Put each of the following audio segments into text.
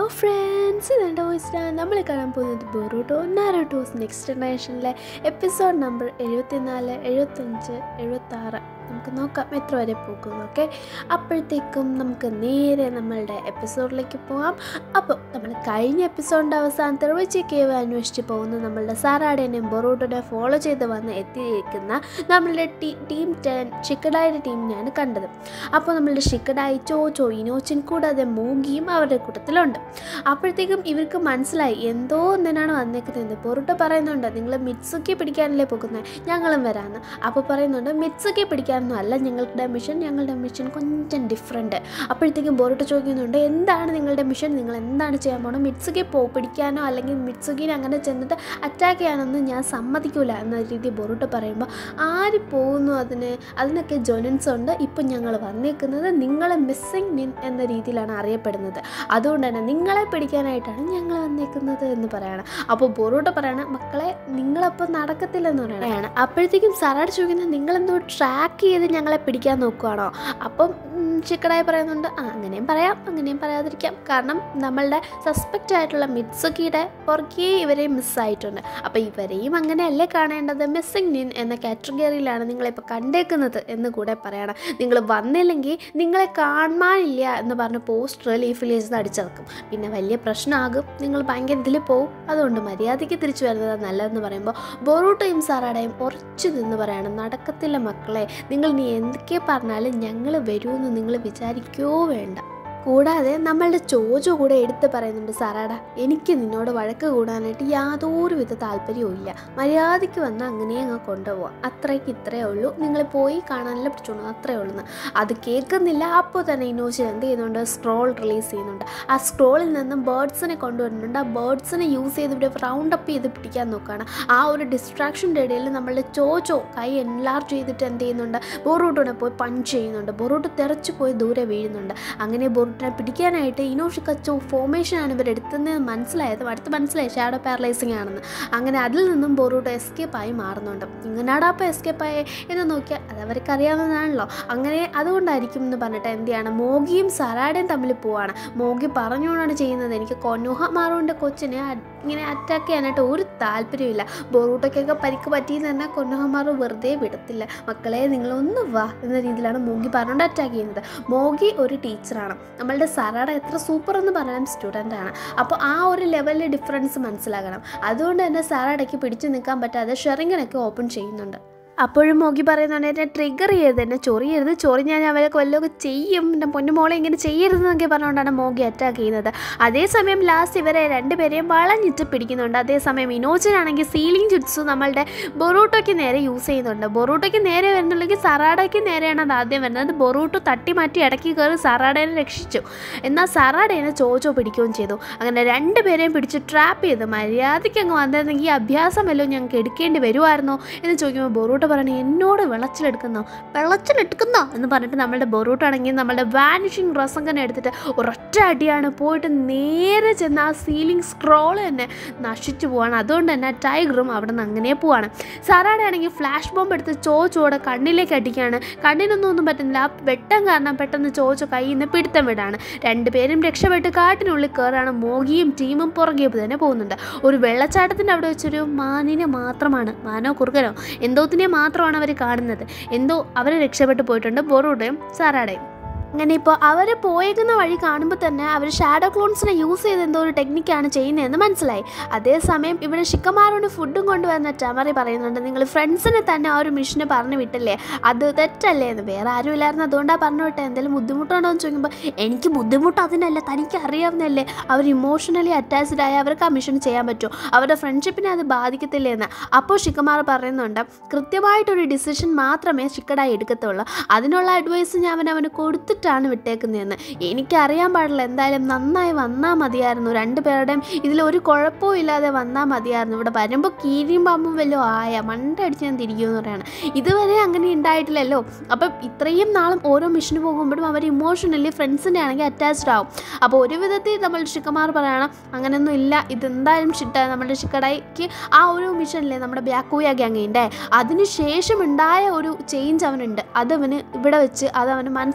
Friends ഇതെൻ്റെ വോയിസിലാണ് നമ്മൾ കാണാൻ പോകുന്നത് ബൊറൂട്ടോ നാരോട്ടോസ് നെക്സ്റ്റ് ജനറേഷനിലെ എപ്പിസോഡ് നമ്പർ എഴുപത്തിനാല് എഴുപത്തഞ്ച് എഴുപത്താറ് നമുക്ക് നോക്കാം എത്ര വരെ പോകും ഓക്കെ അപ്പോഴത്തേക്കും നമുക്ക് നേരെ നമ്മളുടെ എപ്പിസോഡിലേക്ക് പോകാം അപ്പോൾ നമ്മൾ കഴിഞ്ഞ എപ്പിസോഡിൻ്റെ അവസാനത്തിൽ റിച്ചി കേവ് അന്വേഷിച്ച് പോകുന്ന നമ്മളുടെ സാറാടേനെയും ബൊറൂട്ടോനെയും ഫോളോ ചെയ്ത് വന്ന് എത്തിയിരിക്കുന്ന നമ്മളുടെ ടീ ടീം ടെൻ ഷിക്കഡായുടെ ടീമിനെയാണ് കണ്ടത് അപ്പോൾ നമ്മളുടെ ഷിക്കഡായി ചോച്ചോ ഇനോച്ചിൻ കൂടാതെ മൂഗിയും അവരുടെ കൂട്ടത്തിലുണ്ട് അപ്പോഴത്തേക്കും ഇവർക്ക് മനസ്സിലായി എന്തോ ഒന്നിനാണ് വന്നേക്കുന്നത് പൊറുട്ടോ പറയുന്നുണ്ട് നിങ്ങൾ മിറ്റ്സുക്കി പിടിക്കാനല്ലേ പോകുന്നത് ഞങ്ങളും വരാമെന്ന് അപ്പോൾ പറയുന്നുണ്ട് മിറ്റ്സുക്കി പിടിക്കാനൊന്നും അല്ല ഞങ്ങളുടെ മിഷൻ ഞങ്ങളുടെ മിഷൻ కొంచెం ഡിഫറെൻറ്റ് അപ്പോഴത്തേക്കും ബോറോട്ട് ചോദിക്കുന്നുണ്ട് എന്താണ് നിങ്ങളുടെ മിഷൻ നിങ്ങൾ എന്താണ് ചെയ്യാൻ പോകണം മിറ്റ്സുക്കി പോ പിടിക്കാനോ അല്ലെങ്കിൽ മിറ്റ്സുക്കിനെ അങ്ങനെ ചെന്നിട്ട് അറ്റാക്ക് ചെയ്യാനൊന്നും ഞാൻ സമ്മതിക്കൂല എന്ന രീതി ബോറോട്ട് പറയുമ്പോൾ ആര് പോകുന്നു അതിന് അതിനൊക്കെ ജൊനൻസ് ഉണ്ട് ഇപ്പം ഞങ്ങൾ വന്നേക്കുന്നത് നിങ്ങളെ മിസ്സിങ് നിൻ എന്ന രീതിയിലാണ് അറിയപ്പെടുന്നത് അതുകൊണ്ട് തന്നെ നിങ്ങളെ പിടിക്കാനായിട്ടാണ് ഞങ്ങൾ വന്നേക്കുന്നത് എന്ന് പറയണം അപ്പോൾ ബൊറൂട്ട പറയണം മക്കളെ നിങ്ങളപ്പോൾ നടക്കത്തില്ലെന്ന് പറയണം അപ്പോഴത്തേക്കും സറാട് ചോദിക്കുന്നത് നിങ്ങളെന്തോ ട്രാക്ക് ചെയ്ത് ഞങ്ങളെ പിടിക്കാൻ നോക്കുവാണോ അപ്പം ചിക്കടായി പറയുന്നുണ്ട് ആ അങ്ങനെയും പറയാം അങ്ങനെയും പറയാതിരിക്കാം കാരണം നമ്മളുടെ സസ്പെക്റ്റ് ആയിട്ടുള്ള മിത്സുക്കിയുടെ പുറകെ ഇവരെയും മിസ്സായിട്ടുണ്ട് അപ്പോൾ ഇവരെയും അങ്ങനെയല്ലേ കാണേണ്ടത് മിസ്സിങ് നിൻ എന്ന കാറ്റഗറിയിലാണ് നിങ്ങളിപ്പോൾ കണ്ടേക്കുന്നത് എന്ന് കൂടെ പറയണം നിങ്ങൾ വന്നില്ലെങ്കിൽ നിങ്ങളെ കാണാനില്ല എന്ന് പറഞ്ഞ് പോസ്റ്റർ ലീഫ് ലേസ് അടിച്ചിറക്കും പിന്നെ വലിയ പ്രശ്നമാകും നിങ്ങൾ ഭയങ്കര ഇതിൽ പോവും അതുകൊണ്ട് മര്യാദയ്ക്ക് തിരിച്ചു വരുന്നത് നല്ലതെന്ന് പറയുമ്പോൾ ബൊറൂട്ടയും സാറാടയും ഉറച്ചു നിന്ന് പറയണം നടക്കത്തില്ല മക്കളെ നിങ്ങൾ നീ എന്തൊക്കെ പറഞ്ഞാലും ഞങ്ങൾ വരുമെന്ന് നിങ്ങൾ വിചാരിക്കോ വേണ്ട കൂടാതെ നമ്മളുടെ ചോജോ കൂടെ എടുത്ത് പറയുന്നുണ്ട് സാറാടാ എനിക്ക് നിന്നോട് വഴക്ക് കൂടാനായിട്ട് യാതൊരു വിധ താല്പര്യവും ഇല്ല മര്യാദയ്ക്ക് വന്ന് അങ്ങനെ അങ്ങ് കൊണ്ടുപോവാം അത്രയ്ക്ക് ഇത്രയേ ഉള്ളൂ നിങ്ങൾ പോയി കാണാനല്ല പിടിച്ചോളൂ അത്രയേ ഉള്ളൂ എന്ന് അത് കേൾക്കുന്നില്ല അപ്പോൾ തന്നെ ഇനോഷൻ എന്ത് ചെയ്യുന്നുണ്ട് സ്ക്രോൾ റിലീസ് ചെയ്യുന്നുണ്ട് ആ സ്ക്രോളിൽ നിന്നും ബേർഡ്സിനെ കൊണ്ടുവരുന്നുണ്ട് ആ ബേർഡ്സിനെ യൂസ് ചെയ്ത് ഇവിടെ റൗണ്ട് അപ്പ് ചെയ്ത് പിടിക്കാൻ നോക്കുകയാണ് ആ ഒരു ഡിസ്ട്രാക്ഷൻ്റെ ഇടയിൽ നമ്മളുടെ ചോച്ചോ കൈ എൻലാർജ് ചെയ്തിട്ട് എന്ത് ചെയ്യുന്നുണ്ട് ബൊറൂട്ടോനെ പോയി പഞ്ച് ചെയ്യുന്നുണ്ട് ബൊറൂട്ട് തെറച്ച് പോയി ദൂരെ വീഴുന്നുണ്ട് അങ്ങനെ ബൊറൂട്ടിനെ പിടിക്കാനായിട്ട് ഇനോഷി കച്ചോ ഫോമേഷനാണ് ഇവർ എടുത്തതെന്ന് മനസ്സിലായത് അടുത്ത് മനസ്സിലായി ഷാഡോ പാരലൈസിങ് ആണെന്ന് അങ്ങനെ അതിൽ നിന്നും ബൊറൂട്ടോ എസ്കേപ്പായി മാറുന്നുണ്ട് ഇങ്ങനാടാ അപ്പോൾ എസ്കേപ്പായി എന്ന് നോക്കിയാൽ അത് അവർക്ക് അറിയാവുന്നതാണല്ലോ അങ്ങനെ അതുകൊണ്ടായിരിക്കും എന്ന് പറഞ്ഞിട്ട് എന്ത് ചെയ്യാണ് മോഗിയും സറാഡയും തമ്മിൽ പോവാണ് മോഗി പറഞ്ഞുകൊണ്ടാണ് ചെയ്യുന്നത് എനിക്ക് കൊനോഹ മാറുവിൻ്റെ കൊച്ചിനെ ഇങ്ങനെ അറ്റാക്ക് ചെയ്യാനായിട്ട് ഒരു താല്പര്യമില്ല ബൊറൂട്ടയ്ക്കൊക്കെ പരിക്ക് പറ്റിയെന്ന് തന്നെ കൊന്നഹമാർ വെറുതെ വിടത്തില്ല മക്കളെ നിങ്ങളൊന്ന് വാ എന്ന രീതിയിലാണ് മോഗി പറഞ്ഞുകൊണ്ട് അറ്റാക്ക് ചെയ്യുന്നത് മോഗി ഒരു ടീച്ചറാണ് നമ്മളുടെ സറാട എത്ര സൂപ്പർ എന്ന് പറയാൻ സ്റ്റുഡൻ്റ് ആണ് അപ്പോൾ ആ ഒരു ലെവലിൽ ഡിഫറൻസ് മനസ്സിലാക്കണം അതുകൊണ്ട് തന്നെ സറാടയ്ക്ക് പിടിച്ചു നിൽക്കാൻ പറ്റാതെ ഷെറിങ്ങിനൊക്കെ ഓപ്പൺ ചെയ്യുന്നുണ്ട് അപ്പോഴും മോഗി പറയുന്നുണ്ട് എന്നെ ട്രിഗർ ചെയ്യരുത് എന്നെ ചൊറിയരുത് ചൊറിഞ്ഞാൽ ഞാൻ അവരൊക്കെ വല്ലതൊക്കെ ചെയ്യും എൻ്റെ പൊന്നുമോളെ ഇങ്ങനെ ചെയ്യരുതെന്നൊക്കെ പറഞ്ഞുകൊണ്ടാണ് മോഗി അറ്റാക്ക് ചെയ്യുന്നത് അതേസമയം ലാസ്റ്റ് ഇവരെ രണ്ടുപേരെയും വളഞ്ഞിട്ട് പിടിക്കുന്നുണ്ട് അതേസമയം ഇനോജനാണെങ്കിൽ സീലിംഗ് ജുട്സു നമ്മളുടെ ബൊറൂട്ടോയ്ക്ക് നേരെ യൂസ് ചെയ്യുന്നുണ്ട് ബൊറൂട്ടോയ്ക്ക് നേരെ വരുന്നുണ്ടെങ്കിൽ സറാഡയ്ക്ക് നേരെയാണ് അത് ആദ്യം വരുന്നത് ബൊറൂട്ടോ തട്ടി മാറ്റി ഇടയ്ക്ക് കയറി സറാഡേനെ രക്ഷിച്ചു എന്നാൽ സറാഡേനെ ചോച്ചോ പിടിക്കുകയും ചെയ്തു അങ്ങനെ രണ്ടുപേരെയും പിടിച്ച് ട്രാപ്പ് ചെയ്ത് മര്യാദയ്ക്ക് അങ്ങ് വന്നിരുന്നെങ്കിൽ അഭ്യാസമല്ലോ ഞങ്ങൾക്ക് എടുക്കേണ്ടി വരുമായിരുന്നോ എന്ന് ചോദിക്കുമ്പോൾ ബൊറൂട്ടോ പറയണേ എന്നോട് വെള്ളച്ചിലെടുക്കുന്നോ വെള്ളച്ചിലെടുക്കുന്നോ എന്ന് പറഞ്ഞിട്ട് നമ്മളുടെ ബൊറൂട്ടാണെങ്കിൽ നമ്മളുടെ വാനിഷിങ് റസങ്കനെ എടുത്തിട്ട് ഒരൊറ്റ അടിയാണ് പോയിട്ട് നേരെ ചെന്ന് ആ സീലിംഗ് സ്ക്രോൾ തന്നെ നശിച്ചു പോവാണ് അതുകൊണ്ട് തന്നെ ടൈഗറും അവിടെ നിന്ന് അങ്ങനെ പോവാണ് സാറാടെ ആണെങ്കിൽ ഫ്ലാഷ് ബോംബ് എടുത്ത് ചോച്ചോടെ കണ്ണിലേക്ക് അടിക്കുകയാണ് കണ്ണിനൊന്നും ഒന്നും പറ്റുന്നില്ല ആ വെട്ടം കാരണം പെട്ടെന്ന് ചോച്ചോ കയ്യിൽ നിന്ന് പിടുത്തം വിടാണ് രണ്ടുപേരും രക്ഷപ്പെട്ട് കാട്ടിനുള്ളിൽ കയറാണ് മോഗിയും ടീമും പുറകെ തന്നെ പോകുന്നുണ്ട് ഒരു വെള്ളച്ചാട്ടത്തിൻ്റെ അവിടെ വെച്ചൊരു മാനിനെ മാത്രമാണ് മാനോ കുറുകനോ എന്തോത്തിനെ മാത്രമാണ് അവർ കാണുന്നത് എന്തോ അവർ രക്ഷപ്പെട്ടു പോയിട്ടുണ്ട് ബൊറൂടയും സാറാടയും അങ്ങനെ ഇപ്പോൾ അവർ പോയേക്കുന്ന വഴി കാണുമ്പോൾ തന്നെ അവർ ഷാഡോ ക്ലോൺസിനെ യൂസ് ചെയ്ത് എന്തോ ഒരു ടെക്നിക്കാണ് ചെയ്യുന്നതെന്ന് മനസ്സിലായി അതേസമയം ഇവിടെ ഷിക്കമാരോട് ഫുഡും കൊണ്ടുവന്ന ടമറി പറയുന്നുണ്ട് നിങ്ങൾ ഫ്രണ്ട്സിനെ തന്നെ ആ ഒരു മിഷന് പറഞ്ഞു വിട്ടില്ലേ അത് തെറ്റല്ലേ എന്ന് വേറെ ആരും ഇല്ലായിരുന്നു അതുകൊണ്ടാണ് പറഞ്ഞു വിട്ടത് എന്തെങ്കിലും ബുദ്ധിമുട്ടുണ്ടോ എന്ന് ചോദിക്കുമ്പോൾ എനിക്ക് ബുദ്ധിമുട്ട് അതിനല്ല തനിക്ക് അറിയാവുന്നല്ലേ അവർ ഇമോഷണലി അറ്റാച്ച്ഡ് ആയ അവർക്ക് ആ മിഷൻ ചെയ്യാൻ പറ്റുമോ അവരുടെ ഫ്രണ്ട്ഷിപ്പിനെ അത് ബാധിക്കത്തില്ലേ എന്ന് അപ്പോൾ ഷിക്കമാർ പറയുന്നുണ്ട് കൃത്യമായിട്ടൊരു ഡിസിഷൻ മാത്രമേ ഷിക്കടായി എടുക്കത്തുള്ളൂ അതിനുള്ള അഡ്വൈസ് ഞാൻ അവൻ അവന് കൊടുത്തിട്ട് വെച്ചിട്ടാണ് വിട്ടേക്കുന്നതെന്ന് എനിക്കറിയാൻ പാടില്ല എന്തായാലും നന്നായി വന്നാൽ മതിയായിരുന്നു രണ്ടു പേരുടെയും ഇതിലൊരു കുഴപ്പവും ഇല്ലാതെ വന്നാൽ മതിയായിരുന്നു ഇവിടെ വരുമ്പോൾ കീരിയും പാമ്പും വല്ലതും ആയ മണ്ടടിച്ച് ഞാൻ തിരിക്കുമെന്ന് പറയാണ് ഇതുവരെ അങ്ങനെ ഉണ്ടായിട്ടില്ലല്ലോ അപ്പം ഇത്രയും നാളും ഓരോ മിഷന് പോകുമ്പോഴും അവർ ഇമോഷണലി ഫ്രണ്ട്സിൻ്റെ ആണെങ്കിൽ അറ്റാച്ച്ഡ് ആവും അപ്പോൾ ഒരു വിധത്തിൽ നമ്മൾ ഷിക്കമാർ പറയണം അങ്ങനെയൊന്നും ഇല്ല ഇതെന്തായാലും ഷിട്ട നമ്മുടെ ഷിക്കടയ്ക്ക് ആ ഒരു മിഷനിലെ നമ്മുടെ ബ്യാക്കൂയ ഗ്യാങ്ങിൻ്റെ അതിന് ശേഷം ഉണ്ടായ ഒരു ചേഞ്ച് അവനുണ്ട് അതവന് ഇവിടെ വെച്ച് അത് അവന് മനസ്സിലാക്കാൻ പറ്റും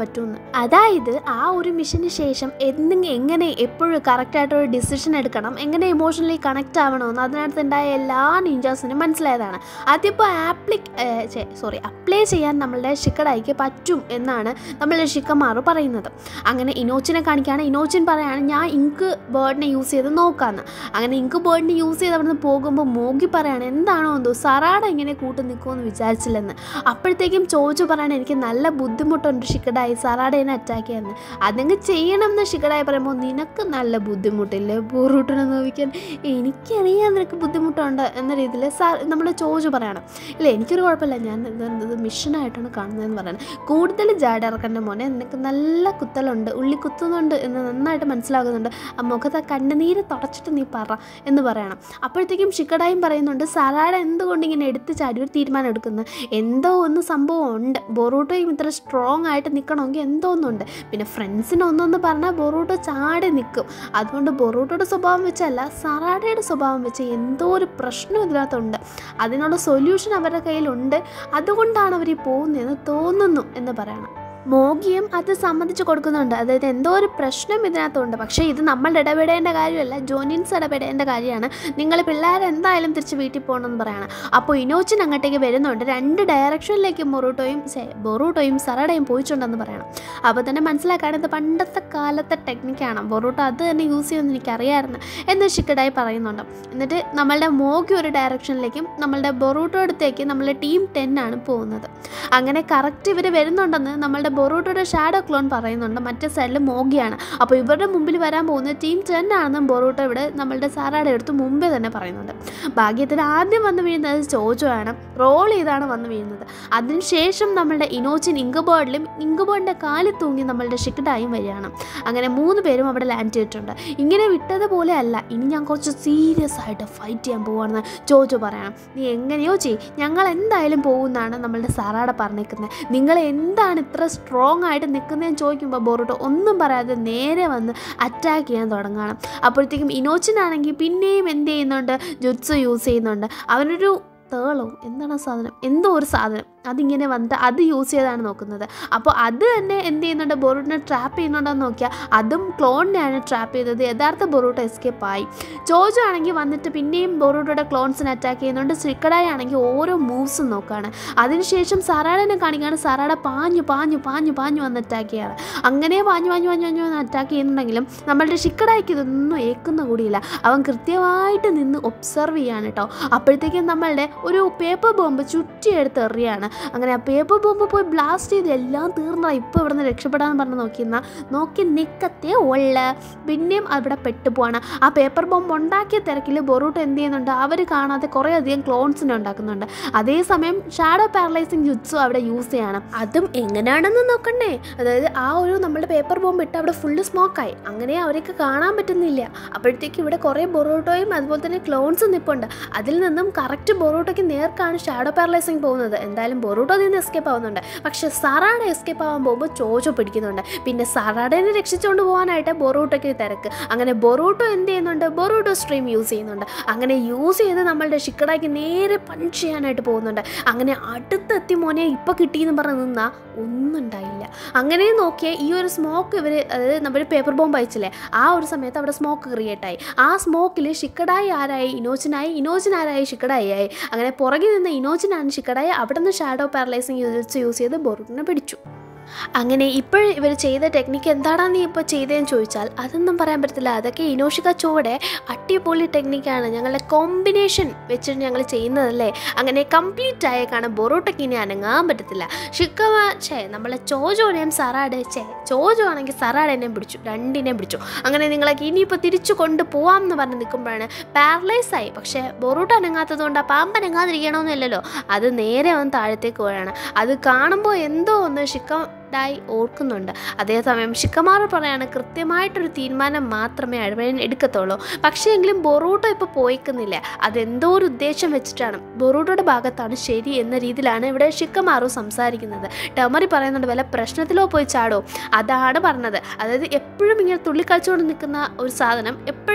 പറ്റുമെന്ന് അതായത് ആ ഒരു മിഷന് ശേഷം എന്തെങ്കിലും എങ്ങനെ എപ്പോഴും കറക്റ്റായിട്ടൊരു ഡിസിഷൻ എടുക്കണം എങ്ങനെ ഇമോഷണലി കണക്റ്റ് ആവണമെന്ന് അതിനകത്തുണ്ടായ എല്ലാ നിഞ്ചാസിനും മനസ്സിലായതാണ് അതിപ്പോൾ ആപ്ലിക് സോറി അപ്ലൈ ചെയ്യാൻ നമ്മളുടെ ഷിക്കഡായിക്ക് പറ്റും എന്നാണ് നമ്മളുടെ ഷിക്കമാറ് പറയുന്നത് അങ്ങനെ ഇനോച്ചിനെ കാണിക്കുകയാണ് ഇനോച്ചിൻ പറയാണ് ഞാൻ ഇങ്ക് ബേർഡിനെ യൂസ് ചെയ്ത് നോക്കാമെന്ന് അങ്ങനെ ഇങ്ക് ബേർഡിനെ യൂസ് ചെയ്ത് അവിടുന്ന് പോകുമ്പോൾ മോഗി പറയാണ് എന്താണോ എന്തോ സറാട ഇങ്ങനെ കൂട്ട് നിൽക്കുമെന്ന് വിചാരിച്ചില്ലെന്ന് അപ്പോഴത്തേക്കും ചോദിച്ചു പറയാണ് എനിക്ക് നല്ല ബുദ്ധിമുട്ടുണ്ട് ഷിക്കഡായി സറാടേനെ അറ്റാക്ക് ചെയ്യാന്ന് അതങ്ങ് ചെയ്യണം എന്ന് ഷിക്കഡായി പറയുമ്പോൾ നിനക്ക് നല്ല ബുദ്ധിമുട്ടില്ലേ ബോറൂട്ടിനെ നോവിക്കാൻ എനിക്കറിയാം നിനക്ക് ബുദ്ധിമുട്ടുണ്ട് എന്ന രീതിയിൽ സാർ നമ്മൾ ചോദിച്ചു പറയണം ഇല്ല എനിക്കൊരു കുഴപ്പമില്ല ഞാൻ ഇത് ഇത് മിഷനായിട്ടാണ് കാണുന്നതെന്ന് പറയണം കൂടുതൽ ജാഡിറക്കൻ്റെ മോനെ നിനക്ക് നല്ല കുത്തലുണ്ട് ഉള്ളി കുത്തുന്നുണ്ട് എന്ന് നന്നായിട്ട് മനസ്സിലാകുന്നുണ്ട് ആ മുഖത്ത് ആ കണ്ണുനീര് തുടച്ചിട്ട് നീ പറ എന്ന് പറയണം അപ്പോഴത്തേക്കും ഷിക്കഡായും പറയുന്നുണ്ട് സറാട എന്തുകൊണ്ട് ഇങ്ങനെ എടുത്ത് ചാടി ഒരു തീരുമാനം എടുക്കുന്നത് എന്തോ ഒന്ന് സംഭവം ഉണ്ട് ബൊറൂട്ടോയും ഇത്ര സ്ട്രോങ് ആയിട്ട് നിൽക്കണമെങ്കിൽ എന്തോ ഒന്നുണ്ട് പിന്നെ ഫ്രണ്ട്സിന് ഒന്നൊന്ന് പറഞ്ഞാൽ ബൊറൂട്ടോ ചാടി നിൽക്കും അതുകൊണ്ട് ബൊറൂട്ടോയുടെ സ്വഭാവം വെച്ചല്ല സറാഡയുടെ സ്വഭാവം വെച്ച് എന്തോ ഒരു പ്രശ്നം ഇതിനകത്തുണ്ട് അതിനുള്ള സൊല്യൂഷൻ അവരുടെ കയ്യിലുണ്ട് അതുകൊണ്ടാണ് അവർ ഈ പോകുന്നതെന്ന് തോന്നുന്നു എന്ന് പറയണം മോഗിയും അത് സമ്മതിച്ചു കൊടുക്കുന്നുണ്ട് അതായത് എന്തോ ഒരു പ്രശ്നം ഇതിനകത്തുണ്ട് പക്ഷേ ഇത് നമ്മൾ ഇടപെടേണ്ട കാര്യമല്ല ജോനിൻസ് ഇടപെടേണ്ട കാര്യമാണ് നിങ്ങൾ പിള്ളേർ എന്തായാലും തിരിച്ച് വീട്ടിൽ പോകണമെന്ന് പറയണം അപ്പോൾ ഇനോച്ചിൻ അങ്ങോട്ടേക്ക് വരുന്നുണ്ട് രണ്ട് ഡയറക്ഷനിലേക്ക് മൊറൂട്ടോയും ഛെ, ബൊറൂട്ടോയും സറടയും പോയിട്ടുണ്ടെന്ന് പറയണം അപ്പോൾ തന്നെ മനസ്സിലാക്കാണ് ഇത് പണ്ടത്തെ കാലത്തെ ടെക്നിക്കാണ് ബൊറൂട്ടോ അത് തന്നെ യൂസ് ചെയ്യുമെന്ന് എനിക്കറിയാമായിരുന്നു എന്ന് ഷിക്കഡായി പറയുന്നുണ്ട് എന്നിട്ട് നമ്മളുടെ മോഗി ഒരു ഡയറക്ഷനിലേക്കും നമ്മളുടെ ബൊറൂട്ടോ അടുത്തേക്ക് നമ്മളുടെ ടീം ടെൻ ആണ് പോകുന്നത് അങ്ങനെ കറക്റ്റ് ഇവർ വരുന്നുണ്ടെന്ന് നമ്മളുടെ ബൊറൂട്ടോയുടെ ഷാഡോ ക്ലോൺ പറയുന്നുണ്ട് മറ്റേ സൈഡിൽ മോഗിയാണ് അപ്പോൾ ഇവരുടെ മുമ്പിൽ വരാൻ പോകുന്നത് ടീം ടെൻ ആണെന്നും ബൊറൂട്ടോ ഇവിടെ നമ്മളുടെ സാറാടെ അടുത്ത് മുമ്പേ തന്നെ പറയുന്നുണ്ട് ഭാഗ്യത്തിന് ആദ്യം വന്ന് വീഴുന്നത് ചോജോയാണ് റോൾ ചെയ്താണ് വന്ന് വീഴുന്നത് അതിനുശേഷം നമ്മളുടെ ഇനോച്ചിൻ ഇങ്കബേർഡിലും ഇങ്കബേർഡിൻ്റെ കാലിൽ തൂങ്ങി നമ്മളുടെ ഷിക്കഡായും വരികയാണ് അങ്ങനെ മൂന്ന് പേരും അവിടെ ലാൻഡ് ചെയ്തിട്ടുണ്ട് ഇങ്ങനെ വിട്ടതുപോലെ അല്ല ഇനി ഞാൻ കുറച്ച് സീരിയസ് ആയിട്ട് ഫൈറ്റ് ചെയ്യാൻ പോവാണെന്ന് ചോജോ പറയണം നീ എങ്ങനെയോ ചെയ് ഞങ്ങൾ എന്തായാലും പോകുന്നതാണ് നമ്മളുടെ സാറാടെ പറഞ്ഞേക്കുന്നത് നിങ്ങൾ എന്താണ് ഇത്ര സ്ട്രോങ് ആയിട്ട് നിൽക്കുന്നതെന്ന് ചോദിക്കുമ്പോൾ ബോറോട്ടോ ഒന്നും പറയാതെ നേരെ വന്ന് അറ്റാക്ക് ചെയ്യാൻ തുടങ്ങണം അപ്പോഴത്തേക്കും ഇനോച്ചിനാണെങ്കിൽ പിന്നെയും എന്ത് ചെയ്യുന്നുണ്ട് ജുത്സ് യൂസ് ചെയ്യുന്നുണ്ട് അവനൊരു തേളോ എന്താണ് ആ സാധനം എന്തോ ഒരു സാധനം അതിങ്ങനെ വന്നിട്ട് അത് യൂസ് ചെയ്താണ് നോക്കുന്നത് അപ്പോൾ അത് തന്നെ എന്ത് ചെയ്യുന്നുണ്ട് ബൊറൂട്ടിനെ ട്രാപ്പ് ചെയ്യുന്നുണ്ടെന്ന് നോക്കിയാൽ അതും ക്ലോണിനെയാണ് ട്രാപ്പ് ചെയ്തത് യഥാർത്ഥ ബൊറൂട്ടോ എസ്കേപ്പ് ആയി ജോജോ ആണെങ്കിൽ വന്നിട്ട് പിന്നെയും ബൊറൂട്ടോയുടെ ക്ലോൺസിനെ അറ്റാക്ക് ചെയ്യുന്നുണ്ട് ശ്രീക്കടായി ആണെങ്കിൽ ഓരോ മൂവ്സും നോക്കുകയാണ് അതിനുശേഷം സറാടനെ കാണിക്കുകയാണ് സറാട പാഞ്ഞു പാഞ്ഞു പാഞ്ഞു പാഞ്ഞു വന്ന് അറ്റാക്ക് ചെയ്യാണ് അങ്ങനെ പാഞ്ഞു പാഞ്ഞു പാഞ്ഞു പാഞ്ഞു വന്ന് അറ്റാക്ക് ചെയ്യുന്നുണ്ടെങ്കിലും നമ്മളുടെ ഷിക്കടായിക്ക് ഇതൊന്നും ഏക്കുന്ന കൂടിയില്ല അവൻ കൃത്യമായിട്ട് നിന്ന് ഒബ്സർവ് ചെയ്യാണ് കേട്ടോ അപ്പോഴത്തേക്കും നമ്മളുടെ ഒരു പേപ്പർ ബോംബ് ചുറ്റിയെടുത്ത് എറിയാണ് അങ്ങനെ ആ പേപ്പർ ബോംബ് പോയി ബ്ലാസ്റ്റ് ചെയ്ത് എല്ലാം തീർന്നതാ ഇപ്പോൾ ഇവിടെ നിന്ന് രക്ഷപ്പെടാന്ന് പറഞ്ഞ് നോക്കിയെന്നാൽ നോക്കി നിക്കത്തേ ഉള്ള പിന്നെയും അവിടെ പെട്ടുപോവാണ് ആ പേപ്പർ ബോംബ് ഉണ്ടാക്കിയ തിരക്കിൽ ബൊറൂട്ട് എന്ത് ചെയ്യുന്നുണ്ട് അവർ കാണാതെ കുറേ അധികം ക്ലോൺസിനെ ഉണ്ടാക്കുന്നുണ്ട് അതേസമയം ഷാഡോ പാരലൈസിങ് ജുത്സു അവിടെ യൂസ് ചെയ്യണം അതും എങ്ങനെയാണെന്ന് നോക്കണ്ടേ അതായത് ആ ഒരു നമ്മുടെ പേപ്പർ ബോംബ് ഇട്ട് അവിടെ ഫുള്ള് സ്മോക്കായി അങ്ങനെ അവരൊക്കെ കാണാൻ പറ്റുന്നില്ല അപ്പോഴത്തേക്ക് ഇവിടെ കുറേ ബൊറോട്ടോയും അതുപോലെ തന്നെ ക്ലോൺസും നിൽപ്പുണ്ട് അതിൽ നിന്നും കറക്റ്റ് ബൊറോട്ടോയ്ക്ക് നേർക്കാണ് ഷാഡോ പാരലൈസിങ് പോകുന്നത് എന്തായാലും ബൊറോട്ടോ നിന്ന് എസ്കേപ്പ് ആവുന്നുണ്ട് പക്ഷേ സറാഡ എസ്കേപ്പ് ആവാൻ പോകുമ്പോൾ ചോജോ പിടിക്കുന്നുണ്ട് പിന്നെ സറാഡേനെ രക്ഷിച്ചുകൊണ്ട് പോകാനായിട്ട് ബൊറോട്ടോയ്ക്ക് തിരക്ക് അങ്ങനെ ബൊറോട്ടോ എന്ത് ചെയ്യുന്നുണ്ട് ബൊറോട്ടോ സ്ട്രീം യൂസ് ചെയ്യുന്നുണ്ട് അങ്ങനെ യൂസ് ചെയ്ത് നമ്മളുടെ ഷിക്കടാക്കി നേരെ പഞ്ച് ചെയ്യാനായിട്ട് പോകുന്നുണ്ട് അങ്ങനെ അടുത്തെത്തി മോനെ ഇപ്പം കിട്ടിയെന്ന് പറഞ്ഞ് നിന്നാൽ ഒന്നും ഉണ്ടായില്ല അങ്ങനെ നോക്കിയാൽ ഈ ഒരു സ്മോക്ക് ഇവർ അതായത് നമ്മൾ പേപ്പർ ബോംബ് അയച്ചില്ലേ ആ ഒരു സമയത്ത് അവിടെ സ്മോക്ക് ക്രിയേറ്റ് ആയി ആ സ്മോക്കിൽ ഷിക്കടായി ആരായി ഇനോച്ചിനായി ഇനോച്ചിൻ ആരായി ഷിക്കടായി ആയി അങ്ങനെ പുറകിൽ നിന്ന് ഇനോച്ചിനാണ് ഷിക്കടായി അവിടെ നിന്ന് ഷാഡോ പാരലൈസിങ് യൂസ് യൂസ് ചെയ്ത് ബൊറൂട്ടിനെ പിടിച്ചു അങ്ങനെ ഇപ്പോൾ ഇവർ ചെയ്ത ടെക്നിക്ക് എന്താടാ നീ ഇപ്പോൾ ചെയ്തതെന്ന് ചോദിച്ചാൽ അതൊന്നും പറയാൻ പറ്റത്തില്ല അതൊക്കെ ഇനോഷിക ചോടെ അടിപൊളി ടെക്നിക്കാണ് ഞങ്ങളുടെ കോമ്പിനേഷൻ വെച്ചിട്ട് ഞങ്ങൾ ചെയ്യുന്നതല്ലേ അങ്ങനെ കംപ്ലീറ്റ് ആയേക്കാണ് ബൊറോട്ടയ്ക്ക് ഇനി അനങ്ങാൻ പറ്റത്തില്ല ഷിക്കവ ഛേ നമ്മളെ ചോജോനെയും സറാടെ ഛേ ചോജോ ആണെങ്കിൽ സറാഡേനെയും പിടിച്ചു രണ്ടിനെയും പിടിച്ചു അങ്ങനെ നിങ്ങളൊക്കെ ഇനിയിപ്പോൾ തിരിച്ചു കൊണ്ടുപോവാം എന്ന് പറഞ്ഞ് നിൽക്കുമ്പോഴാണ് പാരലൈസ് ആയി പക്ഷേ ബൊറോട്ട അനങ്ങാത്തത് കൊണ്ട് ആ പാമ്പ് അനങ്ങാതിരിക്കണമെന്നില്ലല്ലോ അത് നേരെ വന്ന് താഴത്തേക്ക് പോയാണ് അത് കാണുമ്പോൾ എന്തോ ഒന്ന് ഷിക്ക ഡായി ഓർക്കുന്നുണ്ട് അതേസമയം ഷിക്കമാർ പറയാണ് കൃത്യമായിട്ടൊരു തീരുമാനം മാത്രമേ അഴവൻ എടുക്കത്തുള്ളൂ പക്ഷേ എങ്കിലും ബൊറൂട്ടോ ഇപ്പോൾ പോയിക്കുന്നില്ല അതെന്തോ ഒരു ഉദ്ദേശം വെച്ചിട്ടാണ് ബൊറൂട്ടോയുടെ ഭാഗത്താണ് ശരി എന്ന രീതിയിലാണ് ഇവിടെ ഷിക്കമാറു സംസാരിക്കുന്നത് ടമറി പറയുന്നുണ്ട് വല്ല പ്രശ്നത്തിലോ പോയി ചാടോ അതാണ് പറഞ്ഞത് അതായത് എപ്പോഴും ഇങ്ങനെ തുള്ളിക്കളിച്ചുകൊണ്ട് നിൽക്കുന്ന ഒരു സാധനം എപ്പോഴും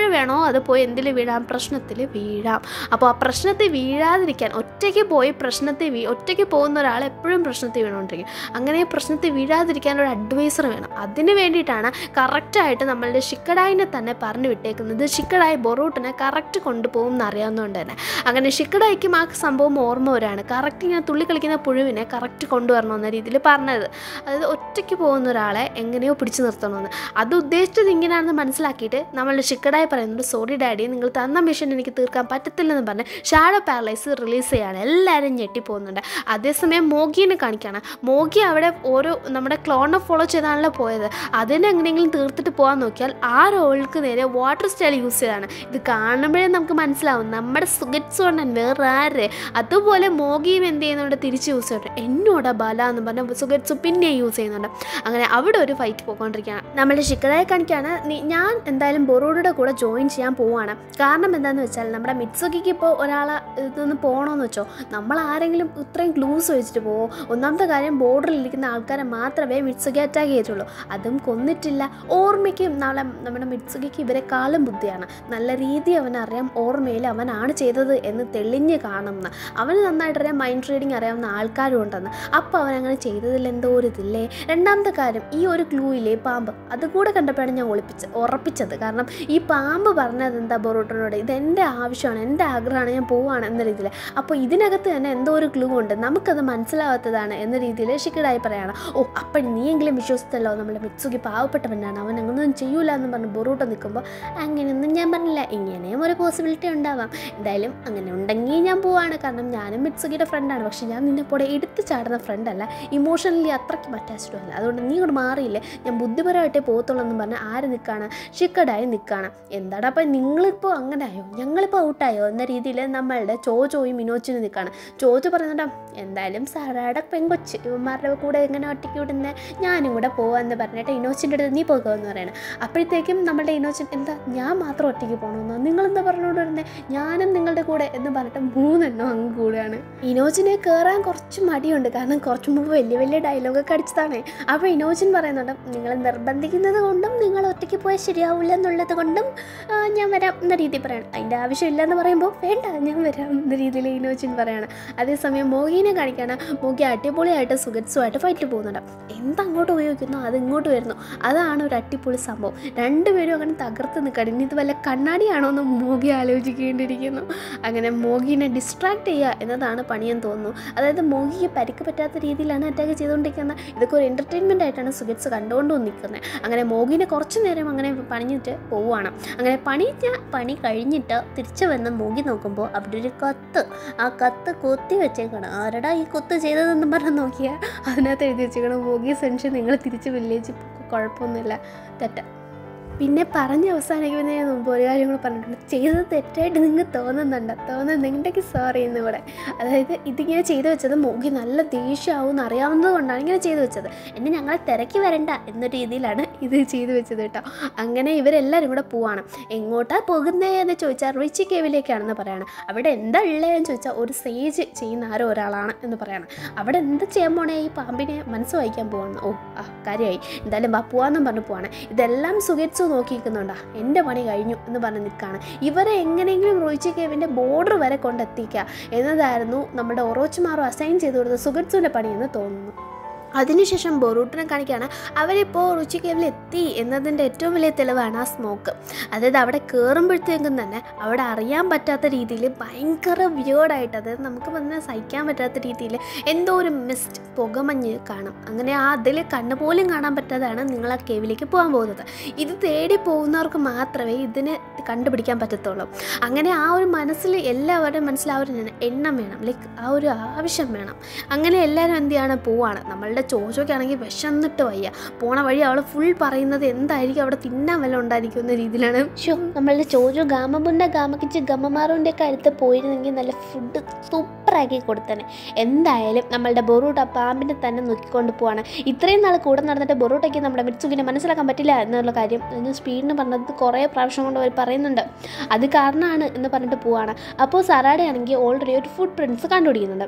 എപ്പോഴും വേണോ അത് പോയി എന്തിൽ വീഴാം പ്രശ്നത്തിൽ വീഴാം അപ്പോൾ ആ പ്രശ്നത്തിൽ വീഴാതിരിക്കാൻ ഒറ്റയ്ക്ക് പോയി പ്രശ്നത്തിൽ വീ ഒറ്റയ്ക്ക് പോകുന്ന ഒരാൾ എപ്പോഴും പ്രശ്നത്തിൽ വീണുകൊണ്ടിരിക്കും അങ്ങനെ പ്രശ്നത്തിൽ വീഴാതിരിക്കാൻ ഒരു അഡ്വൈസർ വേണം അതിന് വേണ്ടിയിട്ടാണ് കറക്റ്റായിട്ട് നമ്മളുടെ ഷിക്കഡായിനെ തന്നെ പറഞ്ഞു വിട്ടേക്കുന്നത് ഷിക്കഡായി ബൊറൂട്ടിനെ കറക്റ്റ് കൊണ്ടുപോകും എന്നറിയാവുന്നതുകൊണ്ട് തന്നെ അങ്ങനെ ഷിക്കഡായിക്കും ആ സംഭവം ഓർമ്മ വരാണ് കറക്റ്റ് ഇങ്ങനെ തുള്ളി കളിക്കുന്ന പുഴുവിനെ കറക്റ്റ് കൊണ്ടുവരണമെന്ന രീതിയിൽ പറഞ്ഞത് അതായത് ഒറ്റയ്ക്ക് പോകുന്ന ഒരാളെ എങ്ങനെയോ പിടിച്ചു നിർത്തണമെന്ന് അത് ഉദ്ദേശിച്ചത് ഇങ്ങനെയാണെന്ന് മനസ്സിലാക്കിയിട്ട് നമ്മളുടെ ഷിക്കഡായി പറയുന്നുണ്ട് സോറി ഡാഡി നിങ്ങൾ തന്ന മിഷൻ എനിക്ക് തീർക്കാൻ പറ്റത്തില്ലെന്ന് പറഞ്ഞ് ഷാഡോ പാരലൈസ് റിലീസ് ചെയ്യാണ് എല്ലാവരും ഞെട്ടിപ്പോകുന്നുണ്ട് അതേസമയം മോഗിനെ കാണിക്കുകയാണ് മോഗി അവിടെ ഓരോ നമ്മുടെ ക്ലോണിനെ ഫോളോ ചെയ്താണല്ലോ പോയത് അതിനെ എങ്ങനെയെങ്കിലും തീർത്തിട്ട് പോകാൻ നോക്കിയാൽ ആ റോൾക്ക് നേരെ വാട്ടർ സ്റ്റൈൽ യൂസ് ചെയ്താണ് ഇത് കാണുമ്പോഴേ നമുക്ക് മനസ്സിലാവും നമ്മുടെ സുഗറ്റ്സ് കൊണ്ടൻ വേറെ ആര് അതുപോലെ മോഗിയും എന്ത് ചെയ്യുന്നുണ്ട് തിരിച്ച് യൂസ് ചെയ്യുന്നുണ്ട് എന്നോടാ ബല എന്ന് പറഞ്ഞ സുഗറ്റ്സ് പിന്നെ യൂസ് ചെയ്യുന്നുണ്ട് അങ്ങനെ അവിടെ ഒരു ഫൈറ്റ് പോയിക്കൊണ്ടിരിക്കുകയാണ് നമ്മുടെ ഷിക്കറായി കാണിക്കുകയാണ് നീ- ഞാൻ എന്തായാലും ബൊറോഡയുടെ കൂടെ ജോയിൻ ചെയ്യാൻ പോവാണ് കാരണം എന്താണെന്ന് വെച്ചാൽ നമ്മുടെ മിറ്റ്സുക്കിക്ക് ഇപ്പോൾ ഒരാളെ ഇതൊന്ന് പോകണമെന്ന് വെച്ചോ നമ്മൾ ആരെങ്കിലും ഇത്രയും ക്ലൂസ് വെച്ചിട്ട് പോവോ ഒന്നാമത്തെ കാര്യം ബോർഡറിൽ ഇരിക്കുന്ന ആൾക്കാരെ മാത്രമേ മിറ്റ്സുക്കി അറ്റാക്ക് ചെയ്തിട്ടുള്ളൂ അതും കൊന്നിട്ടില്ല ഓർമ്മയ്ക്കും നാളെ നമ്മുടെ മിറ്റ്സുക്കിക്ക് ഇവരെക്കാളും ബുദ്ധിയാണ് നല്ല രീതി അവനറിയാം ഓർമ്മയിൽ അവനാണ് ചെയ്തത് എന്ന് തെളിഞ്ഞ് കാണുന്ന അവന് നന്നായിട്ടറിയാം മൈൻഡ് റീഡിങ് അറിയാവുന്ന ആൾക്കാരും ഉണ്ടെന്ന് അപ്പോൾ അവൻ അങ്ങനെ ചെയ്തതിൽ എന്തോ ഒരു ഇതില്ലേ രണ്ടാമത്തെ കാര്യം ഈ ഒരു ക്ലൂയിലെ പാമ്പ് അതുകൂടെ കണ്ടപ്പോഴാണ് ഞാൻ ഒളിപ്പിച്ച് ഉറപ്പിച്ചത് കാരണം ഈ പാമ്പ് പറഞ്ഞത് എന്താ ബൊറോട്ടനോട് ഇത് എൻ്റെ ആവശ്യമാണ് എൻ്റെ ആഗ്രഹമാണ് ഞാൻ പോവാണ് എന്ന രീതിയിൽ അപ്പോൾ ഇതിനകത്ത് തന്നെ എന്തോ ഒരു ക്ലൂ ഉണ്ട് നമുക്കത് മനസ്സിലാവാത്തതാണ് എന്ന രീതിയിൽ ഷിക്കഡായി പറയാണ് ഓ അപ്പം നീയെങ്കിലും വിശ്വസിച്ചല്ലോ നമ്മുടെ മിത്സുകി പാവപ്പെട്ടവനാണ് അവൻ അങ്ങനൊന്നും ചെയ്യൂല എന്ന് പറഞ്ഞ് ബൊറൂട്ട നിൽക്കുമ്പോൾ അങ്ങനെയൊന്നും ഞാൻ പറഞ്ഞില്ല ഇങ്ങനെയും ഒരു പോസിബിലിറ്റി ഉണ്ടാവാം എന്തായാലും അങ്ങനെ ഉണ്ടെങ്കിൽ ഞാൻ പോവാണ് കാരണം ഞാനും മിത്സുകിയുടെ ഫ്രണ്ടാണ് പക്ഷെ ഞാൻ നിന്നെ പോലെ എടുത്ത് ചാടുന്ന ഫ്രണ്ടല്ല ഇമോഷണലി അത്രയ്ക്കും അറ്റാച്ച്ഡും അല്ല അതുകൊണ്ട് നീ ഇങ്ങോട്ട് മാറിയില്ലേ ഞാൻ ബുദ്ധിപരമായിട്ടേ പോകത്തുള്ളൂ എന്ന് പറഞ്ഞ് ആര് നിൽക്കുകയാണ് ഷിക്കഡായി നിൽക്കുകയാണ് എന്താടാ അപ്പം നിങ്ങളിപ്പോൾ അങ്ങനെ ആയോ ഞങ്ങളിപ്പോൾ ഔട്ടായോ എന്ന രീതിയിൽ നമ്മളുടെ ചോജോയും മിനോച്ചിനും നിൽക്കുകയാണ് ചോജോ പറയുന്നുണ്ടാ എന്തായാലും സാറാടെ പെങ്കൊച്ച് ഇവന്മാരുടെ കൂടെ എങ്ങനെ ഒറ്റയ്ക്ക് വിടുന്നത് ഞാനും കൂടെ പോവാന്ന് പറഞ്ഞിട്ട് ഇനോച്ചിൻ്റെ അടുത്ത് നീ പോകുമെന്ന് പറയണം അപ്പോഴത്തേക്കും നമ്മളുടെ ഇനോച്ചൻ എന്താ ഞാൻ മാത്രം ഒറ്റയ്ക്ക് പോകണമെന്നോ നിങ്ങളെന്താ പറഞ്ഞുകൊണ്ട് വരുന്നത് ഞാനും നിങ്ങളുടെ കൂടെ എന്ന് പറഞ്ഞിട്ട് മൂന്നെണ്ണം അങ്ങ് കൂടെയാണ് ഇനോജിനെ കയറാൻ കുറച്ച് മടിയുണ്ട് കാരണം കുറച്ച് മുമ്പ് വലിയ വലിയ ഡയലോഗൊക്കെ അടിച്ചതാണ് അപ്പോൾ ഇനോജിൻ പറയുന്നുണ്ട് നിങ്ങൾ നിർബന്ധിക്കുന്നത് കൊണ്ടും നിങ്ങൾ ഒറ്റയ്ക്ക് പോയാൽ ശരിയാവില്ല എന്നുള്ളത് കൊണ്ടും ആ, ഞാൻ വരാം എന്ന രീതിയിൽ പറയണം അതിൻ്റെ ആവശ്യമില്ല എന്ന് പറയുമ്പോൾ വേണ്ട ഞാൻ വരാം എന്ന രീതിയിൽ ഇനോജിൻ പറയാണ് അതേസമയം മോഹിനെ കാണിക്കാണ് മോഹി അടിപൊളിയായിട്ട് സുഗത്സുമായിട്ട് ഫൈറ്റിൽ പോകുന്നുണ്ട് എന്തങ്ങോട്ട് ഉപയോഗിക്കുന്നു അത് ഇങ്ങോട്ട് വരുന്നു അതാണ് ഒരു അടിപൊളി സംഭവം രണ്ടുപേരും അങ്ങനെ തകർത്ത് നിൽക്കണം ഇനി ഇത് വല്ല കണ്ണാടിയാണോ എന്ന് മോഹി ആലോചിക്കേണ്ടിയിരിക്കുന്നു അങ്ങനെ മോഹിനെ ഡിസ്ട്രാക്ട് ചെയ്യുക എന്നതാണ് പണിയെന്ന് തോന്നുന്നു അതായത് മോഹിക്ക് പരിക്ക് പറ്റാത്ത രീതിയിലാണ് അറ്റാക്ക് ചെയ്തുകൊണ്ടിരിക്കുന്നത് ഇതൊക്കെ ഒരു എൻ്റർടൈൻമെൻ്റ് ആയിട്ടാണ് സുഗറ്റ്സ് കണ്ടുകൊണ്ട് നിൽക്കുന്നത് അങ്ങനെ മോഹിനെ കുറച്ച് നേരം അങ്ങനെ പണിഞ്ഞിട്ട് പോവുകയാണ് അങ്ങനെ പണിഞ്ഞ പണി കഴിഞ്ഞിട്ട് തിരിച്ചു വന്ന് മോഹി നോക്കുമ്പോൾ അവിടെ ഒരു കത്ത് ആ കത്ത് കൊത്തി വെച്ചേക്കാണ് ആരടാ ഈ കൊത്ത് ചെയ്തതെന്ന് പറഞ്ഞ് നോക്കിയാൽ അതിനകത്ത് എഴുതി വെച്ചേക്കണം മോഗി സെൻഷൻ നിങ്ങൾ തിരിച്ച് വില്ലേജ് കുഴപ്പമൊന്നുമില്ല തെറ്റ പിന്നെ പറഞ്ഞ് അവസാനിക്കുന്നതിന് മുമ്പ് ഒരു കാര്യം കൂടെ പറഞ്ഞിട്ടുണ്ട് ചെയ്തത് തെറ്റായിട്ട് നിങ്ങൾക്ക് തോന്നുന്നുണ്ട് തോന്നുന്നുണ്ടെങ്കിൽ സോറി എന്നിവിടെ അതായത് ഇതിങ്ങനെ ചെയ്തു വെച്ചത് മോഗി നല്ല ദേഷ്യമാവും എന്ന് അറിയാവുന്നത് കൊണ്ടാണ് ഇങ്ങനെ ചെയ്തു വെച്ചത് എന്നെ ഞങ്ങളെ തിരക്കി വരണ്ട എന്ന രീതിയിലാണ് ഇത് ചെയ്തു വെച്ചത് കേട്ടോ അങ്ങനെ ഇവരെല്ലാവരും കൂടെ പോവാണ് എങ്ങോട്ടാ പോകുന്നത് എന്ന് ചോദിച്ചാൽ റിച്ചി കേവിലേക്കാണെന്ന് പറയാണ് അവിടെ എന്താ ഉള്ളതെന്ന് ചോദിച്ചാൽ ഒരു സേജ് ചെയ്യുന്ന ആരോ ഒരാളാണ് എന്ന് പറയാണ് അവിടെ എന്താ ചെയ്യാൻ പോണേ ഈ പാമ്പിനെ മനസ്സ് വായിക്കാൻ പോവാണ് ഓ ആ കാര്യമായി എന്തായാലും വാ പോവാന്നും പറഞ്ഞു പോവാണ് ഇതെല്ലാം സുഖിച്ചു നോക്കിയിരിക്കുന്നുണ്ടാ എൻ്റെ പണി കഴിഞ്ഞു എന്ന് പറഞ്ഞ് നിൽക്കുകയാണ് ഇവരെ എങ്ങനെയെങ്കിലും റോയിച്ചി കേവിൻ്റെ ബോർഡർ വരെ കൊണ്ടെത്തിക്കുക എന്നതായിരുന്നു നമ്മുടെ ഒറോച്ചുമാറോ അസൈൻ ചെയ്തു കൊടുത്ത സുഗറ്റ്സുവിൻ്റെ പണിയെന്ന് തോന്നുന്നു അതിനുശേഷം ബൊറൂട്ടിനെ കാണിക്കുകയാണ് അവരിപ്പോൾ റുചി കേവിൽ എത്തി എന്നതിൻ്റെ ഏറ്റവും വലിയ തെളിവാണ് ആ സ്മോക്ക് അതായത് അവിടെ കയറുമ്പോഴത്തേക്കും തന്നെ അവിടെ അറിയാൻ പറ്റാത്ത രീതിയിൽ ഭയങ്കര വിയേർഡായിട്ട് അതായത് നമുക്ക് വന്ന് സഹിക്കാൻ പറ്റാത്ത രീതിയിൽ എന്തോ ഒരു മിസ്റ്റ് പുകമഞ്ഞ് കാണാം അങ്ങനെ ആ അതിൽ കണ്ണു പോലും കാണാൻ പറ്റാതാണ് നിങ്ങൾ ആ കേവിലേക്ക് പോകാൻ പോകുന്നത് ഇത് തേടി പോകുന്നവർക്ക് മാത്രമേ ഇതിന് കണ്ടുപിടിക്കാൻ പറ്റത്തുള്ളൂ അങ്ങനെ ആ ഒരു മനസ്സിൽ എല്ലാവരുടെയും മനസ്സിൽ ആ ഒരു എണ്ണം വേണം ലൈക്ക് ആ ഒരു ആവശ്യം വേണം അങ്ങനെ എല്ലാവരും എന്ത് ചെയ്യാണ് പോവാണ് നമ്മളുടെ ചോച്ചോക്കാണെങ്കിൽ വിശന്നിട്ട് വയ്യ പോണ വഴി അവൾ ഫുൾ പറയുന്നത് എന്തായിരിക്കും അവിടെ തിന്നാൻ വല്ല ഉണ്ടായിരിക്കും എന്ന രീതിയിലാണ് ഷോ നമ്മളുടെ ചോജോ ഗാമബുണ്ട ഗാമക്കിച്ച് ഗമ്മമാറിൻ്റെ ഒക്കെ അടുത്ത് പോയിരുന്നെങ്കിൽ നല്ല ഫുഡ് സൂപ്പറാക്കി കൊടുത്തേനെ എന്തായാലും നമ്മളുടെ ബൊറൂട്ട പാമ്പിനെ തന്നെ നോക്കിക്കൊണ്ട് പോവാണ് ഇത്രയും നാൾ കൂടെ നടന്നിട്ട് ബൊറൂട്ടയ്ക്ക് നമ്മുടെ മിറ്റ്സുകിനെ മനസ്സിലാക്കാൻ പറ്റില്ല എന്നുള്ള കാര്യം അതിന് സ്പീഡിന് പറഞ്ഞത് കുറേ പ്രാവശ്യം കൊണ്ട് അവർ പറയുന്നുണ്ട് അത് കാരണമാണ് എന്ന് പറഞ്ഞിട്ട് പോവാണ് അപ്പോൾ സറാഡയാണെങ്കിൽ ഓൾറെഡി ഒരു ഫുഡ് പ്രിൻസ് കണ്ടുപിടിക്കുന്നുണ്ട്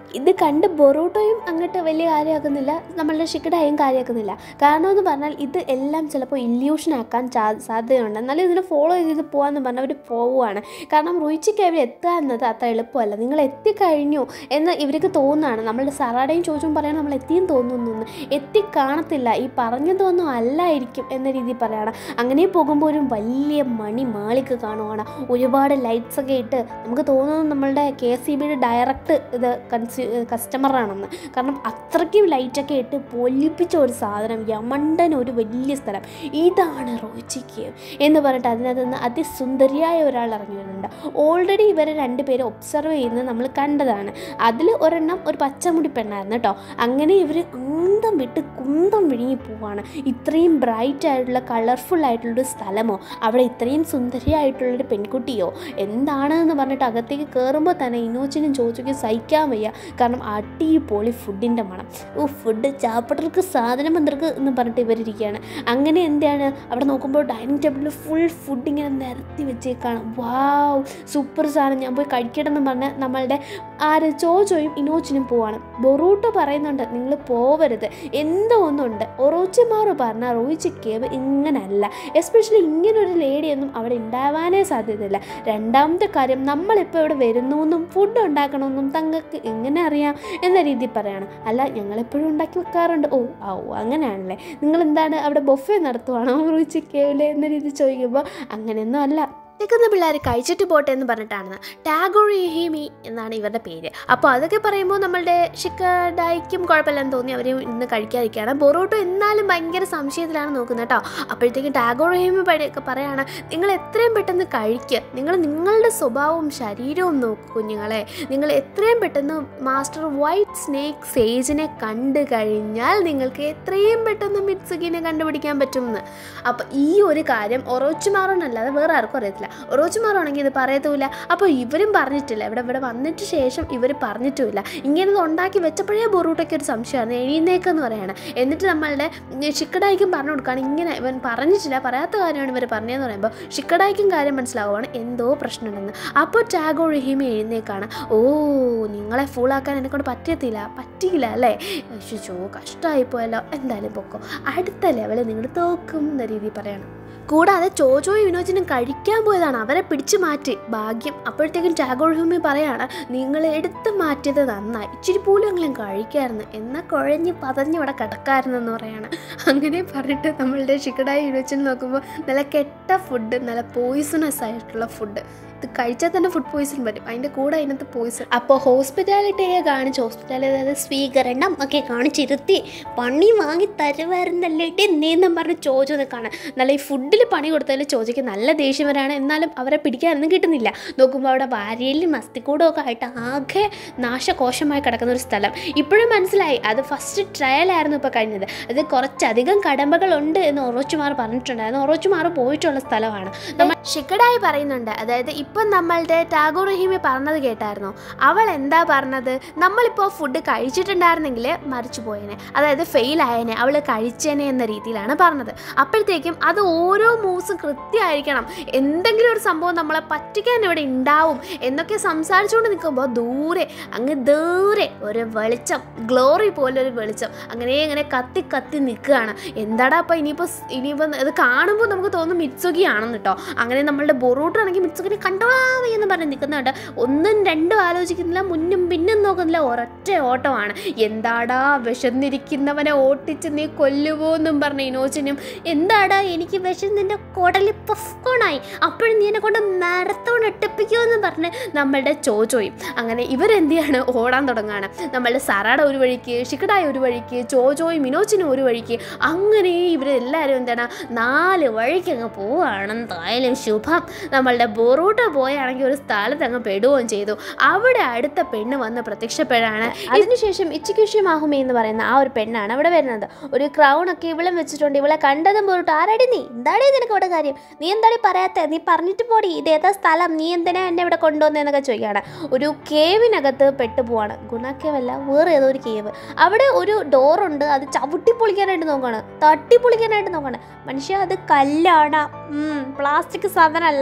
ഇത് കണ്ട് ബൊറൂട്ടോയും അങ്ങോട്ട് വലിയ കാര്യമാക്കുന്നില്ല നമ്മളുടെ ഷിക്കഡായും കാര്യമാക്കുന്നില്ല കാരണം എന്ന് പറഞ്ഞാൽ ഇത് എല്ലാം ചിലപ്പോൾ ഇല്യൂഷൻ ആക്കാൻ ചാ- സാധ്യതയുണ്ട് എന്നാലും ഇതിനെ ഫോളോ ചെയ്ത് പോകാമെന്ന് പറഞ്ഞാൽ അവർ പോവുകയാണ് കാരണം റുയിച്ചിക്ക് അവർ എത്തുക എന്നത് അത്ര എളുപ്പമല്ല നിങ്ങൾ എത്തിക്കഴിഞ്ഞു എന്ന് ഇവർക്ക് തോന്നുകയാണ് നമ്മളുടെ സറാടയും ചോദിച്ചും പറയാൻ നമ്മൾ എത്തിയും തോന്നുന്നു എന്ന്. എത്തി കാണത്തില്ല ഈ പറഞ്ഞതൊന്നും അല്ലായിരിക്കും എന്ന രീതിയിൽ പറയുകയാണ് അങ്ങനെ പോകുമ്പോൾ ഒരു വലിയ മണി മാളിക കാണുവാണ് ഒരുപാട് ലൈറ്റ്സ് ഒക്കെ ഇട്ട് നമുക്ക് തോന്നുന്നു നമ്മളുടെ കെ എസ് ഇ ബിയുടെ ഡയറക്റ്റ് ഇത് കൺസ്യൂ കസ്റ്റമറാണെന്ന് കാരണം അത്രയ്ക്കും ലൈറ്റൊക്കെ ഇട്ട് പൊലിപ്പിച്ച ഒരു സാധനം യമണ്ടൻ ഒരു വലിയ സ്ഥലം ഇതാണ് റോച്ചി കേവ് എന്ന് പറഞ്ഞിട്ട് അതിനകത്ത് നിന്ന് അതിസുന്ദരിയായ ഒരാൾ ഇറങ്ങി വരുന്നുണ്ട് ഓൾറെഡി ഇവരെ രണ്ടുപേരെ ഒബ്സർവ് ചെയ്യുന്നത് നമ്മൾ കണ്ടതാണ് അതിൽ ഒരെണ്ണം ഒരു പച്ചമുടി പെണ്ണായിരുന്നു കേട്ടോ അങ്ങനെ ഇവർ അന്തം വിട്ട് കുന്തം വിഴുങ്ങി പോവാണ് ഇത്രയും ബ്രൈറ്റ് ആയിട്ടുള്ള കളർഫുൾ ആയിട്ടുള്ളൊരു സ്ഥലമോ അവിടെ ഇത്രയും സുന്ദരിയായിട്ടുള്ളൊരു പെൺകുട്ടിയോ എന്താണ് എന്ന് പറഞ്ഞിട്ട് അകത്തേക്ക് കയറുമ്പോൾ തന്നെ ഇനോച്ചിനും ചോദിക്കും സഹിക്കാൻ വയ്യ കാരണം അടിപൊളി ഫുഡിൻ്റെ മണം ഓ ഫുഡ് ചാപ്പട്ടർക്ക് സാധനം വന്നിർക്ക് എന്ന് പറഞ്ഞിട്ട് ഇവരിയ്ക്കുകയാണ് അങ്ങനെ എന്താണ് അവിടെ നോക്കുമ്പോൾ ഡൈനിങ് ടേബിളിൽ ഫുൾ ഫുഡ് ഇങ്ങനെ നിരത്തി വെച്ചേക്കാണ് വാവ് സൂപ്പർ സാധനം ഞാൻ പോയി കഴിക്കണം എന്ന് പറഞ്ഞ് നമ്മളുടെ ആര് ചോജോയും ഇനോച്ചിനും പോവാണ് ബൊറൂട്ടോ പറയുന്നുണ്ട് നിങ്ങൾ പോവരുത് എന്തോ ഒന്നുണ്ട് ഒറോച്ചിമാറ് പറഞ്ഞാൽ റോയിച്ച് കേവ് ഇങ്ങനല്ല എസ്പെഷ്യലി ഇങ്ങനൊരു ലേഡിയൊന്നും അവിടെ ഉണ്ടാവാനേ സാധ്യതയില്ല രണ്ടാമത്തെ കാര്യം നമ്മളിപ്പോൾ ഇവിടെ വരുന്നു എന്നും ഫുഡ് ഉണ്ടാക്കണമെന്നും തങ്ങൾക്ക് എങ്ങനെ അറിയാം എന്ന രീതിയിൽ പറയാണ് അല്ല ഞങ്ങളെപ്പോഴും ഉണ്ടാക്കി വെക്കാറുണ്ട് ഓ ആ ഓ അങ്ങനെയാണല്ലേ നിങ്ങൾ എന്താണ് അവിടെ ബൊഫെ നടത്തുവാണോ റൂച്ചി കേവിലെ എന്ന രീതി ചോദിക്കുമ്പോൾ അങ്ങനെയൊന്നും അല്ല നിൽക്കുന്ന പിള്ളേർ കഴിച്ചിട്ട് പോട്ടെ എന്ന് പറഞ്ഞിട്ടാണ് ടാഗോറിഹിമി എന്നാണ് ഇവരുടെ പേര് അപ്പോൾ അതൊക്കെ പറയുമ്പോൾ നമ്മളുടെ ഷിക്കഡായിക്കും കുഴപ്പമില്ലെന്ന് തോന്നി അവർ ഇന്ന് കഴിക്കാതിരിക്കുകയാണ് ബൊറോട്ടോ എന്നാലും ഭയങ്കര സംശയത്തിലാണ് നോക്കുന്നത് കേട്ടോ അപ്പോഴത്തേക്കും ടാഗോറിഹിമി ഒക്കെ പറയാണ് നിങ്ങൾ എത്രയും പെട്ടെന്ന് കഴിക്കുക നിങ്ങൾ നിങ്ങളുടെ സ്വഭാവവും ശരീരവും നോക്കൂ കുഞ്ഞുങ്ങളെ നിങ്ങൾ എത്രയും പെട്ടെന്ന് മാസ്റ്റർ വൈറ്റ് സ്നേക്ക് സേജിനെ കണ്ടു കഴിഞ്ഞാൽ നിങ്ങൾക്ക് എത്രയും പെട്ടെന്ന് മിത്സുകിനെ കണ്ടുപിടിക്കാൻ പറ്റുമെന്ന് അപ്പോൾ ഈ ഒരു കാര്യം ഒറോച്ചുമാറോനല്ലാതെ വേറെ ആർക്കും അറിയത്തില്ല ഒറോച്ചുമാറാണെങ്കിൽ ഇത് പറയത്തുമില്ല അപ്പോൾ ഇവരും പറഞ്ഞിട്ടില്ല ഇവിടെ ഇവിടെ വന്നിട്ട് ശേഷം ഇവർ പറഞ്ഞിട്ടുമില്ല ഇങ്ങനെ ഇത് ഉണ്ടാക്കി വെച്ചപ്പോഴേ ബൊറൂട്ടയ്ക്ക് ഒരു സംശയമായിരുന്നു എഴുന്നേക്കെന്ന് പറയാണ് എന്നിട്ട് നമ്മളുടെ ഷിക്കഡായിക്കും പറഞ്ഞു കൊടുക്കുകയാണ് ഇങ്ങനെ ഇവൻ പറഞ്ഞിട്ടില്ല പറയാത്ത കാര്യമാണ് ഇവർ പറഞ്ഞതെന്ന് പറയുമ്പോൾ ഷിക്കഡായിക്കും കാര്യം മനസ്സിലാവുകയാണ് എന്തോ പ്രശ്നമുണ്ടെന്ന് അപ്പോൾ ടാഗോ റഹീമി എഴുന്നേക്കാണ് ഓ നിങ്ങളെ ഫുള്ളാക്കാൻ എന്നെക്കൊണ്ട് പറ്റത്തില്ല പറ്റിയില്ല അല്ലേ ശുചോ കഷ്ടമായിപ്പോയല്ലോ എന്തായാലും പൊക്കോ അടുത്ത ലെവലിൽ നിങ്ങൾ തോക്കും എന്ന രീതിയിൽ പറയണം കൂടാതെ ചോജോയും വിനോജിനും കഴിക്കാൻ പോയതാണ് അവരെ പിടിച്ചു മാറ്റി ഭാഗ്യം അപ്പോഴത്തേക്കും ടാഗോൾഹൂമി പറയാണ് നിങ്ങൾ എടുത്തു മാറ്റിയത് നന്നായി ഇച്ചിരി പോലും എങ്കിലും കഴിക്കായിരുന്നു എന്നാൽ കുഴഞ്ഞ് പതഞ്ഞ് ഇവിടെ കിടക്കായിരുന്നു എന്ന് പറയാണ് അങ്ങനെ പറഞ്ഞിട്ട് നമ്മളുടെ ഷിക്കഡായി വിനോജിനെ നോക്കുമ്പോൾ നല്ല കെട്ട ഫുഡ് നല്ല പോയിസണസ് ആയിട്ടുള്ള ഫുഡ് ഇത് കഴിച്ചാൽ തന്നെ ഫുഡ് പോയിസൺ വരും അതിൻ്റെ കൂടെ അതിനകത്ത് പോയിസൺ അപ്പോൾ ഹോസ്പിറ്റാലിറ്റിയെ കാണിച്ച് ഹോസ്പിറ്റാലിറ്റി അതായത് സ്വീകരണം ഒക്കെ കാണിച്ചിരുത്തി പണി വാങ്ങി തരുമായിരുന്നല്ലേ എന്നേന്നും പറഞ്ഞ് ചോദിച്ചു നിൽക്കാണ് നല്ല ഈ ഫുഡിൽ പണി കൊടുത്തതിൽ ചോദിക്ക് നല്ല ദേഷ്യം വരാണ് എന്നാലും അവരെ പിടിക്കാനൊന്നും കിട്ടുന്നില്ല നോക്കുമ്പോൾ അവിടെ വാരിയലും മസ്തിക്കൂടും ഒക്കെ ആയിട്ട് ആകെ നാശകോശമായി കിടക്കുന്ന ഒരു സ്ഥലം ഇപ്പോഴും മനസ്സിലായി അത് ഫസ്റ്റ് ട്രയൽ ആയിരുന്നു ഇപ്പോൾ കഴിഞ്ഞത് അത് കുറച്ചധികം കടമ്പകളുണ്ട് എന്ന് ഒറോച്ചുമാർ പറഞ്ഞിട്ടുണ്ടായിരുന്നു ഒറോച്ചുമാർ പോയിട്ടുള്ള സ്ഥലമാണ് നമ്മൾ ഷിക്കഡായി പറയുന്നുണ്ട് അതായത് ഇപ്പം നമ്മളുടെ ടാഗോർ റഹീമി പറഞ്ഞത് കേട്ടായിരുന്നോ അവൾ എന്താ പറഞ്ഞത് നമ്മളിപ്പോൾ ഫുഡ് കഴിച്ചിട്ടുണ്ടായിരുന്നെങ്കിൽ മരിച്ചു പോയേനെ അതായത് ഫെയിൽ ആയേനെ അവൾ കഴിച്ചേനെ എന്ന രീതിയിലാണ് പറഞ്ഞത് അപ്പോഴത്തേക്കും അത് ഓരോ മൂവ്സും കൃത്യമായിരിക്കണം എന്തെങ്കിലും ഒരു സംഭവം നമ്മളെ പറ്റിക്കാൻ ഇവിടെ ഉണ്ടാവും എന്നൊക്കെ സംസാരിച്ചുകൊണ്ട് നിൽക്കുമ്പോൾ ദൂരെ അങ്ങ് ദൂരെ ഒരു വെളിച്ചം ഗ്ലോറി പോലെ ഒരു വെളിച്ചം അങ്ങനെ അങ്ങനെ കത്തി കത്തി നിൽക്കുകയാണ് എന്താടാ അപ്പം ഇനിയിപ്പോൾ ഇനിയിപ്പോൾ ഇത് കാണുമ്പോൾ നമുക്ക് തോന്നും മിത്സുകി ആണെന്ന് കേട്ടോ അങ്ങനെ നമ്മളുടെ ബൊറൂട്ട് ആണെങ്കിൽ മിത്സുകിനെ കണ്ടോളാമേ എന്ന് പറഞ്ഞ് നിൽക്കുന്നുണ്ട് ഒന്നും രണ്ടും ആലോചിക്കുന്നില്ല മുന്നും പിന്നും നോക്കുന്നില്ല ഒരൊറ്റ ഓട്ടമാണ് എന്താടാ വിശന്നിരിക്കുന്നവനെ ഓട്ടിച്ച് നീ കൊല്ലുവോ എന്നും പറഞ്ഞ ഇനോച്ചിനും എന്താടാ എനിക്ക് വിശന്നിൻ്റെ കുടലി പഫ്കോണായി അപ്പോഴും നീ എന്നെ കൊണ്ട് മാരത്തോൺ എട്ടിപ്പിക്കുമെന്ന് പറഞ്ഞ് നമ്മളുടെ ചോജോയും അങ്ങനെ ഇവരെന്ത് ചെയ്യാണ് ഓടാൻ തുടങ്ങുകയാണ് നമ്മളുടെ സറാട ഒരു വഴിക്ക് ഷിക്കഡായ ഒരു വഴിക്ക് ചോജോയും മിനോച്ചിനും ഒരു വഴിക്ക് അങ്ങനെ ഇവരെല്ലാവരും എന്താണ് നാല് വഴിക്ക് അങ്ങ് പോവുകയാണ് എന്തായാലും ശുഭം നമ്മളുടെ ബൊറൂട്ട പോയാണെങ്കിൽ ഒരു സ്ഥലത്ത് അങ്ങ് പെടുകയും ചെയ്തു അവിടെ അടുത്ത പെണ്ണ് വന്ന് പ്രത്യക്ഷപ്പെടാണ് അതിനുശേഷം ഇച്ചിക്കുഷി മാഹുമി എന്ന് പറയുന്ന ആ ഒരു പെണ്ണാണ് അവിടെ വരുന്നത് ഒരു ക്രൗൺ ഒക്കെ ഇവളും വെച്ചിട്ടുണ്ട് ഇവളെ കണ്ടതും ബൊറൂട്ട ആരാടി നീ എന്താടി നിനക്ക് ഇവിടെ കാര്യം നീ എന്താടി പറയാത്ത നീ പറഞ്ഞിട്ട് പോടി ഇത് ഏതാ സ്ഥലം നീ എന്തിനാ എന്നെ ഇവിടെ കൊണ്ടുവന്നതെന്നൊക്കെ ചോദിക്കുകയാണ് ഒരു കേവിനകത്ത് പെട്ടുപോവാണ് ഗുണ കേവല്ല വേറെ ഏതോ ഒരു കേവ് അവിടെ ഒരു ഡോറുണ്ട് അത് ചവിട്ടി പൊളിക്കാനായിട്ട് നോക്കുകയാണ് തട്ടി പൊളിക്കാനായിട്ട് നോക്കുകയാണ് മനുഷ്യ അത് കല്ലാണ് പ്ലാസ്റ്റിക് സാധനമല്ല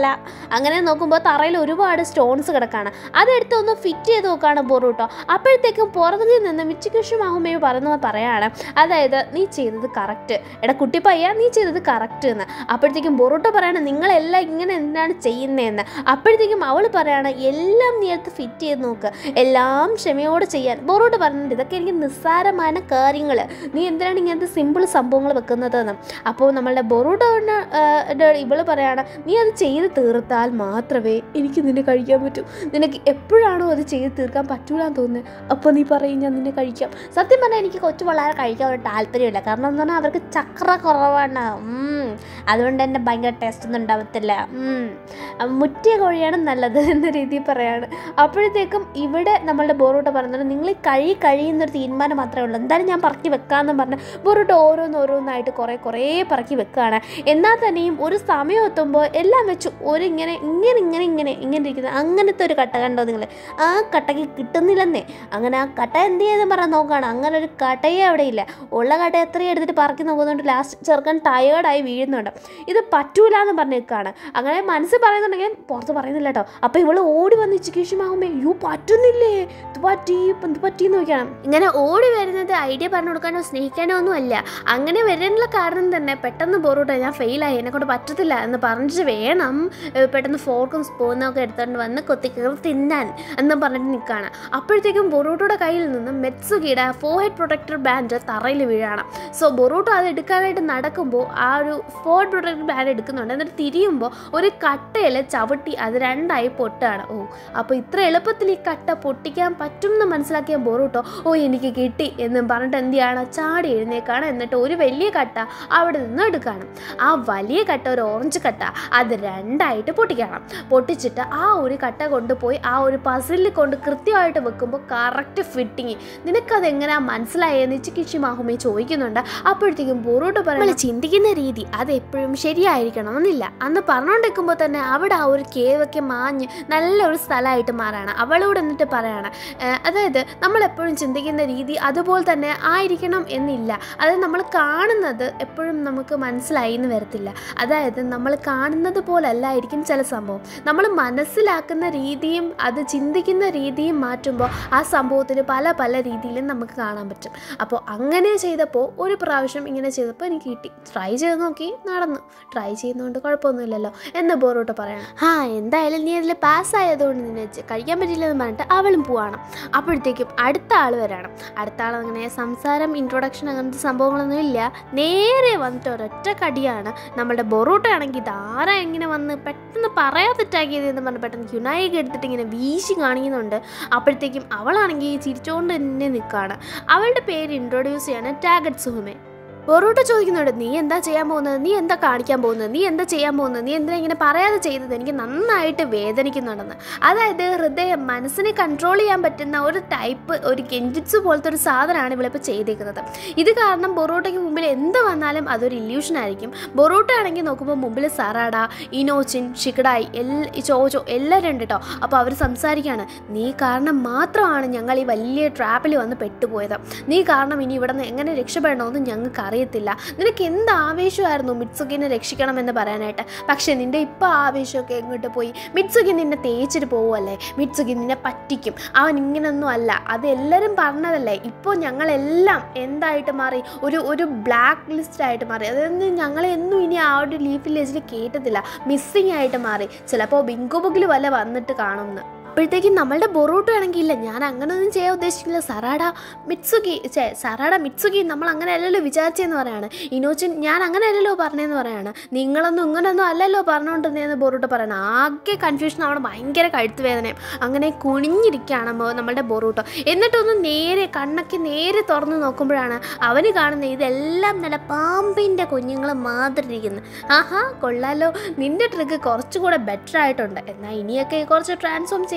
അങ്ങനെ നോക്കുമ്പോൾ തറയിൽ ഒരുപാട് സ്റ്റോൺസ് കിടക്കാണ് അതെടുത്ത് ഒന്ന് ഫിറ്റ് ചെയ്ത് നോക്കുകയാണ് ബൊറൂട്ടോ അപ്പോഴത്തേക്കും പുറകിൽ നിന്ന് മിച്ചിക്കുഷും അഹുമയും പറയുന്നത് പറയാണ് അതായത് നീ ചെയ്തത് കറക്റ്റ് എടാ കുട്ടിപ്പയ്യ നീ ചെയ്തത് കറക്റ്റ് എന്ന് അപ്പോഴത്തേക്കും ബൊറൂട്ടോ പറയാണ് നിങ്ങളെല്ലാം ഇങ്ങനെ എന്താണ് ചെയ്യുന്നതെന്ന് അപ്പോഴത്തേക്കും അവൾ പറയാണ് എല്ലാം നീ എടുത്ത് ഫിറ്റ് ചെയ്ത് നോക്ക് എല്ലാം ക്ഷമയോടെ ചെയ്യാൻ ബൊറൂട്ടോ പറയുന്നുണ്ട് ഇതൊക്കെ എനിക്ക് നിസ്സാരമായ കാര്യങ്ങൾ നീ എന്തിനാണ് ഇങ്ങനത്തെ സിമ്പിൾ സംഭവങ്ങൾ വെക്കുന്നതെന്ന് അപ്പോൾ നമ്മളുടെ ബൊറൂട്ടോ ഇവള് പറയാണ് നീ അത് ചെയ്ത് തീർത്താൽ മാത്രമേ എനിക്ക് നിന്നെ കഴിക്കാൻ പറ്റൂ നിനക്ക് എപ്പോഴാണോ അത് ചെയ്ത് തീർക്കാൻ പറ്റൂലെന്ന് തോന്നുന്നത് അപ്പോൾ നീ പറയും ഞാൻ നിന്നെ കഴിക്കാം സത്യം പറഞ്ഞാൽ എനിക്ക് കൊച്ചു പിള്ളേരെ കഴിക്കാൻ ഒരു താല്പര്യമില്ല കാരണം എന്ന് പറഞ്ഞാൽ അവർക്ക് ചക്ര കുറവാണ് ഉം. അതുകൊണ്ട് തന്നെ ഭയങ്കര ടേസ്റ്റ് ഒന്നും ഉണ്ടാവത്തില്ല ഉം. അപ്പൊ മുറ്റിയ കോഴിയാണ് നല്ലത് എന്ന രീതിയിൽ പറയാണ് അപ്പോഴത്തേക്കും ഇവിടെ നമ്മളുടെ ബോറൂട്ട പറയുന്നത് നിങ്ങൾ ഈ കഴി കഴിയുന്നൊരു തീരുമാനം മാത്രമേ ഉള്ളൂ എന്തായാലും ഞാൻ പറക്കി വെക്കാമെന്ന് പറഞ്ഞ് ബോറൂട്ട ഓരോന്ന് ഓരോന്നായിട്ട് കുറേ കുറേ പറക്കി വെക്കുകയാണ് എന്നാൽ തന്നെയും ഒരു സമയം എത്തുമ്പോൾ എല്ലാം വെച്ച് ഒരു ഇങ്ങനെ ഇങ്ങനെ ഇങ്ങനെ ഇങ്ങനെ ഇങ്ങനെ ഇരിക്കുന്നത് അങ്ങനത്തെ ഒരു കട്ട കണ്ടോ നിങ്ങൾ ആ കട്ടയ്ക്ക് കിട്ടുന്നില്ലെന്നേ അങ്ങനെ ആ കട്ട എന്ത് ചെയ്തെന്ന് പറഞ്ഞാൽ നോക്കുകയാണ് അങ്ങനെ ഒരു കട്ടയേ അവിടെ ഇല്ല ഉള്ള കട്ട എത്രയും എടുത്തിട്ട് പറക്കി നോക്കുന്നുണ്ട് ലാസ്റ്റ് ചെറുക്കൻ ടയേർഡായി വീഴുന്നുണ്ട് ഇത് പറ്റൂല എന്ന് പറഞ്ഞ് നിൽക്കുകയാണ് അങ്ങനെ മനസ്സിൽ പറയുന്നുണ്ടെങ്കിൽ പുറത്ത് പറയുന്നില്ല കേട്ടോ അപ്പോൾ ഇവള് ഓടി വന്ന് ചികിത്സമാകുമ്പോൾ യു പറ്റുന്നില്ലേ ഇത് പറ്റി ഇപ്പം ഇത് പറ്റി എന്ന് നോക്കണം ഇങ്ങനെ ഓടി വരുന്നത് ഐഡിയ പറഞ്ഞു കൊടുക്കാനോ സ്നേഹിക്കാനോ ഒന്നും അല്ല അങ്ങനെ വരാനുള്ള കാരണം തന്നെ പെട്ടെന്ന് ബോറൂട്ടോ ഞാൻ ഫെയിലായി എന്നെ കൊണ്ട് പറ്റത്തില്ല എന്ന് പറഞ്ഞിട്ട് വേണം ഏഹ് പെട്ടെന്ന് ഫോർക്കും സ്പൂണും ഒക്കെ എടുത്തുകൊണ്ട് വന്ന് കൊത്തി കയറി തിന്നാൻ എന്ന് പറഞ്ഞിട്ട് നിൽക്കുകയാണ് അപ്പോഴത്തേക്കും ബൊറൂട്ടോയുടെ കയ്യിൽ നിന്ന് മെറ്റ്സുകിയുടെ ഫോഹെഡ് പ്രൊട്ടക്ടർ ബാൻഡ് തറയിൽ വീഴാണ് സോ ബൊറൂട്ടോ അത് എടുക്കാനായിട്ട് നടക്കുമ്പോൾ ആ ഒരു ഫോഹെഡ് പ്രൊട്ടക്ടർ ബാൻഡ് എടുക്കുന്നുണ്ട് എന്നിട്ട് തിരിയുമ്പോൾ ഒരു കട്ടയിൽ ചവിട്ടി അത് രണ്ടായി പൊട്ടാണ് ഓ അപ്പോൾ ഇത്ര എളുപ്പത്തിൽ ഈ കട്ട പൊട്ടിക്കാൻ പറ്റും എന്ന് മനസ്സിലാക്കിയ ബൊറൂട്ടോ ഓ എനിക്ക് കിട്ടി എന്ന് പറഞ്ഞിട്ട് എന്ത് ചെയ്യാണ് ചാടി എഴുന്നേക്കാണ് എന്നിട്ട് ഒരു വലിയ കട്ട അവിടെ നിന്ന് എടുക്കുകയാണ് ആ വലിയ കട്ട ഒരു ഓറഞ്ച് കട്ട അത് രണ്ടായിട്ട് പൊട്ടിക്കണം പൊട്ടിച്ചിട്ട് ആ ഒരു കട്ട കൊണ്ടുപോയി ആ ഒരു പസിലിൽ കൊണ്ട് കൃത്യമായിട്ട് വെക്കുമ്പോൾ കറക്റ്റ് ഫിറ്റിങ് നിനക്കത് എങ്ങനെയാ മനസ്സിലായെന്ന് ചിക്കിച്ചി മാഹുമേ ചോദിക്കുന്നുണ്ട് അപ്പോഴത്തേക്കും ബോറോട്ട് പറയുന്നത് ചിന്തിക്കുന്ന രീതി അത് എപ്പോഴും ശരിയായിരിക്കണമെന്നില്ല അന്ന് പറഞ്ഞുകൊണ്ടിരിക്കുമ്പോൾ തന്നെ അവിടെ ആ ഒരു കേവൊക്കെ മാഞ്ഞ് നല്ലൊരു സ്ഥലമായിട്ട് മാറാണ് അവളോട് എന്നിട്ട് പറയാണ് ഏഹ് അതായത് നമ്മൾ എപ്പോഴും ചിന്തിക്കുന്ന രീതി അതുപോലെ തന്നെ ആയിരിക്കണം എന്നില്ല അതായത് നമ്മൾ കാണുന്നത് എപ്പോഴും നമുക്ക് മനസ്സിലായി എന്ന് വരത്തില്ല അതായത് നമ്മൾ കാണുന്നത് പോലല്ലായിരിക്കും ചില സംഭവം നമ്മൾ മനസ്സിലാക്കുന്ന രീതിയും അത് ചിന്തിക്കുന്ന രീതിയും മാറ്റുമ്പോൾ ആ സംഭവത്തിന് പല പല രീതിയിലും നമുക്ക് കാണാൻ പറ്റും അപ്പോൾ അങ്ങനെ ചെയ്തപ്പോൾ ഒരു പ്രാവശ്യം ഇങ്ങനെ ചെയ്തപ്പോൾ എനിക്ക് കിട്ടി ട്രൈ ചെയ്ത് നോക്കി നടന്നു ട്രൈ ചെയ്യുന്നതുകൊണ്ട് കുഴപ്പമൊന്നുമില്ലല്ലോ എന്ന് ബോറോട്ട് പറയണം ആ എന്തായാലും നീ അതിൽ പാസ്സായതുകൊണ്ട് നിന്നെ വെച്ച് കഴിക്കാൻ പറ്റില്ലെന്ന് പറഞ്ഞിട്ട് അവളും പോവാണ് അപ്പോഴത്തേക്കും അടുത്ത ആൾ വരാണ് അടുത്ത ആൾ അങ്ങനെ സംസാരം ഇൻട്രൊഡക്ഷൻ അങ്ങനത്തെ സംഭവങ്ങളൊന്നും ഇല്ല നേരെ വന്നിട്ട് ഒരൊറ്റ കടിയാണ് നമ്മുടെ ബൊറോട്ട ആണെങ്കിൽ ഇതാരാ ഇങ്ങനെ വന്ന് പെട്ടെന്ന് പറയാതിട്ടാക്കിയത് എന്ന് പറഞ്ഞ് പെട്ടെന്ന് യുനായിക എടുത്തിട്ട് ഇങ്ങനെ വീശി കാണിക്കുന്നുണ്ട് അപ്പോഴത്തേക്കും അവളാണെങ്കിൽ ചിരിച്ചുകൊണ്ട് തന്നെ നിൽക്കുകയാണ് അവളുടെ പേര് ഇൻട്രൊഡ്യൂസ് ചെയ്യാണ് ടാഗറ്റ് സുഹുമെ ബൊറോട്ട ചോദിക്കുന്നുണ്ട് നീ എന്താ ചെയ്യാൻ പോകുന്നത് നീ എന്താ കാണിക്കാൻ പോകുന്നത് നീ എന്താ ചെയ്യാൻ പോകുന്നത് നീ എന്തിനാ ഇങ്ങനെ പറയാതെ ചെയ്തത് എനിക്ക് നന്നായിട്ട് വേദനിക്കുന്നുണ്ടെന്ന് അതായത് ഹൃദയം മനസ്സിനെ കൺട്രോൾ ചെയ്യാൻ പറ്റുന്ന ഒരു ടൈപ്പ് ഒരു കെഞ്ചിറ്റ്സ് പോലത്തെ ഒരു സാധനമാണ് ഇവളിപ്പോൾ ചെയ്തേക്കുന്നത് ഇത് കാരണം ബൊറോട്ടയ്ക്ക് മുമ്പിൽ എന്ത് വന്നാലും അതൊരു ഇല്യൂഷൻ ആയിരിക്കും ബൊറോട്ട ആണെങ്കിൽ നോക്കുമ്പോൾ മുമ്പിൽ സറാഡ ഇനോച്ചിൻ ഷിക്കഡായി എല്ലാ ചോചോ എല്ലാവരും ഉണ്ട് കേട്ടോ അപ്പോൾ അവർ സംസാരിക്കുകയാണ് നീ കാരണം മാത്രമാണ് ഞങ്ങൾ ഈ വലിയ ട്രാപ്പിൽ വന്ന് പെട്ടുപോയത് നീ കാരണം ഇനി ഇവിടെ നിന്ന് എങ്ങനെ രക്ഷപ്പെടണമെന്ന് ഞങ്ങൾക്ക് അറിയത്തില്ല നിനക്ക് എന്ത് ആവേശമായിരുന്നു മിത്സുകിനെ രക്ഷിക്കണമെന്ന് പറയാനായിട്ട് പക്ഷേ നിന്റെ ഇപ്പോൾ ആവേശമൊക്കെ എങ്ങോട്ട് പോയി മിത്സുകി നിന്നെ തേച്ചിട്ട് പോവുമല്ലേ മിത്സുകി നിന്നെ പറ്റിക്കും അവൻ ഇങ്ങനൊന്നും അല്ല അത് എല്ലാവരും പറഞ്ഞതല്ലേ ഇപ്പോൾ ഞങ്ങളെല്ലാം എന്തായിട്ട് മാറി ഒരു ഒരു ബ്ലാക്ക് ലിസ്റ്റ് ആയിട്ട് മാറി അതായത് ഞങ്ങളെ എന്നും ഇനി ആ ഒരു ലീഫ് വില്ലേജിൽ കേട്ടത്തില്ല മിസ്സിങ് ആയിട്ട് മാറി ചിലപ്പോൾ ബിങ്കു ബുക്കിൽ വല്ല വന്നിട്ട് കാണുമെന്ന് അപ്പോഴത്തേക്കും നമ്മളുടെ ബൊറോട്ടോ ആണെങ്കിൽ ഇല്ല ഞാൻ അങ്ങനെയൊന്നും ചെയ്യാൻ ഉദ്ദേശിക്കുന്നില്ല സറാഡ മിത്സുകി ചേ സറാഡ മിത്സുകി നമ്മൾ അങ്ങനെ അല്ലല്ലോ വിചാരിച്ചെന്ന് പറയാണ് ഇനോച്ചിൻ ഞാൻ അങ്ങനെ അല്ലല്ലോ പറഞ്ഞതെന്ന് പറയാണ് നിങ്ങളൊന്നും ഇങ്ങനെയൊന്നും അല്ലല്ലോ പറഞ്ഞുകൊണ്ടിരുന്നതെന്ന് ബൊറോട്ടോ പറയണം ആകെ കൺഫ്യൂഷൻ ആണ് ഭയങ്കര കഴുത്ത് വേദനയും അങ്ങനെ കുനിഞ്ഞിരിക്കുകയാണ് മോ- നമ്മളുടെ ബൊറോട്ടോ എന്നിട്ടൊന്ന് നേരെ കണ്ണൊക്കെ നേരെ തുറന്ന് നോക്കുമ്പോഴാണ് അവന് കാണുന്നത് ഇതെല്ലാം നല്ല പാമ്പിൻ്റെ കുഞ്ഞുങ്ങൾ മാതിരി ഇരിക്കുന്നു ആഹാ കൊള്ളാലോ നിന്റെ ട്രിക്ക് കുറച്ചുകൂടെ ബെറ്റർ ആയിട്ടുണ്ട് എന്നാൽ ഇനിയൊക്കെ കുറച്ച് ട്രാൻസ്ഫോം ചെയ്യുമ്പോൾ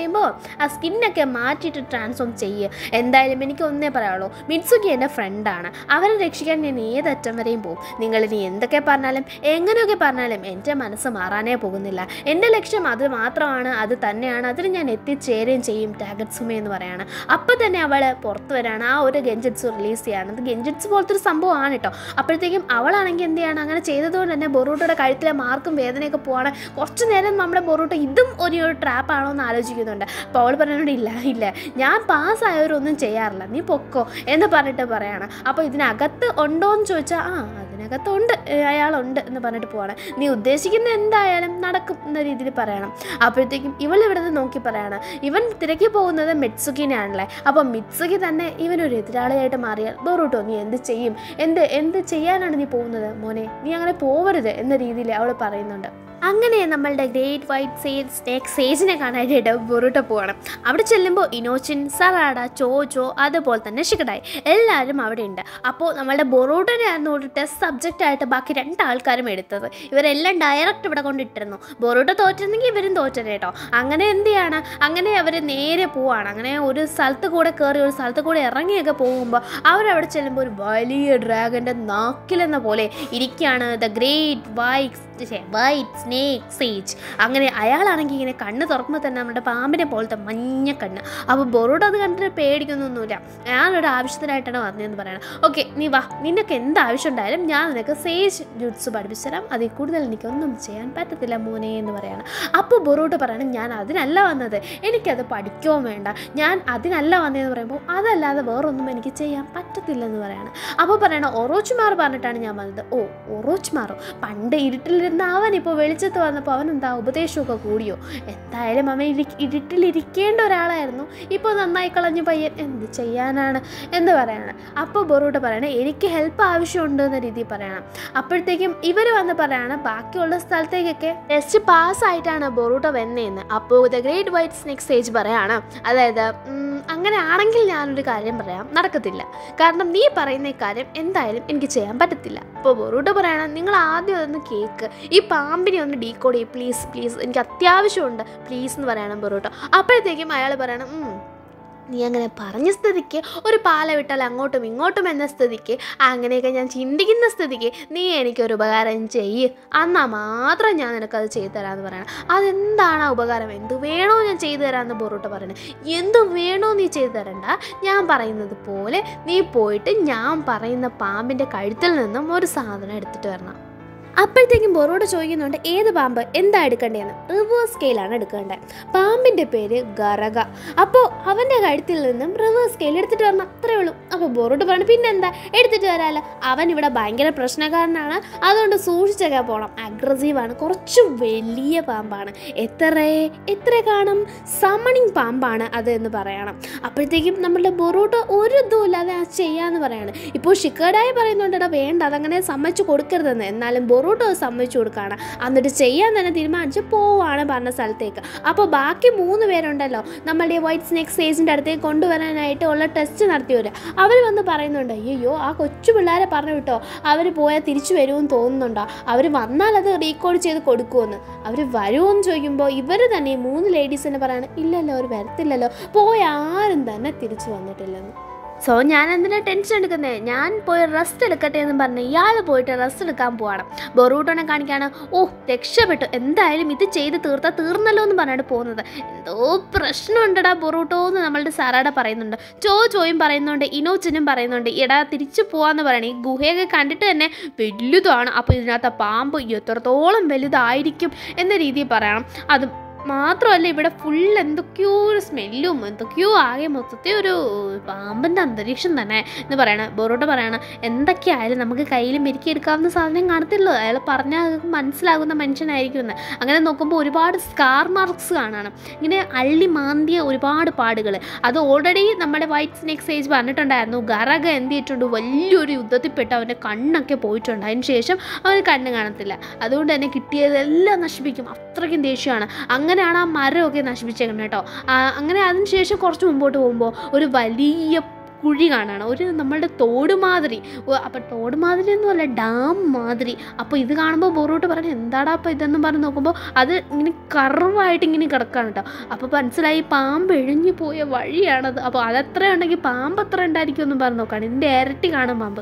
പറയുമ്പോൾ ആ സ്കിന്നൊക്കെ മാറ്റിയിട്ട് ട്രാൻസ്ഫോം ചെയ്യുക എന്തായാലും എനിക്ക് ഒന്നേ പറയാനുള്ളൂ മിത്സുക്കി എൻ്റെ ഫ്രണ്ടാണ് അവരെ രക്ഷിക്കാൻ ഞാൻ ഏതറ്റം വരെയും പോകും നിങ്ങളിനി എന്തൊക്കെ പറഞ്ഞാലും എങ്ങനെയൊക്കെ പറഞ്ഞാലും എൻ്റെ മനസ്സ് മാറാനേ പോകുന്നില്ല എൻ്റെ ലക്ഷ്യം അത് മാത്രമാണ് അത് തന്നെയാണ് അതിന് ഞാൻ എത്തിച്ചേരുകയും ചെയ്യും ടാഗറ്റ്സുമേ എന്ന് പറയാണ് അപ്പോൾ തന്നെ അവൾ പുറത്ത് വരാണ് ആ ഒരു ഗെഞ്ചിറ്റ്സ് റിലീസ് ചെയ്യാണ് അത് ഗെഞ്ചിറ്റ്സ് പോലത്തെ ഒരു സംഭവമാണ് കേട്ടോ അപ്പോഴത്തേക്കും അവളാണെങ്കിൽ എന്ത് ചെയ്യണം അങ്ങനെ ചെയ്തതുകൊണ്ട് തന്നെ ബൊറൂട്ടയുടെ കഴുത്തിലെ മാർക്കും വേദനയൊക്കെ പോവാണ് കുറച്ച് നേരം നമ്മുടെ ബൊറൂട്ട ഇതും ഒരു ഒരു ട്രാപ്പാണോ എന്ന് ആലോചിക്കുന്നുണ്ട് അപ്പോൾ അവൾ പറയുന്നുണ്ട് ഇല്ല ഇല്ല ഞാൻ പാസ്സായവരൊന്നും ചെയ്യാറില്ല നീ പൊക്കോ എന്ന് പറഞ്ഞിട്ട് പറയാണ് അപ്പോൾ ഇതിനകത്ത് ഉണ്ടോ എന്ന് ചോദിച്ചാൽ ആ അതിനകത്തുണ്ട് ഏഹ് അയാളുണ്ട് എന്ന് പറഞ്ഞിട്ട് പോവാണ് നീ ഉദ്ദേശിക്കുന്ന എന്തായാലും നടക്കും എന്ന രീതിയിൽ പറയണം അപ്പോഴത്തേക്കും ഇവൾ ഇവിടെ നിന്ന് നോക്കി പറയാണ് ഇവൻ തിരക്കി പോകുന്നത് മിത്സുക്കിനെയാണല്ലേ അപ്പോൾ മിത്സുക്കി തന്നെ ഇവനൊരു എതിരാളിയായിട്ട് മാറിയാൽ ബോറൂട്ടോ നീ എന്ത് ചെയ്യും എന്ത് എന്ത് ചെയ്യാനാണ് നീ പോകുന്നത് മോനെ നീ അങ്ങനെ പോവരുത് എന്ന രീതിയിൽ അവൾ പറയുന്നുണ്ട് അങ്ങനെ നമ്മളുടെ ഗ്രേറ്റ് വൈറ്റ് സേജ് സ്നേക്ക് സേജിനെ കാണാനായിട്ട് ബൊറൂട്ട പോകണം അവിടെ ചെല്ലുമ്പോൾ ഇനോച്ചിൻ സറാഡ ചോചോ അതുപോലെ തന്നെ ഷിക്കഡായി എല്ലാവരും അവിടെ ഉണ്ട് അപ്പോൾ നമ്മളുടെ ബൊറൂട്ടനായിരുന്നു ഒരു ടെസ്റ്റ് സബ്ജക്റ്റ് ആയിട്ട് ബാക്കി രണ്ട് ആൾക്കാരും എടുത്തത് ഇവരെല്ലാം ഡയറക്റ്റ് ഇവിടെ കൊണ്ടിട്ടിരുന്നു ബൊറൂട്ട തോറ്റിരുന്നെങ്കിൽ ഇവരും തോറ്റത് കേട്ടോ അങ്ങനെ എന്ത് ചെയ്യാണ് അങ്ങനെ അവർ നേരെ പോവാണ് അങ്ങനെ ഒരു സ്ഥലത്ത് കൂടെ കയറി ഒരു സ്ഥലത്ത് കൂടെ ഇറങ്ങിയൊക്കെ പോകുമ്പോൾ അവരവിടെ ചെല്ലുമ്പോൾ ഒരു വലിയ ഡ്രാഗൻ്റെ നാക്കിലെന്ന പോലെ ഇരിക്കുകയാണ് the great white white snake sage അങ്ങനെ അയാളാണെങ്കിൽ ഇങ്ങനെ കണ്ണ് തുറക്കുമ്പോൾ തന്നെ നമ്മുടെ പാമ്പിനെ പോലത്തെ മഞ്ഞ കണ്ണ് അപ്പോൾ ബൊറോഡ് അത് കണ്ടിട്ട് പേടിക്കുന്നൊന്നുമില്ല ഞാനൊരു ആവശ്യത്തിനായിട്ടാണ് വന്നതെന്ന് പറയണം ഓക്കെ നീ വാ നിനക്ക് എന്ത് ആവശ്യം ഉണ്ടായാലും ഞാൻ നിനക്ക് സേജ് ജുട്സ് പഠിപ്പിച്ചു തരാം അതിൽ കൂടുതൽ എനിക്കൊന്നും ചെയ്യാൻ പറ്റത്തില്ല മോനെ എന്ന് പറയണം അപ്പോൾ ബൊറോട്ട് പറയണം ഞാൻ അതിനല്ല വന്നത് എനിക്കത് പഠിക്കുകയോ വേണ്ട ഞാൻ അതിനല്ല വന്നതെന്ന് പറയുമ്പോൾ അതല്ലാതെ വേറൊന്നും എനിക്ക് ചെയ്യാൻ പറ്റത്തില്ലെന്ന് പറയണം അപ്പോൾ പറയണം ഒറോച്ചുമാർ പറഞ്ഞിട്ടാണ് ഞാൻ വന്നത് ഓ ഒറോച്ചുമാറോ പണ്ട് ഇരുട്ടിലിരുന്ന അവൻ ഇപ്പോൾ വെളിച്ചത്ത് വന്നപ്പോൾ അവൻ എന്താ ഉപദേശമൊക്കെ കൂടിയോ എന്തായാലും അവൻ ഇരി ഇരുട്ടിലിരിക്കേണ്ട ഒരാളായിരുന്നു ഇപ്പോൾ നന്നായി കളഞ്ഞു പയ്യൻ എന്ത് ചെയ്യാനാണ് എന്ന് പറയണം അപ്പോൾ ബൊറൂട്ട് പറയണം എനിക്ക് ഹെൽപ്പ് ആവശ്യമുണ്ട് എന്ന രീതിയിൽ പറയണം അപ്പോഴത്തേക്കും ഇവർ വന്ന് പറയാണ് ബാക്കിയുള്ള സ്ഥലത്തേക്കൊക്കെ ടെസ്റ്റ് പാസ്സായിട്ടാണ് ബൊറൂട്ട വന്നതെന്ന് അപ്പോൾ the great white snake stage പറയാണ് അതായത് ഉം, അങ്ങനെ ആണെങ്കിൽ ഞാനൊരു കാര്യം പറയാം നടക്കത്തില്ല കാരണം നീ പറയുന്ന ഈ കാര്യം എന്തായാലും എനിക്ക് ചെയ്യാൻ പറ്റത്തില്ല അപ്പോൾ ബൊറൂട്ട പറയണം നിങ്ങൾ ആദ്യം അതൊന്ന് കേക്ക് ഈ പാമ്പിനെ ഒന്ന് ഡീകോഡ് ചെയ്യും പ്ലീസ് പ്ലീസ് എനിക്ക് അത്യാവശ്യമുണ്ട് പ്ലീസ് എന്ന് പറയണം ബൊറൂട്ട അപ്പോഴത്തേക്കും അയാൾ പറയണം "ഉം, നീ അങ്ങനെ പറഞ്ഞ സ്ഥിതിക്ക് ഒരു പാല വിട്ടാൽ അങ്ങോട്ടും ഇങ്ങോട്ടും എന്ന സ്ഥിതിക്ക് അങ്ങനെയൊക്കെ ഞാൻ ചിന്തിക്കുന്ന സ്ഥിതിക്ക് നീ എനിക്കൊരു ഉപകാരം ചെയ്യ് എന്നാൽ മാത്രം ഞാൻ നിനക്കത് ചെയ്തു തരാമെന്ന് പറയണം അതെന്താണ് ആ ഉപകാരം എന്ത് വേണോ ഞാൻ ചെയ്തു തരാമെന്ന് ബൊറൂട്ട പറയണത് എന്ത് വേണോ നീ ചെയ്തു തരണ്ട ഞാൻ പറയുന്നത് പോലെ നീ പോയിട്ട് ഞാൻ പറയുന്ന പാമ്പിൻ്റെ കഴുത്തിൽ നിന്നും ഒരു സാധനം എടുത്തിട്ട് വരണം അപ്പോഴത്തേക്കും ബൊറോട് ചോദിക്കുന്നുണ്ട് ഏത് പാമ്പ് എന്താ എടുക്കേണ്ടതെന്ന് റിവേഴ്സ് സ്കെയിലാണ് എടുക്കേണ്ടത് പാമ്പിൻ്റെ പേര് ഗറക അപ്പോൾ അവൻ്റെ കഴുത്തിൽ നിന്നും റിവേഴ്സ് സ്കെയിൽ എടുത്തിട്ട് വരണം അത്രേ ഉള്ളൂ അപ്പോൾ ബൊറോട് പറഞ്ഞു പിന്നെന്താ എടുത്തിട്ട് വരാമല്ലോ അവൻ ഇവിടെ ഭയങ്കര പ്രശ്നക്കാരനാണ് അതുകൊണ്ട് സൂക്ഷിച്ചൊക്കെ പോകണം അഗ്രസീവാണ് കുറച്ച് വലിയ പാമ്പാണ് എത്ര എത്ര കാണും സമണിങ് പാമ്പാണ് അത് എന്ന് പറയണം അപ്പോഴത്തേക്കും നമ്മളുടെ ബൊറോട്ടോ ഒരു ഇതും ഇല്ലാതെ ആ ചെയ്യാന്ന് പറയാണ് ഇപ്പോൾ ഷിക്കേഡായി പറയുന്നുണ്ടെടാ വേണ്ട അതങ്ങനെ സമ്മതിച്ചു കൊടുക്കരുതെന്ന് എന്നാലും ബൊറോട്ടോ അത് സമ്മതിച്ചു കൊടുക്കുകയാണ് എന്നിട്ട് ചെയ്യാൻ തന്നെ തീരുമാനിച്ച് പോവാണ് പറഞ്ഞ സ്ഥലത്തേക്ക് അപ്പോൾ ബാക്കി മൂന്ന് പേരുണ്ടല്ലോ നമ്മളുടെ വൈറ്റ് സ്നേക്ക് സ്റ്റേജിൻ്റെ അടുത്തേക്ക് കൊണ്ടുവരാനായിട്ട് ഉള്ള ടെസ്റ്റ് നടത്തിയവർ അവർ വന്ന് പറയുന്നുണ്ട് അയ്യോ ആ കൊച്ചു പിള്ളേരെ പറഞ്ഞു വിട്ടോ അവർ പോയാൽ തിരിച്ചു വരുമെന്ന് തോന്നുന്നുണ്ടോ അവർ വന്നാൽ അത് റീകോഡ് ചെയ്ത് കൊടുക്കുമെന്ന് അവർ വരുമോയെന്ന് ചോദിക്കുമ്പോൾ ഇവർ തന്നെ ഈ മൂന്ന് ലേഡീസിന് പറയാണ് ഇല്ലല്ലോ അവർ വരത്തില്ലല്ലോ പോയ ആരും തന്നെ തിരിച്ചു വന്നിട്ടില്ലെന്ന് സോ ഞാൻ എന്തിനാ ടെൻഷൻ എടുക്കുന്നത് ഞാൻ പോയി റെസ്റ്റ് എടുക്കട്ടെ എന്ന് പറഞ്ഞ് ഇയാൾ പോയിട്ട് റെസ്റ്റ് എടുക്കാൻ പോവാണ് ബൊറൂട്ടോനെ കാണിക്കാണ് ഓ രക്ഷപ്പെട്ടു എന്തായാലും ഇത് ചെയ്ത് തീർത്താൽ തീർന്നല്ലോ എന്ന് പറഞ്ഞിട്ട് പോകുന്നത് എന്തോ പ്രശ്നമുണ്ടടാ ബൊറൂട്ടോ എന്ന് നമ്മളുടെ സാറാട പറയുന്നുണ്ട് ചോ ചോയും പറയുന്നുണ്ട് ഇനോച്ചനും പറയുന്നുണ്ട് എടാ തിരിച്ചു പോവാന്ന് പറയണേ ഈ ഗുഹയൊക്കെ കണ്ടിട്ട് തന്നെ വലുതാണ് അപ്പോൾ ഇതിനകത്ത് പാമ്പ് എത്രത്തോളം വലുതായിരിക്കും എന്ന രീതിയിൽ പറയണം അത് മാത്രമല്ല ഇവിടെ ഫുൾ എന്തൊക്കെയോ ഒരു സ്മെല്ലും എന്തൊക്കെയോ ആകെ മൊത്തത്തിൽ ഒരു പാമ്പിൻ്റെ അന്തരീക്ഷം തന്നെ എന്ന് പറയണ ബൊറോട്ട പറയണ എന്തൊക്കെയായാലും നമുക്ക് കയ്യിൽ മെരുക്കിയെടുക്കാവുന്ന സാധനം കാണത്തില്ലോ അയാൾ പറഞ്ഞാൽ അതൊക്കെ മനസ്സിലാകുന്ന മനുഷ്യനായിരിക്കും എന്ന് അങ്ങനെ നോക്കുമ്പോൾ ഒരുപാട് സ്കാർ മാർക്സ് കാണണം ഇങ്ങനെ അള്ളി മാന്തിയ ഒരുപാട് പാടുകൾ അത് ഓൾറെഡി നമ്മുടെ വൈറ്റ് സ്നേക്ക് സേജ് പറഞ്ഞിട്ടുണ്ടായിരുന്നു ഗറക എന്ത് ചെയ്തിട്ടുണ്ട് വലിയൊരു യുദ്ധത്തിൽപ്പെട്ട് അവൻ്റെ കണ്ണൊക്കെ പോയിട്ടുണ്ട് അതിന് ശേഷം അവന് കണ്ണ് കാണത്തില്ല അതുകൊണ്ട് തന്നെ കിട്ടിയതെല്ലാം നശിപ്പിക്കും അത്രയ്ക്കും ദേഷ്യമാണ് അങ്ങനെയാണ് ആ മരമൊക്കെ നശിപ്പിച്ചേക്കുന്നത് കേട്ടോ ആ, അങ്ങനെ അതിനുശേഷം കുറച്ച് മുമ്പോട്ട് പോകുമ്പോൾ ഒരു വലിയ കുഴി കാണാണ് ഒരു നമ്മളുടെ തോട് മാതിരി അപ്പം തോട് മാതിരി ഒന്നുമല്ല ഡാം മാതിരി അപ്പോൾ ഇത് കാണുമ്പോൾ ബോറോട്ട് പറഞ്ഞു എന്താടാ അപ്പോൾ ഇതെന്ന് പറഞ്ഞ് നോക്കുമ്പോൾ അത് ഇങ്ങനെ കർവായിട്ട് ഇങ്ങനെ കിടക്കാണ് കേട്ടോ അപ്പോൾ മനസ്സിലായി പാമ്പ് എഴിഞ്ഞു പോയ വഴിയാണത് അപ്പോൾ അതെത്ര ഉണ്ടെങ്കിൽ പാമ്പ് എത്ര ഉണ്ടായിരിക്കും എന്ന് പറഞ്ഞ് നോക്കുകയാണ് ഇതിൻ്റെ ഇരട്ടി കാണും പാമ്പ്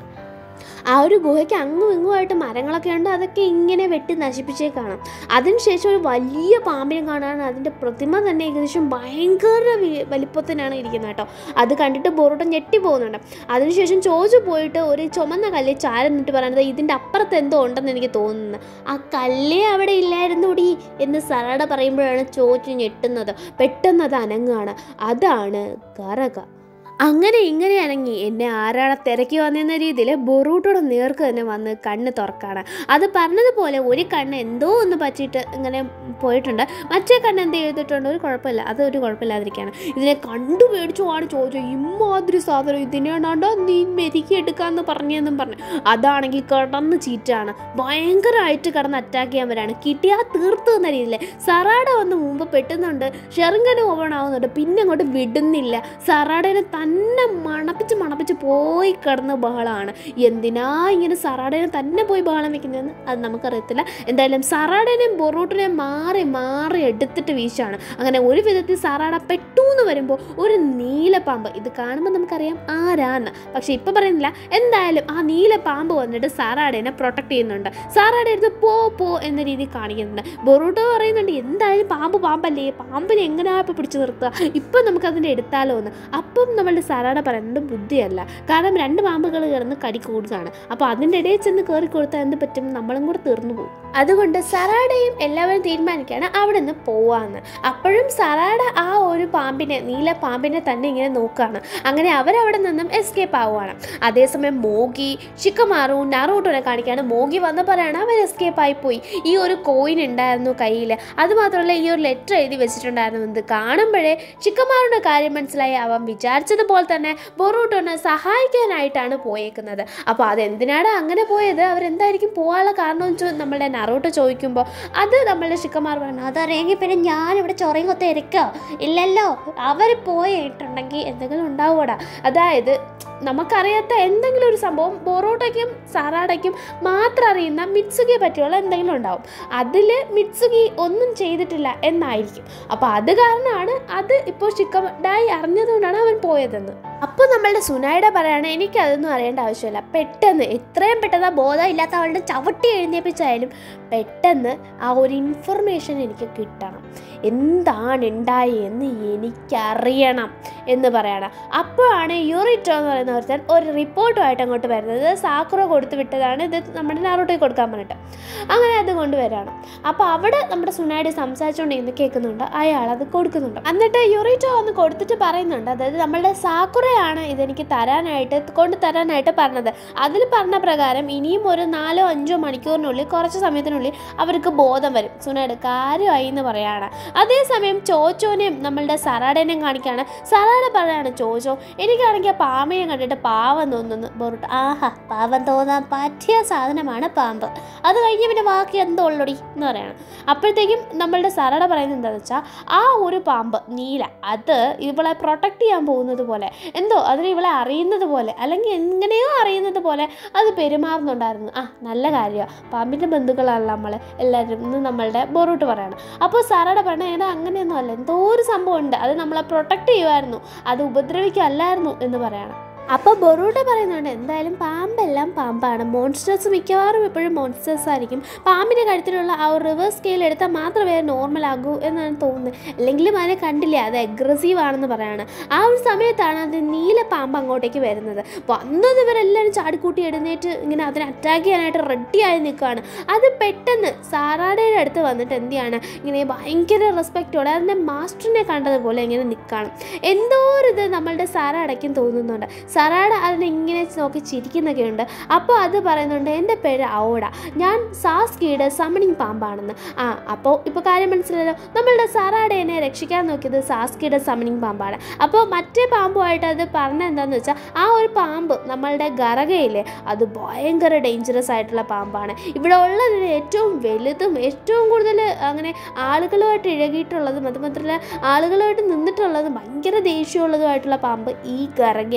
ആ ഒരു ഗുഹയ്ക്ക് അങ്ങും ഇങ്ങുമായിട്ട് മരങ്ങളൊക്കെ ഉണ്ട് അതൊക്കെ ഇങ്ങനെ വെട്ടി നശിപ്പിച്ചേ കാണാം അതിനുശേഷം ഒരു വലിയ പാമ്പിനെ കാണാൻ അതിൻ്റെ പ്രതിമ തന്നെ ഏകദേശം ഭയങ്കര വി- വലിപ്പത്തിനാണ് ഇരിക്കുന്നത് കേട്ടോ അത് കണ്ടിട്ട് ബോറോട്ടം ഞെട്ടി പോകുന്നുണ്ട് അതിനുശേഷം ചോദിച്ചു പോയിട്ട് ഒരു ചുമന്ന കല്ല് ചാരം നിന്നിട്ട് പറയുന്നത് ഇതിൻ്റെ അപ്പുറത്ത് എന്തോ ഉണ്ടെന്ന് എനിക്ക് തോന്നുന്നു ആ കല്ലേ അവിടെ ഇല്ലായിരുന്നോടി എന്ന് സറാട പറയുമ്പോഴാണ് ചോദിച്ചു ഞെട്ടുന്നത് പെട്ടെന്ന് അത് അനങ്ങുകയാണ് അതാണ് കറക അങ്ങനെ ഇങ്ങനെ അനങ്ങി എന്നെ ആരാണ് തിരക്കി വന്നെന്ന രീതിയിൽ ബൊറൂട്ടോടെ നേർക്ക് തന്നെ വന്ന് കണ്ണ് തുറക്കാണ് അത് പറഞ്ഞതുപോലെ ഒരു കണ്ണ് എന്തോ ഒന്ന് പറ്റിയിട്ട് ഇങ്ങനെ പോയിട്ടുണ്ട് മറ്റേ കണ്ണ് എന്ത് ചെയ്തിട്ടുണ്ട് ഒരു കുഴപ്പമില്ല അത് ഒരു കുഴപ്പമില്ലാതിരിക്കുകയാണ് ഇതിനെ കണ്ടു പേടിച്ചു ആണ് ചോദിച്ചു ഇമ്മാതിരി സാധനം ഇതിനെയാണോ നീ മെരുക്കി എടുക്കാമെന്ന് പറഞ്ഞെന്നും പറഞ്ഞു അതാണെങ്കിൽ കിടന്ന് ചീറ്റാണ് ഭയങ്കരമായിട്ട് കിടന്ന് അറ്റാക്ക് ചെയ്യാൻ വരാണ് കിട്ടിയാൽ തീർത്തു എന്ന രീതിയിൽ സറാഡ വന്ന് മുമ്പ് പെട്ടുന്നുണ്ട് ഷെറിങ്കന് ഓവൺ ആവുന്നുണ്ട് പിന്നെ അങ്ങോട്ട് വിടുന്നില്ല സറാഡേനെ തന്നെ മണപ്പിച്ച് മണപ്പിച്ച് പോയി കിടന്ന ബഹളമാണ് എന്തിനാ ഇങ്ങനെ സറാഡേനെ തന്നെ പോയി ബഹളം വെക്കുന്നതെന്ന് അത് നമുക്കറിയത്തില്ല എന്തായാലും സറാഡേനെയും ബൊറൂട്ടിനെയും മാറി മാറി എടുത്തിട്ട് വീശാണ് അങ്ങനെ ഒരു വിധത്തിൽ സറാഡ പെട്ടു എന്ന് വരുമ്പോൾ ഒരു നീലപ്പാമ്പ് ഇത് കാണുമ്പോൾ നമുക്കറിയാം ആരാന്ന് പക്ഷെ ഇപ്പം പറയുന്നില്ല എന്തായാലും ആ നീലപ്പാമ്പ് വന്നിട്ട് സാറാടേനെ പ്രൊട്ടക്ട് ചെയ്യുന്നുണ്ട് സാറാടെ അടുത്ത് പോ പോ എന്ന രീതി കാണിക്കുന്നുണ്ട് ബൊറൂട്ടോ പറയുന്നുണ്ട് എന്തായാലും പാമ്പ് പാമ്പല്ലേ പാമ്പിനെ എങ്ങനെയാ ഇപ്പം പിടിച്ചു നിർത്തുക ഇപ്പം നമുക്കതിൻ്റെ എടുത്താലോ എന്ന് അപ്പം നമ്മളുടെ സാറാട പറയുന്നത് ബുദ്ധിയല്ല കാരണം രണ്ട് പാമ്പുകൾ കിടന്ന് കടി കൂടുകയാണ് അപ്പോൾ അതിൻ്റെ ഇടയിൽ ചെന്ന് കയറി കൊടുത്താൽ എന്ത് പറ്റും നമ്മളും കൂടെ തീർന്നു പോകും അതുകൊണ്ട് സറാഡയും എല്ലാവരും തീരുമാനിക്കുകയാണ് അവിടെ നിന്ന് പോവാന്ന് അപ്പോഴും സറാഡ ആ ഒരു പാമ്പിനെ നീല പാമ്പിനെ തന്നെ ഇങ്ങനെ നോക്കുകയാണ് അങ്ങനെ അവരവിടെ നിന്നും എസ്കേപ്പ് ആവുകയാണ് അതേസമയം മോഗി ഷിക്കമാറും നാറൂട്ടോനെ കാണിക്കുകയാണ് മോഗി വന്നപ്പോഴാണ് അവർ എസ്കേപ്പ് ആയിപ്പോയി ഈ ഒരു കോയിൻ ഉണ്ടായിരുന്നു കയ്യിൽ അതുമാത്രമല്ല ഈ ഒരു ലെറ്റർ എഴുതി വെച്ചിട്ടുണ്ടായിരുന്നു ഇത് കാണുമ്പോഴേ ചിക്കമാറുടെ കാര്യം മനസ്സിലായി അവൻ വിചാരിച്ചതുപോലെ തന്നെ ബൊറൂട്ടോനെ സഹായിക്കാനായിട്ടാണ് പോയേക്കുന്നത് അപ്പോൾ അതെന്തിനാണ് അങ്ങനെ പോയത് അവരെന്തായിരിക്കും പോകാനുള്ള കാരണം എന്ന് ചോ- നമ്മളുടെ നറോട്ടോ ചോദിക്കുമ്പോൾ അത് നമ്മളുടെ ചിക്കന്മാർ പറഞ്ഞു അതറിയെങ്കിൽ പിന്നെ ഞാനിവിടെ ചൊറയും കൊത്ത ഇരിക്കോ ഇല്ലല്ലോ അവർ പോയിട്ടുണ്ടെങ്കിൽ എന്തെങ്കിലും ഉണ്ടാവൂടാ അതായത് നമുക്കറിയാത്ത എന്തെങ്കിലും ഒരു സംഭവം ബൊറോട്ടയ്ക്കും സാറാടയ്ക്കും മാത്രം അറിയുന്ന മിത്സുകിയെ പറ്റിയുള്ള എന്തെങ്കിലും ഉണ്ടാവും അതിൽ മിത്സുകി ഒന്നും ചെയ്തിട്ടില്ല എന്നായിരിക്കും അപ്പോൾ അത് കാരണമാണ് അത് ഇപ്പോൾ ചിക്കഡായി അറിഞ്ഞതുകൊണ്ടാണ് അവൻ പോയതെന്ന് അപ്പോൾ നമ്മളുടെ സുനായിടെ പറയാണ് എനിക്കതൊന്നും അറിയേണ്ട ആവശ്യമില്ല പെട്ടെന്ന് എത്രയും പെട്ടെന്ന് ആ ബോധം ഇല്ലാത്ത അവളുടെ ചവിട്ടി എഴുന്നേപ്പിച്ചായാലും പെട്ടെന്ന് ആ ഒരു ഇൻഫർമേഷൻ എനിക്ക് കിട്ടണം എന്താണ് ഉണ്ടായി എന്ന് എനിക്കറിയണം എന്ന് പറയണം അപ്പോഴാണ് യൂറിറ്റോ എന്ന് പറയുന്ന ഒരുത്തൻ ഒരു റിപ്പോർട്ടുമായിട്ട് അങ്ങോട്ട് വരുന്നത് ഇത് സാക്കുറ കൊടുത്തു വിട്ടതാണ് ഇത് നമ്മുടെ നാറോട്ടോയ്ക്ക് കൊടുക്കാൻ പറഞ്ഞിട്ട് അങ്ങനെ അത് കൊണ്ടുവരാണ് അപ്പോൾ അവിടെ നമ്മുടെ സുനാഡി സംസാരിച്ചുകൊണ്ടിരുന്ന് കേൾക്കുന്നുണ്ട് അയാൾ അത് കൊടുക്കുന്നുണ്ട് എന്നിട്ട് യൂറിറ്റോ ഒന്ന് കൊടുത്തിട്ട് പറയുന്നുണ്ട് അതായത് നമ്മളുടെ സാക്കുറയാണ് ഇതെനിക്ക് തരാനായിട്ട് കൊണ്ട് തരാനായിട്ട് പറഞ്ഞത് അതിൽ പറഞ്ഞ പ്രകാരം ഇനിയും ഒരു നാലോ അഞ്ചോ മണിക്കൂറിനുള്ളിൽ കുറച്ച് സമയത്തിനുള്ളിൽ അവർക്ക് ബോധം വരും സുനാഡ് കാര്യമായി എന്ന് പറയാണ് അതേസമയം ചോച്ചോനെയും നമ്മളുടെ സറാഡേനെയും കാണിക്കുകയാണ് സറാഡ പറയാണ് ചോച്ചോ എനിക്കാണെങ്കിൽ ആ പാമ്പയെ കണ്ടിട്ട് പാവം തോന്നുന്നു ബോറുട്ട് ആഹാ പാവം തോന്നാൻ പറ്റിയ സാധനമാണ് പാമ്പ് അത് കഴിഞ്ഞ് പിന്നെ ബാക്കി എന്തോ ഉള്ളടി എന്ന് പറയണം അപ്പോഴത്തേക്കും നമ്മളുടെ സറാഡ പറയുന്നത് എന്താണെന്ന് വെച്ചാൽ ആ ഒരു പാമ്പ് നീല അത് ഇവളെ പ്രൊട്ടക്റ്റ് ചെയ്യാൻ പോകുന്നത് പോലെ എന്തോ അതിന് ഇവളെ അറിയുന്നത് പോലെ അല്ലെങ്കിൽ എങ്ങനെയോ അറിയുന്നത് പോലെ അത് പെരുമാറുന്നുണ്ടായിരുന്നു ആ നല്ല കാര്യമാണ് പാമ്പിൻ്റെ ബന്ധുക്കളാണ് നമ്മൾ എല്ലാവരും എന്ന് നമ്മളുടെ ബോറൂട്ട് പറയണം അപ്പോൾ സാറയുടെ പറഞ്ഞ ഏതാ അങ്ങനെയൊന്നും അല്ല എന്തോ ഒരു സംഭവം ഉണ്ട് അത് നമ്മളെ പ്രൊട്ടക്റ്റ് ചെയ്യുമായിരുന്നു അത് ഉപദ്രവിക്കല്ലായിരുന്നു എന്ന് പറയണം അപ്പോൾ ബൊറൂട്ട പറയുന്നുണ്ട് എന്തായാലും പാമ്പെല്ലാം പാമ്പാണ് മോൺസ്റ്റേഴ്സ് മിക്കവാറും എപ്പോഴും മോൺസ്റ്റേഴ്സ് ആയിരിക്കും പാമ്പിൻ്റെ കഴുത്തിലുള്ള ആ ഒരു റിവേഴ്സ് സ്കെയിൽ എടുത്താൽ മാത്രമേ നോർമൽ ആകൂ എന്നാണ് തോന്നുന്നത് അല്ലെങ്കിലും അതിനെ കണ്ടില്ലേ അത് അഗ്രസീവ് ആണെന്ന് പറയാണ് ആ ഒരു സമയത്താണ് അത് നീല പാമ്പ് അങ്ങോട്ടേക്ക് വരുന്നത് വന്നത് ഇവരെല്ലാവരും ചാടിക്കൂട്ടി എഴുന്നേറ്റ് ഇങ്ങനെ അതിനെ അറ്റാക്ക് ചെയ്യാനായിട്ട് റെഡിയായി നിൽക്കുകയാണ് അത് പെട്ടെന്ന് സാറാടയുടെ അടുത്ത് വന്നിട്ട് എന്ത് ചെയ്യാണ് ഇങ്ങനെ ഭയങ്കര റെസ്പെക്റ്റോടെ അതിൻ്റെ മാസ്റ്ററിനെ കണ്ടതുപോലെ ഇങ്ങനെ നിൽക്കുകയാണ് എന്തോ ഒരു ഇത് നമ്മളുടെ സാറാടയ്ക്കും തോന്നുന്നുണ്ട് സറാട അതിനെ ഇങ്ങനെ നോക്കി ചിരിക്കുന്നൊക്കെ ഉണ്ട് അപ്പോൾ അത് പറയുന്നുണ്ട് എൻ്റെ പേര് ഔഡ ഞാൻ സാസ്കിയുടെ സമ്മണിങ് പാമ്പാണെന്ന് ആ അപ്പോൾ ഇപ്പോൾ കാര്യം മനസ്സിലായല്ലോ നമ്മളുടെ സറാടേനെ രക്ഷിക്കാൻ നോക്കിയത് സാസ്കിയുടെ സമ്മണിങ് പാമ്പാണ് അപ്പോൾ മറ്റേ പാമ്പുമായിട്ട് അത് പറഞ്ഞ എന്താണെന്ന് വെച്ചാൽ ആ ഒരു പാമ്പ് നമ്മളുടെ ഗറകയിലെ അത് ഭയങ്കര ഡേഞ്ചറസ് ആയിട്ടുള്ള പാമ്പാണ് ഇവിടെ ഉള്ളതിൽ ഏറ്റവും വലുതും ഏറ്റവും കൂടുതൽ അങ്ങനെ ആളുകളുമായിട്ട് ഇഴകിയിട്ടുള്ളതും അതുമാത്രമല്ല ആളുകളുമായിട്ട് നിന്നിട്ടുള്ളതും ഭയങ്കര ദേഷ്യമുള്ളതുമായിട്ടുള്ള പാമ്പ് ഈ ഗറകയാണ്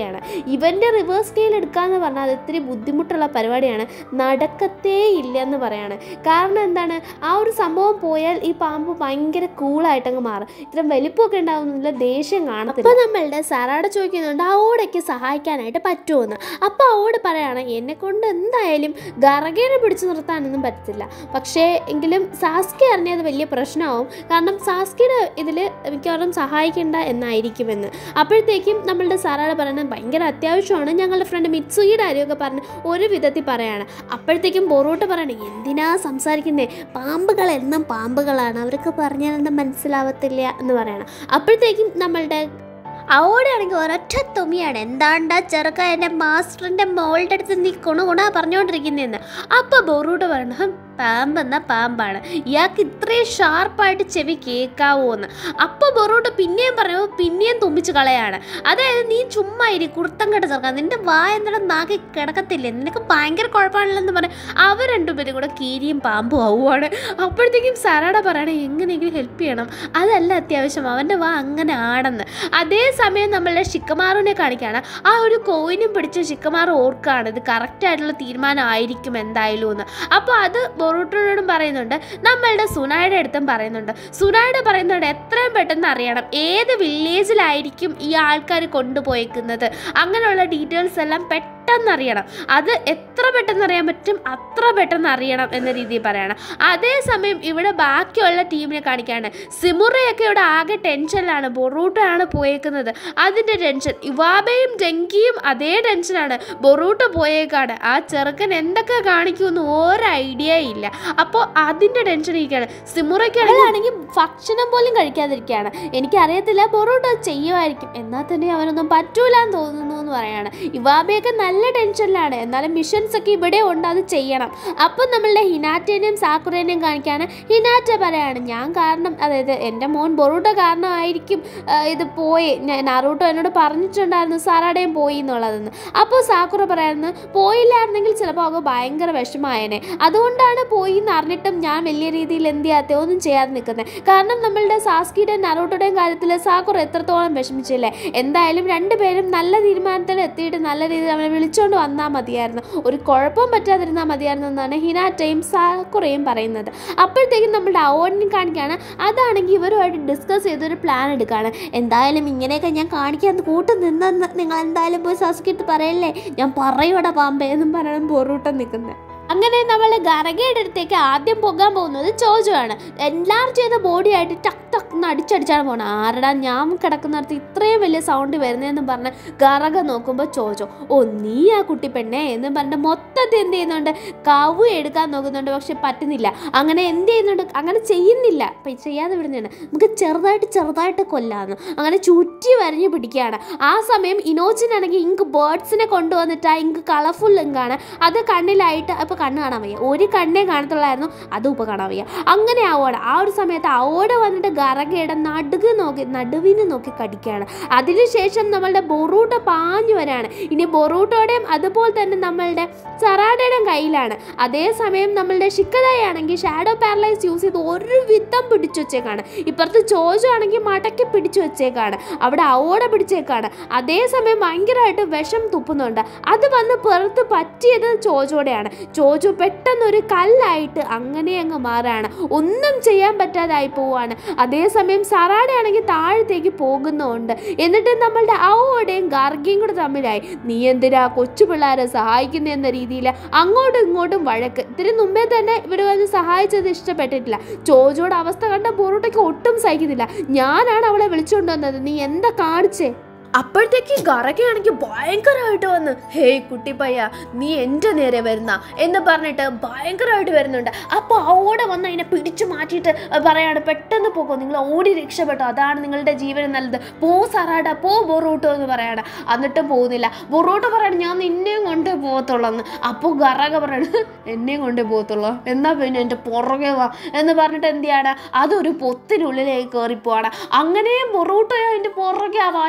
ഇവൻ്റെ റിവേഴ്സ് സ്കെയിൽ എടുക്കാന്ന് പറഞ്ഞാൽ അത് ഇത്തിരി ബുദ്ധിമുട്ടുള്ള പരിപാടിയാണ് നടക്കത്തേ ഇല്ല എന്ന് പറയാണ് കാരണം എന്താണ് ആ ഒരു സംഭവം പോയാൽ ഈ പാമ്പ് ഭയങ്കര കൂളായിട്ടങ്ങ് മാറും ഇത്രയും വലിപ്പമൊക്കെ ഉണ്ടാവുന്നില്ല ദേഷ്യം കാണത്തില്ല അപ്പോൾ നമ്മളുടെ സാറാടെ ചോദിക്കുന്നുണ്ട് ആ ഓടയ്ക്ക് സഹായിക്കാനായിട്ട് പറ്റുമെന്ന് അപ്പോൾ ആ ഓട് പറയാണ് എന്നെ കൊണ്ട് എന്തായാലും ഗറഗേനെ പിടിച്ചു നിർത്താനൊന്നും പറ്റത്തില്ല പക്ഷേ എങ്കിലും സാസ്കി അറിഞ്ഞത് വലിയ പ്രശ്നമാവും കാരണം സാസ്കിയുടെ ഇതിൽ മിക്കവാറും സഹായിക്കേണ്ട എന്നായിരിക്കുമെന്ന് അപ്പോഴത്തേക്കും നമ്മളുടെ സാറാടെ പറയുന്നത് ഭയങ്കര അത്യാവശ്യമാണ് ഞങ്ങളുടെ ഫ്രണ്ട് മിത്സുയുടെ കാര്യമൊക്കെ പറഞ്ഞ് ഒരു വിധത്തിൽ പറയാണ് അപ്പോഴത്തേക്കും ബൊറോട്ട് പറയണേ എന്തിനാ സംസാരിക്കുന്നേ പാമ്പുകൾ എന്നും പാമ്പുകളാണ് അവർക്ക് പറഞ്ഞാലൊന്നും മനസ്സിലാവത്തില്ല എന്ന് പറയണം അപ്പോഴത്തേക്കും നമ്മളുടെ അവിടെയാണെങ്കിൽ ഒരൊറ്റ തുമിയാണ് എന്താണ്ടാ ചെറുക്ക എൻ്റെ മാസ്റ്ററിൻ്റെ മോളുടെ അടുത്ത് നീ കുണു കുണ പറഞ്ഞുകൊണ്ടിരിക്കുന്നതെന്ന് അപ്പം ബൊറൂട്ട് പറയണം "ഹും, പാമ്പെന്ന പാമ്പാണ് ഇയാൾക്ക് ഇത്രയും ഷാർപ്പായിട്ട് ചെവി കേൾക്കാവോ എന്ന് അപ്പോൾ ബൊറൂട്ട് പിന്നെയും പറയുമ്പോൾ പിന്നെയും തുമ്പിച്ച് കളയാണ് അതായത് നീ ചുമ്മാ ഇരി കുർത്തം കെട്ട ചെറുക്കാൻ നിന്റെ വായ എന്താണ് നാക്കി കിടക്കത്തില്ലേ നിനക്ക് ഭയങ്കര കുഴപ്പമാണല്ലെന്ന് പറഞ്ഞ് അവർ രണ്ടുപേരും കൂടെ കീരിയും പാമ്പും ആവുകയാണ് അപ്പോഴത്തേക്കും സറാട പറയണേ എങ്ങനെയെങ്കിലും ഹെൽപ്പ് ചെയ്യണം അതല്ല അത്യാവശ്യം അവൻ്റെ വാ അങ്ങനെ ആണെന്ന് അതേസമയം നമ്മളുടെ ഷിക്കമാറുവിനെ കാണിക്കുകയാണ് ആ ഒരു കോയിനും പിടിച്ച് ഷിക്കമാർ ഓർക്കാണ് ഇത് കറക്റ്റായിട്ടുള്ള തീരുമാനമായിരിക്കും എന്തായാലും എന്ന് അപ്പോൾ അത് ബൊറൂട്ടോടും പറയുന്നുണ്ട് നമ്മളുടെ സുനായുടെ അടുത്തും പറയുന്നുണ്ട് സുനായുടെ പറയുന്നുണ്ട് എത്രയും പെട്ടെന്ന് അറിയണം ഏത് വില്ലേജിലായിരിക്കും ഈ ആൾക്കാർ കൊണ്ടുപോയേക്കുന്നത് അങ്ങനെയുള്ള ഡീറ്റെയിൽസ് എല്ലാം പെട്ടെന്ന് അറിയണം അത് എത്ര പെട്ടെന്ന് അറിയാൻ പറ്റും അത്ര പെട്ടെന്ന് അറിയണം എന്ന രീതിയിൽ പറയണം അതേസമയം ഇവിടെ ബാക്കിയുള്ള ടീമിനെ കാണിക്കാണ് സിമുറയൊക്കെ ഇവിടെ ആകെ ടെൻഷനിലാണ് ബൊറൂട്ടയാണ് പോയേക്കുന്നത് അതിൻ്റെ ടെൻഷൻ ഇവാബയും ജങ്കിയും അതേ ടെൻഷനാണ് ബൊറൂട്ട പോയേക്കാണ് ആ ചെറുക്കൻ എന്തൊക്കെ കാണിക്കുമെന്ന് ഒരു ഐഡിയ ഇല്ല അപ്പോൾ അതിൻ്റെ ടെൻഷൻ ഇരിക്കുകയാണ് സിമുറയ്ക്കാണെങ്കിൽ ആണെങ്കിൽ ഭക്ഷണം പോലും കഴിക്കാതിരിക്കുകയാണ് എനിക്കറിയത്തില്ല പൊറോട്ട ചെയ്യുമായിരിക്കും എന്നാൽ തന്നെ അവനൊന്നും പറ്റൂലെന്ന് തോന്നുന്നു എന്ന് പറയാണ് ഇവാബയൊക്കെ നല്ല ടെൻഷനിലാണ് എന്നാലും മിഷൻസ് ഒക്കെ ഇവിടെ ഉണ്ട് അത് ചെയ്യണം അപ്പം നമ്മളുടെ ഹിനാറ്റേനെയും സാക്കുറേനെയും കാണിക്കാണ് ഹിനാറ്റ പറയാണ് ഞാൻ കാരണം അതായത് എൻ്റെ മോൻ ബൊറൂട്ട കാരണമായിരിക്കും ആ, ഇത് പോയി ഞാൻ- നാറൂട്ടോ എന്നോട് പറഞ്ഞിട്ടുണ്ടായിരുന്നു സാറാടേയും പോയി എന്നുള്ളതെന്ന് അപ്പോൾ സാക്കുറ പറയായിരുന്നു പോയില്ലായിരുന്നെങ്കിൽ ചിലപ്പോൾ അവൾക്ക് ഭയങ്കര വിഷമായേനെ അതുകൊണ്ടാണ് പോയി എന്ന് അറിഞ്ഞിട്ടും ഞാൻ വലിയ രീതിയിൽ എന്ത് ചെയ്യാത്ത ഒന്നും ചെയ്യാതെ നിൽക്കുന്നത് കാരണം നമ്മളുടെ സാസ്കിയുടെയും നറൂട്ടോടെയും കാര്യത്തിൽ സാക്കുറ എത്രത്തോളം വിഷമിച്ചില്ലേ എന്തായാലും രണ്ടുപേരും നല്ല തീരുമാനത്തിൽ എത്തിയിട്ട് നല്ല രീതിയിൽ അവനെ വിളിച്ചുകൊണ്ട് വന്നാൽ മതിയായിരുന്നു ഒരു കുഴപ്പവും പറ്റാതിരുന്നാൽ മതിയായിരുന്നു എന്നാണ് ഹിനാറ്റയും സാക്കുറയും പറയുന്നത് അപ്പോഴത്തേക്കും നമ്മളുടെ അവാർഡിനെ കാണിക്കുകയാണ് അതാണെങ്കിൽ ഇവരുമായിട്ട് ഡിസ്കസ് ചെയ്തൊരു പ്ലാൻ എടുക്കുകയാണ് എന്തായാലും ഇങ്ങനെയൊക്കെ ഞാൻ കാണിക്കാൻ കൂട്ട് നിന്നെന്ന് നിങ്ങൾ എന്തായാലും പോയി സാസ്കിട്ട് പറയല്ലേ ഞാൻ പറയൂടെ പാമ്പേ എന്നും പറയണം ബൊറൂട്ടം നിൽക്കുന്നത് അങ്ങനെ നമ്മൾ ഗറഗയുടെ അടുത്തേക്ക് ആദ്യം പോകാൻ പോകുന്നത് ചോജോ ആണ് എല്ലാവരും ചെയ്ത ബോഡിയായിട്ട് ടക്ക് ടക്ക് എന്ന് അടിച്ചടിച്ചാണ് പോകണം ആരടാ ഞാൻ കിടക്കുന്നിടത്ത് ഇത്രയും വലിയ സൗണ്ട് വരുന്നതെന്ന് പറഞ്ഞ് ഗറക നോക്കുമ്പോൾ ചോജോ ഓ നീ ആ കുട്ടി പെണ്ണേ എന്ന് പറഞ്ഞിട്ട് മൊത്തത്തിൽ എന്ത് ചെയ്യുന്നുണ്ട് കവു എടുക്കാൻ നോക്കുന്നുണ്ട് പക്ഷെ പറ്റുന്നില്ല അങ്ങനെ എന്ത് ചെയ്യുന്നുണ്ട് അങ്ങനെ ചെയ്യുന്നില്ല അപ്പം ചെയ്യാതെ വിടുന്നതാണ് നമുക്ക് ചെറുതായിട്ട് ചെറുതായിട്ട് കൊല്ലാന്ന് അങ്ങനെ ചുറ്റി വരഞ്ഞ് പിടിക്കുകയാണ് ആ സമയം ഇനോച്ചിനാണെങ്കിൽ ഇങ്ക് ബേർഡ്സിനെ കൊണ്ടുവന്നിട്ട് ആ ഇങ്ക് കളർഫുൾ ഇങ്കാണ് അത് കണ്ണിലായിട്ട് അപ്പോൾ കണ്ണ് കാണാൻ വയ്യ ഒരു കണ്ണേ കാണത്തുള്ളായിരുന്നു അതും ഇപ്പോൾ കാണാൻ വയ്യ അങ്ങനെ ആവോടെ ആ ഒരു സമയത്ത് അവോടെ വന്നിട്ട് ഗറകയുടെ നടുക്ക് നോക്കി നടുവിന് നോക്കി കടിക്കുകയാണ് അതിനുശേഷം നമ്മളുടെ ബൊറൂട്ട പാഞ്ഞു വരാണ് ഇനി ബൊറൂട്ടോടെയും അതുപോലെ തന്നെ നമ്മളുടെ സറാഡയുടെയും കയ്യിലാണ് അതേസമയം നമ്മളുടെ ഷിക്കതായി ആണെങ്കിൽ ഷാഡോ പാരലൈസ് യൂസ് ചെയ്ത് ഒരു വിധം പിടിച്ചു വെച്ചേക്കാണ് ഇപ്പുറത്ത് ചോജോ ആണെങ്കിൽ മടക്കി പിടിച്ചു വെച്ചേക്കാണ് അവിടെ അവോടെ പിടിച്ചേക്കാണ് അതേസമയം ഭയങ്കരമായിട്ട് വിഷം തുപ്പുന്നുണ്ട് അത് വന്ന് പുറത്ത് പറ്റിയത് ചോജോടെയാണ് ചോജോ പെട്ടെന്ന് ഒരു കല്ലായിട്ട് അങ്ങനെ അങ്ങ് മാറാണ് ഒന്നും ചെയ്യാൻ പറ്റാതായി പോവാണ് അതേസമയം സറാടയാണെങ്കിൽ താഴത്തേക്ക് പോകുന്നുമുണ്ട് എന്നിട്ട് നമ്മളുടെ അവോടെയും ഗാർഗിയും കൂടെ തമ്മിലായി നീ എന്തിനാ കൊച്ചു പിള്ളേരെ സഹായിക്കുന്ന എന്ന രീതിയിൽ അങ്ങോട്ടും ഇങ്ങോട്ടും വഴക്ക് ഇതിന് മുമ്പേ തന്നെ ഇവർ വന്ന് സഹായിച്ചത് ഇഷ്ടപ്പെട്ടിട്ടില്ല ചോജോയുടെ അവസ്ഥ കണ്ട ബൊറോട്ടയ്ക്ക് ഒട്ടും സഹിക്കുന്നില്ല ഞാനാണ് അവളെ വിളിച്ചുകൊണ്ട് വന്നത് നീ എന്താ കാണിച്ചേ അപ്പോഴത്തേക്ക് ഗറകയാണെങ്കിൽ ഭയങ്കരമായിട്ട് വന്ന് ഹേയ് കുട്ടിപ്പയ്യ നീ എൻ്റെ നേരെ വരുന്ന എന്ന് പറഞ്ഞിട്ട് ഭയങ്കരമായിട്ട് വരുന്നുണ്ട് അപ്പോൾ ഓടെ വന്ന് അതിനെ പിടിച്ചു മാറ്റിയിട്ട് പറയാണ് പെട്ടെന്ന് പോകോ നിങ്ങൾ ഓടി രക്ഷപ്പെട്ടോ അതാണ് നിങ്ങളുടെ ജീവന് നല്ലത് പോ സറാഡ പോ ബൊറോട്ടോ എന്ന് പറയാണ് എന്നിട്ടും പോകുന്നില്ല ബൊറോട്ടോ പറയാണ് ഞാൻ നിന്നെയും കൊണ്ടേ പോകത്തുള്ളൂ എന്ന് അപ്പോൾ ഗറക പറയാണ് എന്നെയും കൊണ്ടേ പോകത്തുള്ളൂ എന്നാ പിന്നെ എൻ്റെ പുറകെ വാ എന്ന് പറഞ്ഞിട്ട് എന്ത് ചെയ്യാണ് അതൊരു പൊത്തിനുള്ളിലേക്ക് കയറിപ്പോവാണ് അങ്ങനെ ബൊറോട്ടോ അതിൻ്റെ പുറകെ ആ വാശിയിൽ വെച്ച്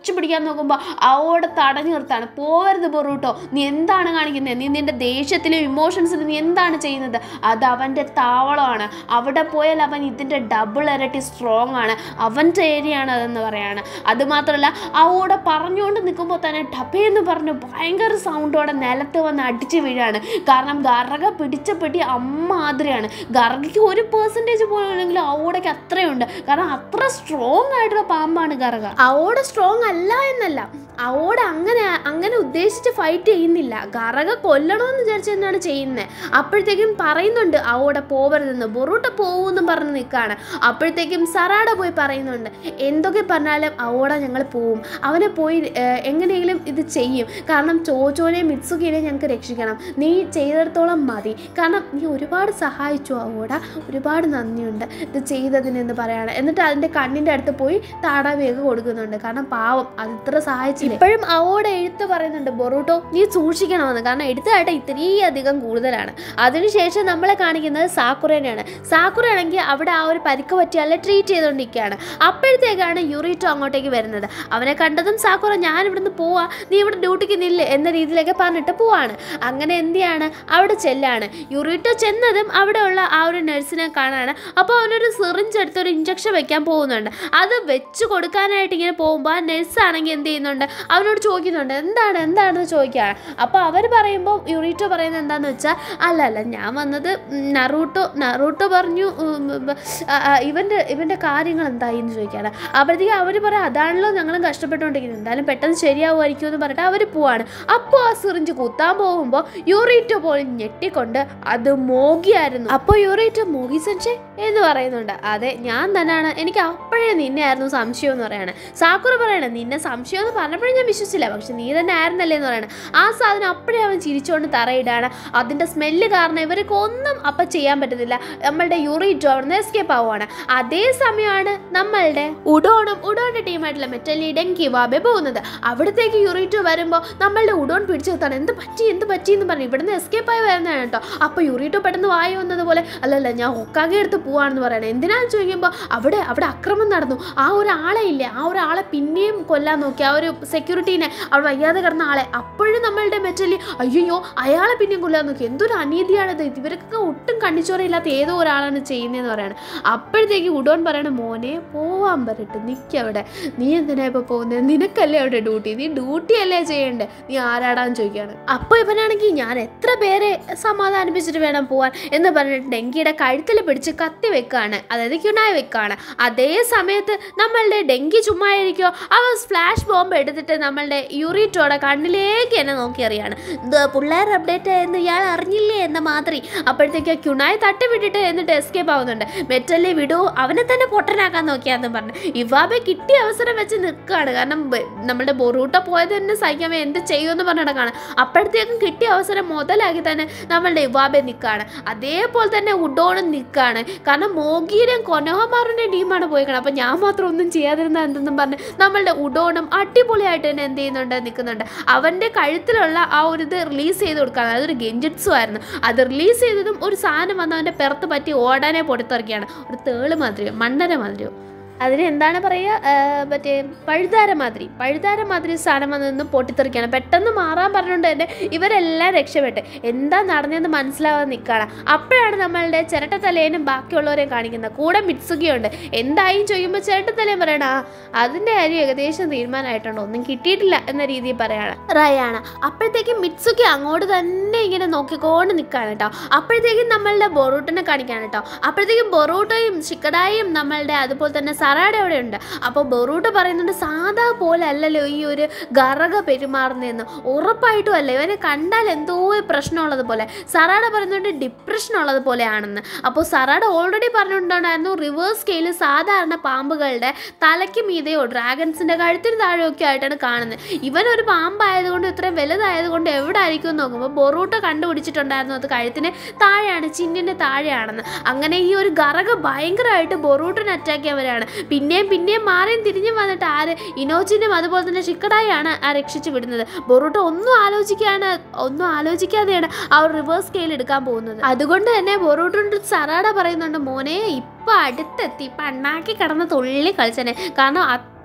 ഉടച്ചു പിടിക്കാൻ നോക്കുമ്പോൾ അവിടെ തടഞ്ഞു നിർത്താണ് പോവരുത് ബൊറൂട്ടോ നീ എന്താണ് കാണിക്കുന്നത് നീ നിന്റെ ദേഷ്യത്തിലും ഇമോഷൻസിലും നീ എന്താണ് ചെയ്യുന്നത് അത് അവൻ്റെ താവളമാണ് അവിടെ പോയാൽ അവൻ ഇതിൻ്റെ ഡബിൾ ഇരട്ടി സ്ട്രോങ് ആണ് അവൻ്റെ ഏരിയ ആണ് അതെന്ന് പറയാണ് അതുമാത്രമല്ല അവിടെ പറഞ്ഞുകൊണ്ട് നിൽക്കുമ്പോൾ തന്നെ ഡബേന്ന് പറഞ്ഞ് ഭയങ്കര സൗണ്ടോടെ നിലത്ത് വന്ന് അടിച്ച് വീഴാണ് കാരണം ഗർഗ പിടിച്ച പിടി അമ്മാതിരിയാണ് ഗർഗയ്ക്ക് ഒരു പെർസെൻറ്റേജ് പോലും ഇല്ലെങ്കിൽ അവിടേക്ക് അത്രയുണ്ട് കാരണം അത്ര സ്ട്രോങ് ആയിട്ടുള്ള പാമ്പാണ് ഗർഗ അവോട് സ്ട്രോങ് അല്ല എന്നല്ല അവോട് അങ്ങനെ അങ്ങനെ ഉദ്ദേശിച്ച് ഫൈറ്റ് ചെയ്യുന്നില്ല ഗറക കൊല്ലണമെന്ന് വിചാരിച്ച് തന്നെയാണ് ചെയ്യുന്നത് അപ്പോഴത്തേക്കും പറയുന്നുണ്ട് അവോടെ പോവരുതെന്ന് ബൊറൂട്ട പോവെന്നും പറഞ്ഞ് നിൽക്കുകയാണ് അപ്പോഴത്തേക്കും സറാട പോയി പറയുന്നുണ്ട് എന്തൊക്കെ പറഞ്ഞാലും അവോടെ ഞങ്ങൾ പോവും അവനെ പോയി ഏഹ്, എങ്ങനെയെങ്കിലും ഇത് ചെയ്യും കാരണം ചോച്ചോനെയും മിത്സുകിനെയും ഞങ്ങൾക്ക് രക്ഷിക്കണം നീ ചെയ്തിടത്തോളം മതി കാരണം നീ ഒരുപാട് സഹായിച്ചു അവോട ഒരുപാട് നന്ദിയുണ്ട് ഇത് ചെയ്തതിനെന്ന് പറയാണ് എന്നിട്ട് അതിൻ്റെ കണ്ണിൻ്റെ അടുത്ത് പോയി താടാവേഗ് കൊടുക്കുന്നുണ്ട് കാരണം പാവം അത് ഇത്ര സഹായിച്ചില്ല ഇപ്പോഴും അവോട് എഴുത്ത് പറയുന്നുണ്ട് ബൊറൂട്ടോ നീ സൂക്ഷിക്കണമെന്ന് കാരണം എഴുത്തായിട്ട് ഇത്രയും അധികം കൂടുതലാണ് അതിനുശേഷം നമ്മളെ കാണിക്കുന്നത് സാക്കുറേനെയാണ് സാക്കുറയാണെങ്കിൽ അവിടെ ആ ഒരു പരിക്ക് പറ്റിയാലെ ട്രീറ്റ് ചെയ്തുകൊണ്ടിരിക്കുകയാണ് അപ്പോഴത്തേക്കാണ് യുറീറ്റോ അങ്ങോട്ടേക്ക് വരുന്നത് അവനെ കണ്ടതും സാക്കുറ ഞാൻ ഇവിടുന്ന് പോവാ നീ ഇവിടെ ഡ്യൂട്ടിക്ക് നില്ല് എന്ന രീതിയിലൊക്കെ പറഞ്ഞിട്ട് പോവാണ് അങ്ങനെ എന്ത് ചെയ്യാണ് അവിടെ ചെല്ലാണ് യുറീറ്റോ ചെന്നതും അവിടെയുള്ള ആ ഒരു നഴ്സിനെ കാണാണ് അപ്പോൾ അവനൊരു സിറിഞ്ച് എടുത്ത് ഒരു ഇഞ്ചക്ഷൻ വെക്കാൻ പോകുന്നുണ്ട് അത് വെച്ച് കൊടുക്കാനായിട്ട് ഇങ്ങനെ പോകുമ്പോൾ ആ നഴ്സ് ആണെങ്കിൽ എന്ത് ചെയ്യുന്നുണ്ട് അവനോട് ചോദിക്കുന്നുണ്ട് എന്താണ് എന്താണെന്ന് ചോദിക്കുകയാണ് അപ്പോൾ അവർ പറയുമ്പോൾ യുറീറ്റോ പറയുന്നത് എന്താണെന്ന് വെച്ചാൽ അല്ല അല്ല ഞാൻ വന്നത് ഉം, നറൂട്ടോ നറൂട്ടോ പറഞ്ഞു ഉം, ഉം, ആ, ആ, ഇവൻ്റെ ഇവൻ്റെ കാര്യങ്ങൾ എന്തായി എന്ന് ചോദിക്കുകയാണ് അപ്പോഴത്തേക്ക് അവർ പറയാം അതാണല്ലോ ഞങ്ങളും കഷ്ടപ്പെട്ടുകൊണ്ടിരിക്കുന്നത് എന്തായാലും പെട്ടെന്ന് ശരിയാവുമായിരിക്കും എന്ന് പറഞ്ഞിട്ട് അവർ പോവാണ് അപ്പോൾ ആ സിറിഞ്ച് കുത്താൻ പോകുമ്പോൾ യൂറീറ്റോ പോലും ഞെട്ടിക്കൊണ്ട് അത് മോഗിയായിരുന്നു അപ്പോൾ യൂറീറ്റോ മോഗി സഞ്ചേ എന്ന് പറയുന്നുണ്ട് അതെ ഞാൻ തന്നെയാണ് എനിക്ക് അപ്പോഴേ നിന്നെ ആയിരുന്നു സംശയം എന്ന് പറയാണ് സാക്കുറ പറയണേ നിന്നെ സംശയം എന്ന് പറഞ്ഞപ്പോഴും ഞാൻ വിശ്വസിച്ചില്ല പക്ഷെ നീ തന്നെ ആയിരുന്നല്ലേ എന്ന് പറയണം ആ സാധനം അപ്പോഴേ അവൻ ചിരിച്ചുകൊണ്ട് തറയിടാണ് അതിൻ്റെ സ്മെല്ല് കാരണം ഇവർക്ക് ഒന്നും അപ്പം ചെയ്യാൻ പറ്റുന്നില്ല നമ്മളുടെ യൂറിറ്റോ അവിടുന്ന് എസ്കേപ്പ് ആവുകയാണ് അതേ സമയമാണ് നമ്മളുടെ ഉഡോണും ഉഡോണിന്റെ ടീമായിട്ടുള്ള മെറ്റലി ഡെങ്കി വാബെ പോകുന്നത് അവിടത്തേക്ക് യൂറിറ്റോ വരുമ്പോൾ നമ്മളുടെ ഉഡോൺ പിടിച്ചു നിർത്താണ് എന്ത് പറ്റി എന്ത് പറ്റി എന്ന് പറഞ്ഞു ഇവിടുന്ന് എസ്കേപ്പ് ആയി വരുന്നതാണ് കേട്ടോ അപ്പോൾ യൂറിറ്റോ പെട്ടെന്ന് വായി വന്നതുപോലെ അല്ലല്ല ഞാൻ ഒക്കാകെ എടുത്ത് പോവാണെന്ന് പറയണേ എന്തിനാന്ന് ചോദിക്കുമ്പോൾ അവിടെ അവിടെ അക്രമം നടന്നു ആ ഒരാളെ ഇല്ലേ ആ ഒരാളെ പിന്നെയും കൊല്ലാൻ നോക്കി ആ ഒരു സെക്യൂരിറ്റീനെ അവിടെ വയ്യാതെ കിടന്ന ആളെ അപ്പോഴും നമ്മളുടെ മെറ്റലി അയ്യോ അയാളെ പിന്നെയും കൊല്ലാൻ നോക്കി എന്തൊരു അനീതിയാണിത് ഇവർക്കൊക്കെ ഒട്ടും കണ്ണിച്ചോറയില്ലാത്ത ഏതോ ഒരാളാണ് ചെയ്യുന്നതെന്ന് പറയണം അപ്പോഴത്തേക്ക് ഉടോൺ പറയണ മോനെ പോവാൻ പറയട്ടെ നിൽക്കവിടെ നീ എന്തിനാ ഇപ്പോൾ പോകുന്നത് നിനക്കല്ലേ അവിടെ ഡ്യൂട്ടി നീ ഡ്യൂട്ടി അല്ലേ ചെയ്യണ്ടേ നീ ആരാടാന്ന് ചോദിക്കുകയാണ് അപ്പോൾ ഇവനാണെങ്കിൽ ഞാൻ എത്ര പേരെ സമാധാനിപ്പിച്ചിട്ട് വേണം പോവാൻ എന്ന് പറഞ്ഞിട്ട് ഡെങ്കിയുടെ കഴുത്തിൽ പിടിച്ച് കത്തി വെക്കുകയാണ് അതായത് ക്യുണായി വെക്കുകയാണ് അതേ സമയത്ത് നമ്മളുടെ ഡെങ്കി ചുമ്മാ ഇരിക്കുമോ അവൻ ഫ്ലാഷ് ബോംബ് എടുത്തിട്ട് നമ്മളുടെ യൂറിറ്റോടെ കണ്ണിലേക്ക് എന്നെ നോക്കി അറിയാണ് ഇത് പിള്ളേർ അപ്ഡേറ്റ് ആയെന്ന് ഇയാൾ അറിഞ്ഞില്ലേ എന്ന മാതിരി അപ്പോഴത്തേക്ക് ക്യുണായി തട്ടി വിട്ടിട്ട് എന്നിട്ട് എസ്കേപ്പ് ആവുന്നുണ്ട് മെറ്റല്ലേ വിടൂ അവനെ തന്നെ പൊട്ടനാക്കാൻ നോക്കിയാന്ന് പറഞ്ഞു ഇവാബെ കിട്ടിയ അവസരം വെച്ച് നിൽക്കുകയാണ് കാരണം ബ- നമ്മളുടെ ബൊറൂട്ട പോയത് തന്നെ സഹിക്കാൻ എന്ത് ചെയ്യുമെന്ന് പറഞ്ഞിടക്കാണ് അപ്പോഴത്തേക്കും കിട്ടിയ അവസരം മുതലാക്കി തന്നെ നമ്മളുടെ ഇവാബെ നിൽക്കുകയാണ് അതേപോലെ തന്നെ ഉഡോണും നിൽക്കുകയാണ് കാരണം മോഗിയുടെയും കൊനോഹമാറിൻ്റെയും ടീമാണ് പോയിക്കണം അപ്പം ഞാൻ മാത്രം ഒന്നും ചെയ്യാതിരുന്ന എന്തെന്നും പറഞ്ഞ് നമ്മളുടെ ഉഡോണും അടിപൊളിയായിട്ട് തന്നെ എന്ത് ചെയ്യുന്നുണ്ട് നിൽക്കുന്നുണ്ട് അവൻ്റെ കഴുത്തിലുള്ള ആ ഒരു ഇത് റിലീസ് ചെയ്ത് കൊടുക്കുകയാണ് അതൊരു ഗെഞ്ചിറ്റ്സു ആയിരുന്നു അത് റിലീസ് ചെയ്തതും ഒരു സാധനം വന്ന് അവൻ്റെ പെറത്ത് പറ്റി ഓടാനെ പൊടിത്തിറക്കിയാണ് ഒരു തേള് മാതിരിയോ മണ്ണര മാതിരിയോ അതിന് എന്താണ് പറയുക ആ, മറ്റേ പഴുതാര മാതിരി പഴുതാര മാതിരി സാധനം വന്ന് നിന്ന് പൊട്ടിത്തെറിക്കുകയാണ് പെട്ടെന്ന് മാറാൻ പറഞ്ഞുകൊണ്ട് തന്നെ ഇവരെല്ലാം രക്ഷപ്പെട്ട് എന്താ നടന്നതെന്ന് മനസ്സിലാവാതെ നിൽക്കുകയാണ് അപ്പോഴാണ് നമ്മളുടെ ചിരട്ടത്തലേനും ബാക്കിയുള്ളവരെയും കാണിക്കുന്നത് കൂടെ മിത്സുകയുണ്ട് എന്തായും ചോദിക്കുമ്പോൾ ചിരട്ടത്തലയും പറയണ ആ അതിൻ്റെ കാര്യം ഏകദേശം തീരുമാനമായിട്ടുണ്ട് ഒന്നും കിട്ടിയിട്ടില്ല എന്ന രീതിയിൽ പറയാണ് റയാണ് അപ്പോഴത്തേക്കും മിത്സുക്കി അങ്ങോട്ട് തന്നെ ഇങ്ങനെ നോക്കിക്കൊണ്ട് നിൽക്കുകയാണ് കേട്ടോ അപ്പോഴത്തേക്കും നമ്മളുടെ ബൊറൂട്ടിനെ കാണിക്കാണ് കേട്ടോ അപ്പോഴത്തേക്കും ബൊറൂട്ടയും ഷിക്കഡായും നമ്മളുടെ അതുപോലെ തന്നെ സറാഡ അവിടെ ഉണ്ട് അപ്പോൾ ബൊറൂട്ട പറയുന്നുണ്ട് സാധാ പോലെ അല്ലല്ലോ ഈ ഒരു ഗറക പെരുമാറുന്നതെന്ന് ഉറപ്പായിട്ടും അല്ല ഇവനെ കണ്ടാൽ എന്തോ ഒരു പ്രശ്നമുള്ളത് പോലെ സറാഡ പറയുന്നുണ്ട് ഡിപ്രഷൻ ഉള്ളത് പോലെയാണെന്ന് അപ്പോൾ സറാഡ ഓൾറെഡി പറഞ്ഞിട്ടുണ്ടായിരുന്നു റിവേഴ്സ് സ്കെയിൽ സാധാരണ പാമ്പുകളുടെ തലയ്ക്ക് മീതെയോ ഡ്രാഗൺസിൻ്റെ കഴുത്തിന് താഴെയൊക്കെ ആയിട്ടാണ് കാണുന്നത് ഇവൻ ഒരു പാമ്പായതുകൊണ്ട് ഇത്രയും വലുതായതുകൊണ്ട് എവിടെ ആയിരിക്കും എന്ന് നോക്കുമ്പോൾ ബൊറൂട്ട കണ്ടുപിടിച്ചിട്ടുണ്ടായിരുന്നു അത് കഴുത്തിന് താഴെയാണ് ചിന്നിൻ്റെ താഴെയാണെന്ന് അങ്ങനെ ഈ ഒരു ഗറക ഭയങ്കരമായിട്ട് ബൊറൂട്ടിനെ അറ്റാക്ക് ചെയ്യാൻ പിന്നെയും പിന്നെയും മാറിയും തിരിഞ്ഞും വന്നിട്ട് ആര് ഇനോജിനും അതുപോലെ തന്നെ ഷിക്കടായാണ് ആ രക്ഷിച്ചു വിടുന്നത് ബൊറൂട്ട ഒന്നും ആലോചിക്കാണ് ഒന്നും ആലോചിക്കാതെയാണ് ആ ഒരു റിവേഴ്സ് സ്കെയിൽ എടുക്കാൻ പോകുന്നത് അതുകൊണ്ട് തന്നെ ബൊറൂട്ടോണ്ട് സറാഡ പറയുന്നുണ്ട് മോനെ ഇപ്പൊ അടുത്തെത്തി ഇപ്പൊ അണ്ണാക്കി കിടന്ന് തുള്ളി കളിച്ചനെ കാരണം അത്ര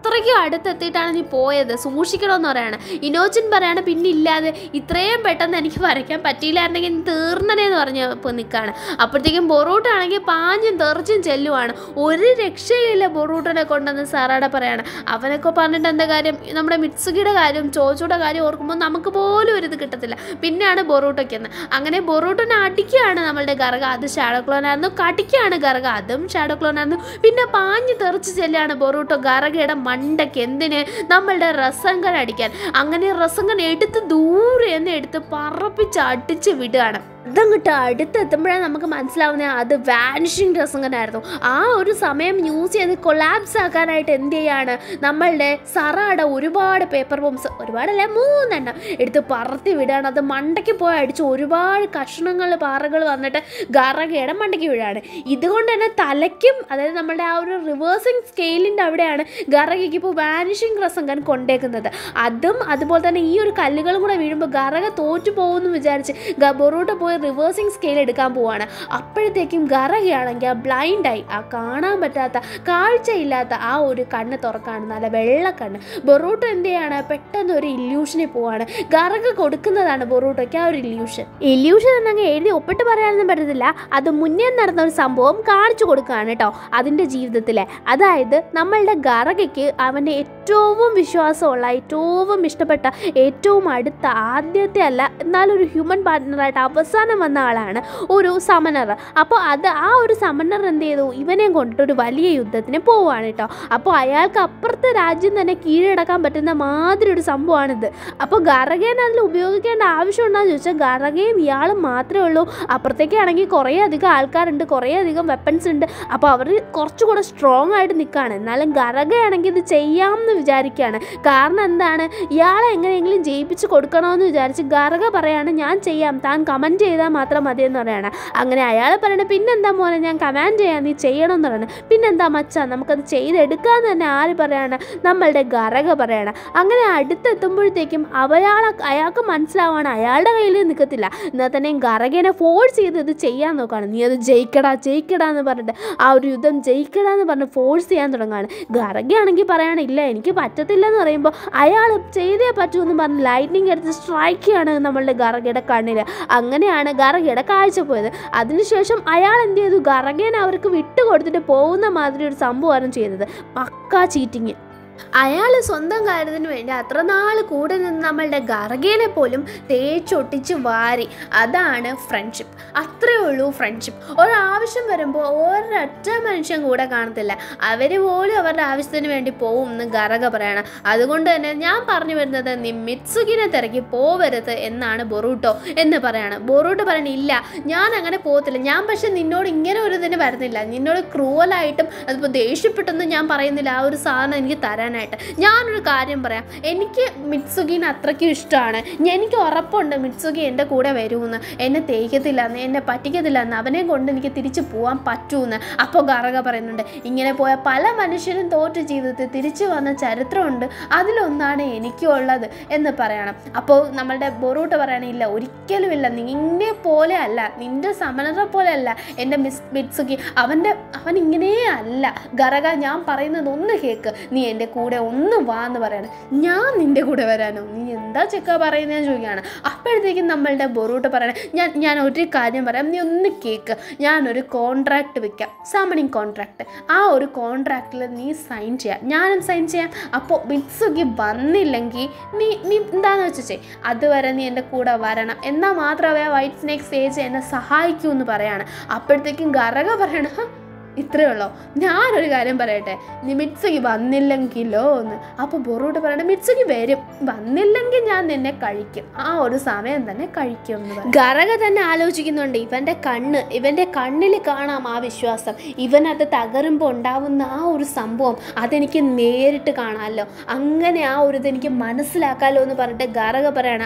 അത്രയ്ക്കും അടുത്തെത്തിയിട്ടാണ് നീ പോയത് സൂക്ഷിക്കണമെന്ന് പറയാണ് ഇനോച്ചിൻ പറയാണ് പിന്നെ ഇല്ലാതെ ഇത്രയും പെട്ടെന്ന് എനിക്ക് വരയ്ക്കാൻ പറ്റിയില്ലായിരുന്നെങ്കിൽ നീ തീർന്നനെന്ന് പറഞ്ഞ് ഇപ്പോൾ നിൽക്കുകയാണ് അപ്പോഴത്തേക്കും ബൊറൂട്ടാണെങ്കിൽ പാഞ്ഞും തെറിച്ചും ചെല്ലുവാണ് ഒരു രക്ഷയില്ല ബൊറൂട്ടനെ കൊണ്ടെന്ന് സാറാടെ പറയാണ് അവനൊക്കെ പറഞ്ഞിട്ട് എന്താ കാര്യം നമ്മുടെ മിത്സുകിയുടെ കാര്യം ചോച്ചോയുടെ കാര്യം ഓർക്കുമ്പോൾ നമുക്ക് പോലും ഒരു ഇത് കിട്ടത്തില്ല പിന്നെയാണ് ബൊറൂട്ടൊക്കെന്ന് അങ്ങനെ ബൊറൂട്ടനെ അടിക്കുകയാണ് നമ്മളുടെ ഗർഗ അത് ഷാഡോ ക്ലോൺ ആയിരുന്നു കടിക്കുകയാണ് ഗർഗ അതും ഷാഡോ ക്ലോൺ ആയിരുന്നു പിന്നെ പാഞ്ഞു തെറിച്ച് ചെല്ലാണ് ബൊറൂട്ടോ ഗർഗയുടെ മണ്ടയ്ക്ക് എന്തിന് നമ്മളുടെ റസങ്കൻ അടിക്കാൻ അങ്ങനെ റസങ്കൻ എടുത്ത് ദൂരെ എന്ന് എടുത്ത് പറപ്പിച്ച് അടിച്ച് വിടുകയാണ് അതങ്ങോട്ട് അടുത്തെത്തുമ്പോഴാണ് നമുക്ക് മനസ്സിലാവുന്നത് അത് വാനിഷിങ് രസങ്ങനായിരുന്നു ആ ഒരു സമയം യൂസ് ചെയ്ത് കൊളാപ്സ് ആക്കാനായിട്ട് എന്ത് ചെയ്യാണ് നമ്മളുടെ സറാടെ ഒരുപാട് പേപ്പർ ബോംസ് ഒരുപാടല്ല മൂന്നെണ്ണം എടുത്ത് പറത്തി വിടുകയാണ് അത് മണ്ടയ്ക്ക് പോയി അടിച്ച് ഒരുപാട് കഷ്ണങ്ങൾ പാറകൾ വന്നിട്ട് ഗറകയുടെ മണ്ടയ്ക്ക് വീഴാണ് ഇതുകൊണ്ട് തന്നെ തലയ്ക്കും അതായത് നമ്മളുടെ ആ ഒരു റിവേഴ്സിങ് സ്കെയിലിൻ്റെ അവിടെയാണ് ഗറകയ്ക്ക് ഇപ്പോൾ വാനിഷിങ് റസങ്കൻ കൊണ്ടേക്കുന്നത് അതും അതുപോലെ തന്നെ ഈ ഒരു കല്ലുകളും കൂടെ വീഴുമ്പോൾ ഗറക തോറ്റു പോകുമെന്ന് വിചാരിച്ച് ഗ- ബൊറൂട്ട പോയി റിവേഴ്സിങ് സ്കെയിൽ എടുക്കാൻ പോവാണ് അപ്പോഴത്തേക്കും ഗറകയാണെങ്കിൽ ആ ബ്ലൈൻഡായി ആ കാണാൻ പറ്റാത്ത കാഴ്ചയില്ലാത്ത ആ ഒരു കണ്ണ് തുറക്കാണ് നല്ല വെള്ളക്കണ്ണ് ബൊറൂട്ടോ എന്ത് ചെയ്യാണ് പെട്ടെന്ന് ഒരു ഇല്യൂഷനിൽ പോവാണ് ഗറക കൊടുക്കുന്നതാണ് ബൊറൂട്ടോയ്ക്ക് ആ ഒരു ഇല്യൂഷൻ ഇല്യൂഷൻ എന്നങ്ങ് എഴുതി ഒപ്പിട്ട് പറയാനൊന്നും പറ്റത്തില്ല അത് മുന്നേ നടന്ന ഒരു സംഭവം കാണിച്ചു കൊടുക്കുകയാണ് കേട്ടോ അതിൻ്റെ ജീവിതത്തിലെ അതായത് നമ്മളുടെ ഗറകയ്ക്ക് അവൻ്റെ ഏറ്റവും വിശ്വാസമുള്ള ഏറ്റവും ഇഷ്ടപ്പെട്ട ഏറ്റവും അടുത്ത ആദ്യത്തെ അല്ല എന്നാലൊരു ഹ്യൂമൻ പാർട്ട്ണറായിട്ട് അവസാനം വന്ന ആളാണ് ഒരു സമനർ അപ്പോൾ അത് ആ ഒരു സമനർ എന്ത് ചെയ്തു ഇവനെയും കൊണ്ടിട്ട് ഒരു വലിയ യുദ്ധത്തിന് പോവുകയാണ് കേട്ടോ അപ്പോൾ അയാൾക്ക് അപ്പുറത്തെ രാജ്യം തന്നെ കീഴടക്കാൻ പറ്റുന്ന മാതിരി ഒരു സംഭവമാണിത് അപ്പോൾ ഗറകേനെ അതിൽ ഉപയോഗിക്കേണ്ട ആവശ്യമുണ്ടോയെന്ന് ചോദിച്ചാൽ ഗറകയും ഇയാളും മാത്രമേ ഉള്ളൂ അപ്പുറത്തേക്കാണെങ്കിൽ കുറേ അധികം ആൾക്കാരുണ്ട് കുറേ അധികം വെപ്പൺസ് ഉണ്ട് അപ്പോൾ അവർ കുറച്ചുകൂടെ സ്ട്രോങ് ആയിട്ട് നിൽക്കുകയാണ് എന്നാലും ഗറകയാണെങ്കിൽ ഇത് ചെയ്യാമെന്ന് വിചാരിക്കുകയാണ് കാരണം എന്താണ് ഇയാളെ എങ്ങനെയെങ്കിലും ജയിപ്പിച്ച് കൊടുക്കണമെന്ന് വിചാരിച്ച് ഗറക പറയാണ് ഞാൻ ചെയ്യാം താൻ കമൻറ്റ് ചെയ്താൽ മാത്രം മതിയെന്ന് പറയാണ് അങ്ങനെ അയാൾ പറയണ പിന്നെന്താ മോനെ ഞാൻ കമാൻഡ് ചെയ്യാം നീ ചെയ്യണമെന്ന് പറയണം പിന്നെന്താ മച്ചാ നമുക്കത് ചെയ്തെടുക്കാമെന്ന് തന്നെ ആര് പറയാണ് നമ്മളുടെ ഗറക പറയണം അങ്ങനെ അടുത്തെത്തുമ്പോഴത്തേക്കും അവയാൾ അയാൾക്ക് മനസ്സിലാവാണ് അയാളുടെ കയ്യിൽ നിൽക്കത്തില്ല എന്നാൽ തന്നെ ഗറകനെ ഫോഴ്സ് ചെയ്ത് ഇത് ചെയ്യാൻ നോക്കുകയാണ് നീ അത് ജയിക്കടാ ജയിക്കടാ എന്ന് പറഞ്ഞിട്ട് ആ ഒരു യുദ്ധം ജയിക്കടാ എന്ന് പറഞ്ഞ് ഫോഴ്സ് ചെയ്യാൻ തുടങ്ങുകയാണ് ഗറകയാണെങ്കിൽ പറയാണ് ഇല്ല എനിക്ക് പറ്റത്തില്ല എന്ന് പറയുമ്പോൾ അയാൾ ചെയ്തേ പറ്റൂ എന്ന് പറഞ്ഞ് ലൈറ്റ്നിങ് എടുത്ത് സ്ട്രൈക്ക് ചെയ്യാണ് നമ്മളുടെ ഗറകയുടെ കണ്ണിൽ അങ്ങനെയാണ് ഗറകയുടെ കാഴ്ച പോയത് അതിനുശേഷം അയാൾ എന്ത് ചെയ്തു ഗറകേനെ അവർക്ക് വിട്ടുകൊടുത്തിട്ട് പോകുന്ന മാതിരി ഒരു സംഭവമാണ് ചെയ്തത് പക്കാ ചീറ്റിങ് അയാൾ സ്വന്തം കാര്യത്തിന് വേണ്ടി അത്ര നാൾ കൂടെ നിന്ന് നമ്മളുടെ ഗർഗേനെ പോലും തേച്ചൊട്ടിച്ച് വാരി അതാണ് ഫ്രണ്ട്ഷിപ്പ് അത്രേ ഉള്ളൂ ഫ്രണ്ട്ഷിപ്പ് ഒരാവശ്യം വരുമ്പോൾ ഒരൊറ്റ മനുഷ്യൻ കൂടെ കാണത്തില്ല അവർ പോലും അവരുടെ ആവശ്യത്തിന് വേണ്ടി പോവും എന്ന് ഗറക പറയണം അതുകൊണ്ട് തന്നെ ഞാൻ പറഞ്ഞു വരുന്നത് നീ മിത്സുകിനെ തിരക്കി പോവരുത് എന്നാണ് ബൊറൂട്ടോ എന്ന് പറയണം ബൊറൂട്ടോ പറയണ ഇല്ല ഞാൻ അങ്ങനെ പോകത്തില്ല ഞാൻ പക്ഷെ നിന്നോട് ഇങ്ങനെ ഒരു ഇതിന് വരുന്നില്ല നിന്നോട് ക്രൂവലായിട്ടും അതിപ്പോൾ ദേഷ്യപ്പെട്ടൊന്നും ഞാൻ പറയുന്നില്ല ആ ഒരു സാധനം എനിക്ക് തരാനായിട്ട് ഞാനൊരു കാര്യം പറയാം എനിക്ക് മിത്സുഗീനെ അത്രയ്ക്കും ഇഷ്ടമാണ് ഞാൻ- എനിക്ക് ഉറപ്പുണ്ട് മിത്സുഗി എൻ്റെ കൂടെ വരുമെന്ന് എന്നെ തേക്കത്തില്ല എന്ന് എന്നെ പറ്റിക്കത്തില്ല എന്ന് അവനെ കൊണ്ട് എനിക്ക് തിരിച്ചു പോകാൻ പറ്റുമെന്ന് അപ്പോൾ ഗറക പറയുന്നുണ്ട് ഇങ്ങനെ പോയ പല മനുഷ്യരും തോറ്റ ജീവിതത്തിൽ തിരിച്ചു വന്ന ചരിത്രമുണ്ട് അതിലൊന്നാണ് എനിക്കും ഉള്ളത് എന്ന് പറയണം അപ്പോൾ നമ്മളുടെ ബൊറൂട്ട് പറയണില്ല ഒരിക്കലും ഇല്ല നിന്നെ പോലെ അല്ല നിന്റെ സമനറെ പോലെ അല്ല എൻ്റെ മിസ് മിത്സുഗി അവൻ്റെ അവൻ ഇങ്ങനെ അല്ല ഗറക ഞാൻ പറയുന്നത് ഒന്ന് കേക്ക് നീ എൻ്റെ കൂടെ ഒന്ന് വാ എന്ന് പറയണം ഞാൻ നിൻ്റെ കൂടെ വരാനോ നീ എന്താ ചെക്ക പറയുന്നതെന്ന് ചോദിക്കുകയാണ് അപ്പോഴത്തേക്കും നമ്മളുടെ ബൊറൂട്ട് പറയണേ ഞാൻ ഞാൻ ഒരു കാര്യം പറയാം നീ ഒന്ന് കേക്ക് ഞാനൊരു കോൺട്രാക്ട് വെക്കാം സമണിങ് കോൺട്രാക്ട് ആ ഒരു കോൺട്രാക്റ്റിൽ നീ സൈൻ ചെയ്യാം ഞാനും സൈൻ ചെയ്യാം അപ്പോൾ മിത്സുഗി വന്നില്ലെങ്കിൽ നീ നീ എന്താന്ന് വെച്ചാൽ ചെയ് അതുവരെ നീ എൻ്റെ കൂടെ വരണം എന്നാൽ മാത്രമേ ആ വൈറ്റ് സ്നേക്ക് സ്റ്റേജ് എന്നെ സഹായിക്കൂ എന്ന് പറയാണ് അപ്പോഴത്തേക്കും ഗറക പറയണ "ഹ, ഇത്രയേ ഉള്ളോ ഞാനൊരു കാര്യം പറയട്ടെ നീ മിത്സുകി വന്നില്ലെങ്കിലോ എന്ന് അപ്പോൾ ബൊറൂട്ട് പറയണ മിത്സുകി വരും വന്നില്ലെങ്കിൽ ഞാൻ നിന്നെ കഴിക്കും ആ ഒരു സമയം തന്നെ കഴിക്കും എന്ന് പറയും ഗറക തന്നെ ആലോചിക്കുന്നുണ്ട് ഇവൻ്റെ കണ്ണ് ഇവൻ്റെ കണ്ണിൽ കാണാം ആ വിശ്വാസം ഇവനത് തകരുമ്പോൾ ഉണ്ടാവുന്ന ആ ഒരു സംഭവം അതെനിക്ക് നേരിട്ട് കാണാമല്ലോ അങ്ങനെ ആ ഒരു ഇതെനിക്ക് മനസ്സിലാക്കാമല്ലോ എന്ന് പറഞ്ഞിട്ട് ഗറക പറയണ ആ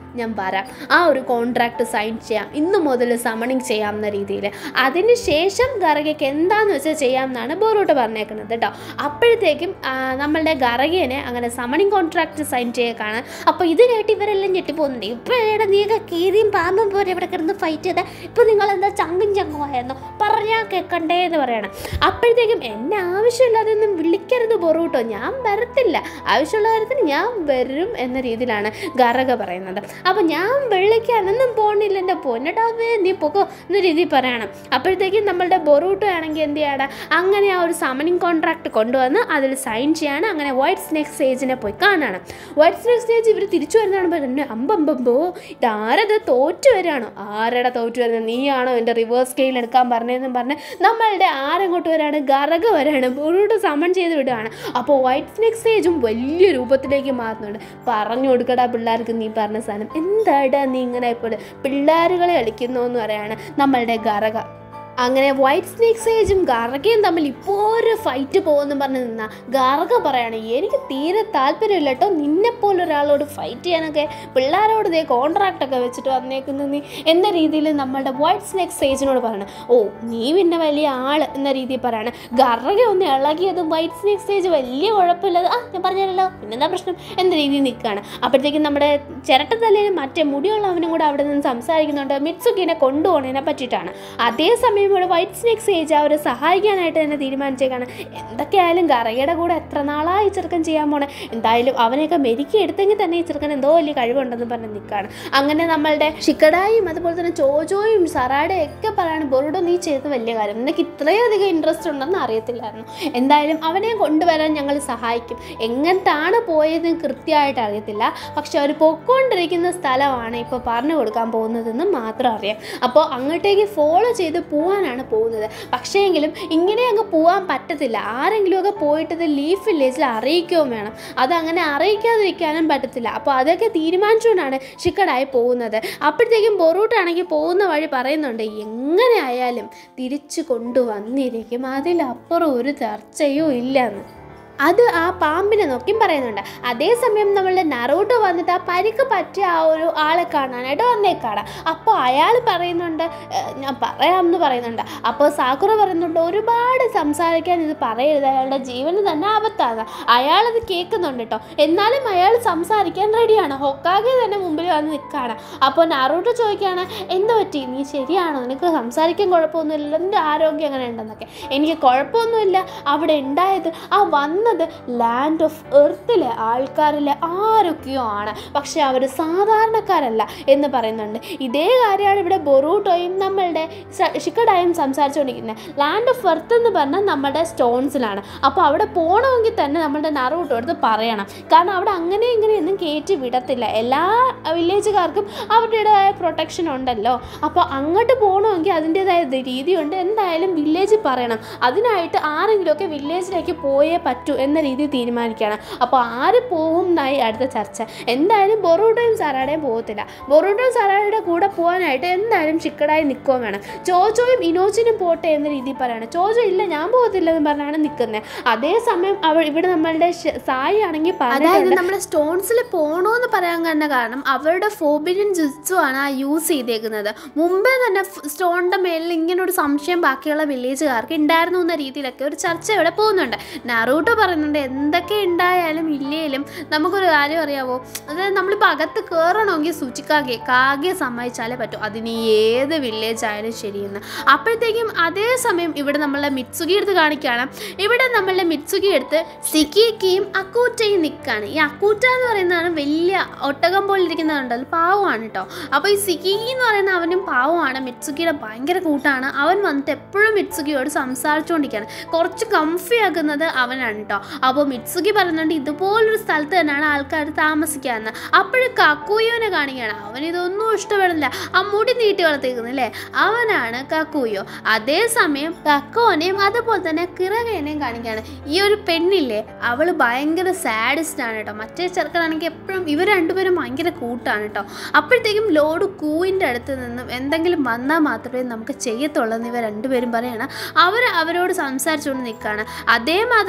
ഞാൻ വരാം ആ ഒരു കോൺട്രാക്ട് സൈൻ ചെയ്യാം ഇന്ന് മുതൽ സമണിങ് ചെയ്യാവുന്ന രീതിയിൽ അതിന് ശേഷം ഗറകയ്ക്ക് എന്താണെന്ന് വെച്ചാൽ ചെയ്യാമെന്നാണ് ബോറൂട്ട് പറഞ്ഞേക്കുന്നത് കേട്ടോ അപ്പോഴത്തേക്കും ആ, നമ്മളുടെ ഗറകേനെ അങ്ങനെ സമണിങ് കോൺട്രാക്ട് സൈൻ ചെയ്യേക്കാണ് അപ്പോൾ ഇത് കേട്ട് ഇവരെല്ലാം ഞെട്ടിപ്പോകുന്നുണ്ട് ഇപ്പോൾ എവിടെ നീയൊക്കെ കീരിയും പാമ്പും പോലെ ഇവിടെ കിടന്ന് ഫൈറ്റ് ചെയ്ത ഇപ്പോൾ നിങ്ങൾ എന്താ ചങ്കും ചങ്ങുമായിരുന്നു പറഞ്ഞാൽ കേൾക്കണ്ടേ എന്ന് പറയണം അപ്പോഴത്തേക്കും എന്നെ ആവശ്യമില്ലാതെ ഒന്നും വിളിക്കരുത് ബൊറൂട്ടോ ഞാൻ വരത്തില്ല ആവശ്യമുള്ള കാര്യത്തിന് ഞാൻ വരും എന്ന രീതിയിലാണ് ഗറക പറയുന്നത് അപ്പോൾ ഞാൻ വെള്ളിക്കാനൊന്നും പോകണില്ല എൻ്റെ പൊന്നടാവേ നീ പൊക്കോ എന്ന രീതിയിൽ പറയണം അപ്പോഴത്തേക്കും നമ്മളുടെ ബൊറൂട്ടോ ആണെങ്കിൽ എന്ത് ചെയ്യാണ് അങ്ങനെ ആ ഒരു സമനിങ് കോൺട്രാക്ട് കൊണ്ടുവന്ന് അതിൽ സൈൻ ചെയ്യാണ് അങ്ങനെ വൈറ്റ് സ്നേക്ക് സ്റ്റേജിനെ പോയി കാണാണ് വൈറ്റ് സ്നേക്ക് സ്റ്റേജ് ഇവർ തിരിച്ചു വരുന്നതാണ് പറയുന്നത് അമ്പമ്പമ്പോ ഇതാരത് തോറ്റു വരികയാണോ ആരുടെ തോറ്റു വരുന്നത് നീയാണോ എൻ്റെ റിവേഴ്സ് സ്കെയിൽ എടുക്കാൻ പറഞ്ഞതെന്നും പറഞ്ഞ് നമ്മളുടെ ആരങ്ങോട്ട് വരാണ് ഗറക വരാണ് ബൊറൂട്ടോ സമൺ ചെയ്ത് വിടുകയാണ് അപ്പോൾ വൈറ്റ് സ്നേക്ക് സ്റ്റേജും വലിയ രൂപത്തിലേക്ക് മാറുന്നുണ്ട് പറഞ്ഞു കൊടുക്കടാ പിള്ളേർക്ക് നീ പറഞ്ഞ സാധനം എന്താടാ നീ ഇങ്ങനെ ഇപ്പോൾ പിള്ളേരുകളെ കളിക്കുന്നു എന്ന് പറയാണ് നമ്മളുടെ ഗറക അങ്ങനെ വൈറ്റ് സ്നേക്ക് സേജും ഗാർഗയും തമ്മിൽ ഇപ്പോൾ ഒരു ഫൈറ്റ് പോകുമെന്ന് പറഞ്ഞ് നിന്ന ഗാർഗ പറയാണ് എനിക്ക് തീരെ താല്പര്യമില്ല കേട്ടോ നിന്നെപ്പോലെ ഒരാളോട് ഫൈറ്റ് ചെയ്യാനൊക്കെ പിള്ളേരോട് ഇതേ കോൺട്രാക്റ്റ് ഒക്കെ വെച്ചിട്ട് വന്നേക്കുന്നു നീ എന്ന രീതിയിൽ നമ്മളുടെ വൈറ്റ് സ്നേക്ക് സേജിനോട് പറയണം ഓ നീ പിന്നെ വലിയ ആൾ എന്ന രീതിയിൽ പറയാണ് ഗർഗ ഒന്ന് ഇളകിയതും വൈറ്റ് സ്നേക്ക് സ്റ്റേജ് വലിയ കുഴപ്പമില്ലാതെ ആ ഞാൻ പറഞ്ഞല്ലോ പിന്നെന്താ പ്രശ്നം എന്ന രീതിയിൽ നിൽക്കുകയാണ് അപ്പോഴത്തേക്കും നമ്മുടെ ചിരട്ടത്തലയിലും മറ്റേ മുടിയുള്ളവനും കൂടെ അവിടെ നിന്ന് സംസാരിക്കുന്നുണ്ട് മിത്സുക്കിനെ കൊണ്ടുപോകണതിനെ പറ്റിയിട്ടാണ് അതേസമയം ഇവിടെ വൈറ്റ് സ്നേക്ക് സേജ് അവരെ സഹായിക്കാനായിട്ട് തന്നെ തീരുമാനിച്ചേക്കാണ് എന്തൊക്കെയായാലും ഗറയുടെ കൂടെ എത്ര നാളായി ഈ ചെറുക്കൻ ചെയ്യാൻ പോണേ എന്തായാലും അവനെയൊക്കെ മെരുക്കി എടുത്തെങ്കിൽ തന്നെ ഈ ചെറുക്കൻ എന്തോ വലിയ കഴിവുണ്ടെന്ന് പറഞ്ഞ് നിൽക്കുകയാണ് അങ്ങനെ നമ്മളുടെ ഷിക്കഡായും അതുപോലെ തന്നെ ചോജോയും സറാഡയും ഒക്കെ പറയാണ് ബൊറുഡോ നീ ചെയ്തത് വലിയ കാര്യം നിനക്ക് ഇത്രയധികം ഇൻട്രസ്റ്റ് ഉണ്ടെന്ന് അറിയത്തില്ലായിരുന്നു എന്തായാലും അവനെ കൊണ്ടുവരാൻ ഞങ്ങൾ സഹായിക്കും എങ്ങനത്താണ് പോയതെന്ന് കൃത്യമായിട്ട് അറിയത്തില്ല പക്ഷെ അവർ പൊക്കോണ്ടിരിക്കുന്ന സ്ഥലമാണ് ഇപ്പോൾ പറഞ്ഞു കൊടുക്കാൻ പോകുന്നതെന്ന് മാത്രം അറിയാം അപ്പോൾ അങ്ങോട്ടേക്ക് ഫോളോ ചെയ്ത് പോകാനാണ് പോകുന്നത് പക്ഷേ എങ്കിലും ഇങ്ങനെ അങ്ങ് പോകാൻ പറ്റത്തില്ല ആരെങ്കിലുമൊക്കെ പോയിട്ട് ഇത് ലീഫ് വില്ലേജിൽ അറിയിക്കുകയും വേണം അതങ്ങനെ അറിയിക്കാതിരിക്കാനും പറ്റത്തില്ല അപ്പോൾ അതൊക്കെ തീരുമാനിച്ചുകൊണ്ടാണ് ഷിക്കഡായി പോകുന്നത് അപ്പോഴത്തേക്കും ബൊറൂട്ടാണെങ്കിൽ പോകുന്ന വഴി പറയുന്നുണ്ട് എങ്ങനെ ആയാലും തിരിച്ചു കൊണ്ടുവന്നിരിക്കും അതിലപ്പുറം ഒരു ചർച്ചയും ഇല്ലെന്ന് അത് ആ പാമ്പിനെ നോക്കിയും പറയുന്നുണ്ട് അതേസമയം നമ്മളുടെ നറൂട്ടോ വന്നിട്ട് ആ പരിക്ക് പറ്റിയ ആ ഒരു ആളെ കാണാനായിട്ട് വന്നേക്കാണ് അപ്പോൾ അയാൾ പറയുന്നുണ്ട് "ഏഹ്, ഞാൻ പറയാമെന്ന് പറയുന്നുണ്ട് അപ്പോൾ സാക്കുറ പറയുന്നുണ്ട് ഒരുപാട് സംസാരിക്കാൻ ഇത് പറയരുത് അയാളുടെ ജീവന് തന്നെ ആപത്താണ് അയാളത് കേൾക്കുന്നുണ്ട് കേട്ടോ എന്നാലും അയാൾ സംസാരിക്കാൻ റെഡിയാണ് ഹൊക്കാകെ തന്നെ മുമ്പിൽ വന്ന് നിൽക്കുകയാണ് അപ്പോൾ നറൂട്ടോ ചോദിക്കുകയാണ് എന്ത് പറ്റി നീ ശരിയാണോ നിനക്ക് സംസാരിക്കാൻ കുഴപ്പമൊന്നുമില്ലല്ലോ നിൻ്റെ ആരോഗ്യം എങ്ങനെ ഉണ്ടെന്നൊക്കെ എനിക്ക് കുഴപ്പമൊന്നുമില്ല അവിടെ ഉണ്ടായത് ആ വന്നത് ലാൻഡ് ഓഫ് എർത്തിലെ ആൾക്കാരിലെ ആരൊക്കെയോ ആണ് പക്ഷെ അവർ സാധാരണക്കാരല്ല എന്ന് പറയുന്നുണ്ട് ഇതേ കാര്യമാണ് ഇവിടെ ബൊറൂട്ടോയും നമ്മളുടെ സ- ഷിക്കഡായും സംസാരിച്ചുകൊണ്ടിരിക്കുന്നത് ലാൻഡ് ഓഫ് എർത്ത് എന്ന് പറഞ്ഞാൽ നമ്മുടെ സ്റ്റോൺസിലാണ് അപ്പോൾ അവിടെ പോകണമെങ്കിൽ തന്നെ നമ്മളുടെ നറൂട്ടോ അടുത്ത് പറയണം കാരണം അവിടെ അങ്ങനെ ഇങ്ങനെയൊന്നും കയറ്റി വിടത്തില്ല എല്ലാ വില്ലേജുകാർക്കും അവരുടേതായ പ്രൊട്ടക്ഷൻ ഉണ്ടല്ലോ അപ്പോൾ അങ്ങോട്ട് പോകണമെങ്കിൽ അതിൻ്റെതായ രീതിയുണ്ട് എന്തായാലും വില്ലേജിൽ പറയണം അതിനായിട്ട് ആരെങ്കിലുമൊക്കെ വില്ലേജിലേക്ക് പോയേ പറ്റൂ എന്ന രീതിയിൽ തീരുമാനിക്കുകയാണ് അപ്പോൾ ആര് പോകും എന്നായി അടുത്ത ചർച്ച എന്തായാലും ബൊറൂട്ടോയും സറാഡയും പോകത്തില്ല ബൊറൂട്ടോയും സറാഡയുടെ കൂടെ പോകാനായിട്ട് എന്തായാലും ചിക്കടായി നിൽക്കുകയും വേണം ചോജോയും ഇനോജിനും പോട്ടെ എന്ന രീതിയിൽ പറയണം ചോജോ ഇല്ല ഞാൻ പോകത്തില്ല എന്ന് പറഞ്ഞാണ് നിൽക്കുന്നത് അതേസമയം അവൾ ഇവിടെ നമ്മളുടെ ഷ- സായി ആണെങ്കിൽ അതായത് പറഞ്ഞിട്ടുണ്ട് നമ്മൾ സ്റ്റോൺസിൽ പോണോന്ന് പറയാൻ കാരണം കാരണം അവരുടെ ഫോബിനിയൻ ജുത്സു ആണ് ആ യൂസ് ചെയ്തേക്കുന്നത് മുമ്പേ തന്നെ സ്റ്റോണിന്റെ മേലിൽ ഇങ്ങനെ ഒരു സംശയം ബാക്കിയുള്ള വില്ലേജുകാർക്ക് ഉണ്ടായിരുന്നു എന്ന രീതിയിലൊക്കെ ഒരു ചർച്ച ഇവിടെ പോകുന്നുണ്ട് നറൂട്ടോ പറയുന്നുണ്ട് എന്തൊക്കെ ഉണ്ടായാലും ഇല്ലേലും നമുക്കൊരു കാര്യം അറിയാവോ അതായത് നമ്മളിപ്പോൾ അകത്ത് കയറണമെങ്കിൽ സൂചിക്കാകെ കാകെ സമ്മതിച്ചാലേ പറ്റൂ അതിന് ഏത് വില്ലേജ് ആയാലും ശരിയെന്ന് അപ്പോഴത്തേക്കും അതേസമയം ഇവിടെ നമ്മളുടെ മിത്സുകി എടുത്ത് കാണിക്കുകയാണ് ഇവിടെ നമ്മളുടെ മിത്സുകി എടുത്ത് സിക്കിയും അക്കൂറ്റയും നിൽക്കുകയാണ് ഈ അക്കൂറ്റ എന്ന് പറയുന്നതാണ് വലിയ ഒട്ടകം പോലെ ഇരിക്കുന്നതുണ്ടല്ലോ പാവമാണ് കേട്ടോ അപ്പോൾ ഈ സിക്കി എന്ന് പറയുന്ന അവനും പാവമാണ് മിത്സുകിയുടെ ഭയങ്കര കൂട്ടാണ് അവൻ വന്നിട്ട് എപ്പോഴും മിത്സുകിയോട് സംസാരിച്ചുകൊണ്ടിരിക്കുകയാണ് കുറച്ച് കംഫി ആക്കുന്നത് അവനാണ് കേട്ടോ അപ്പോൾ മിത്സുകി പറയുന്നുണ്ട് ഇതുപോലൊരു സ്ഥലത്ത് തന്നെയാണ് ആൾക്കാർ താമസിക്കാന്ന് അപ്പോഴും കക്കൂയോനെ കാണിക്കുകയാണ് അവൻ ഇതൊന്നും ഇഷ്ടപ്പെടില്ല ആ മുടി നീട്ടി വളർത്തേക്കുന്നു അല്ലേ അവനാണ് കക്കൂയോ അതേസമയം കക്കോനെയും അതുപോലെ തന്നെ കിറകേനെയും കാണിക്കുകയാണ് ഈ ഒരു പെണ്ണില്ലേ അവള് ഭയങ്കര സാഡിസ്റ്റ് ആണ് കേട്ടോ മറ്റേ ചെറുക്കനാണെങ്കിൽ എപ്പോഴും ഇവർ രണ്ടുപേരും ഭയങ്കര കൂട്ടാണ് കേട്ടോ അപ്പോഴത്തേക്കും ലോഡ് കൂവിൻ്റെ അടുത്ത് നിന്നും എന്തെങ്കിലും വന്നാൽ മാത്രമേ നമുക്ക് ചെയ്യത്തുള്ളൂ എന്ന് ഇവർ രണ്ടുപേരും പറയണം അവർ അവരോട് സംസാരിച്ചുകൊണ്ട് നിൽക്കുകയാണ് അതേ മാത്രമല്ല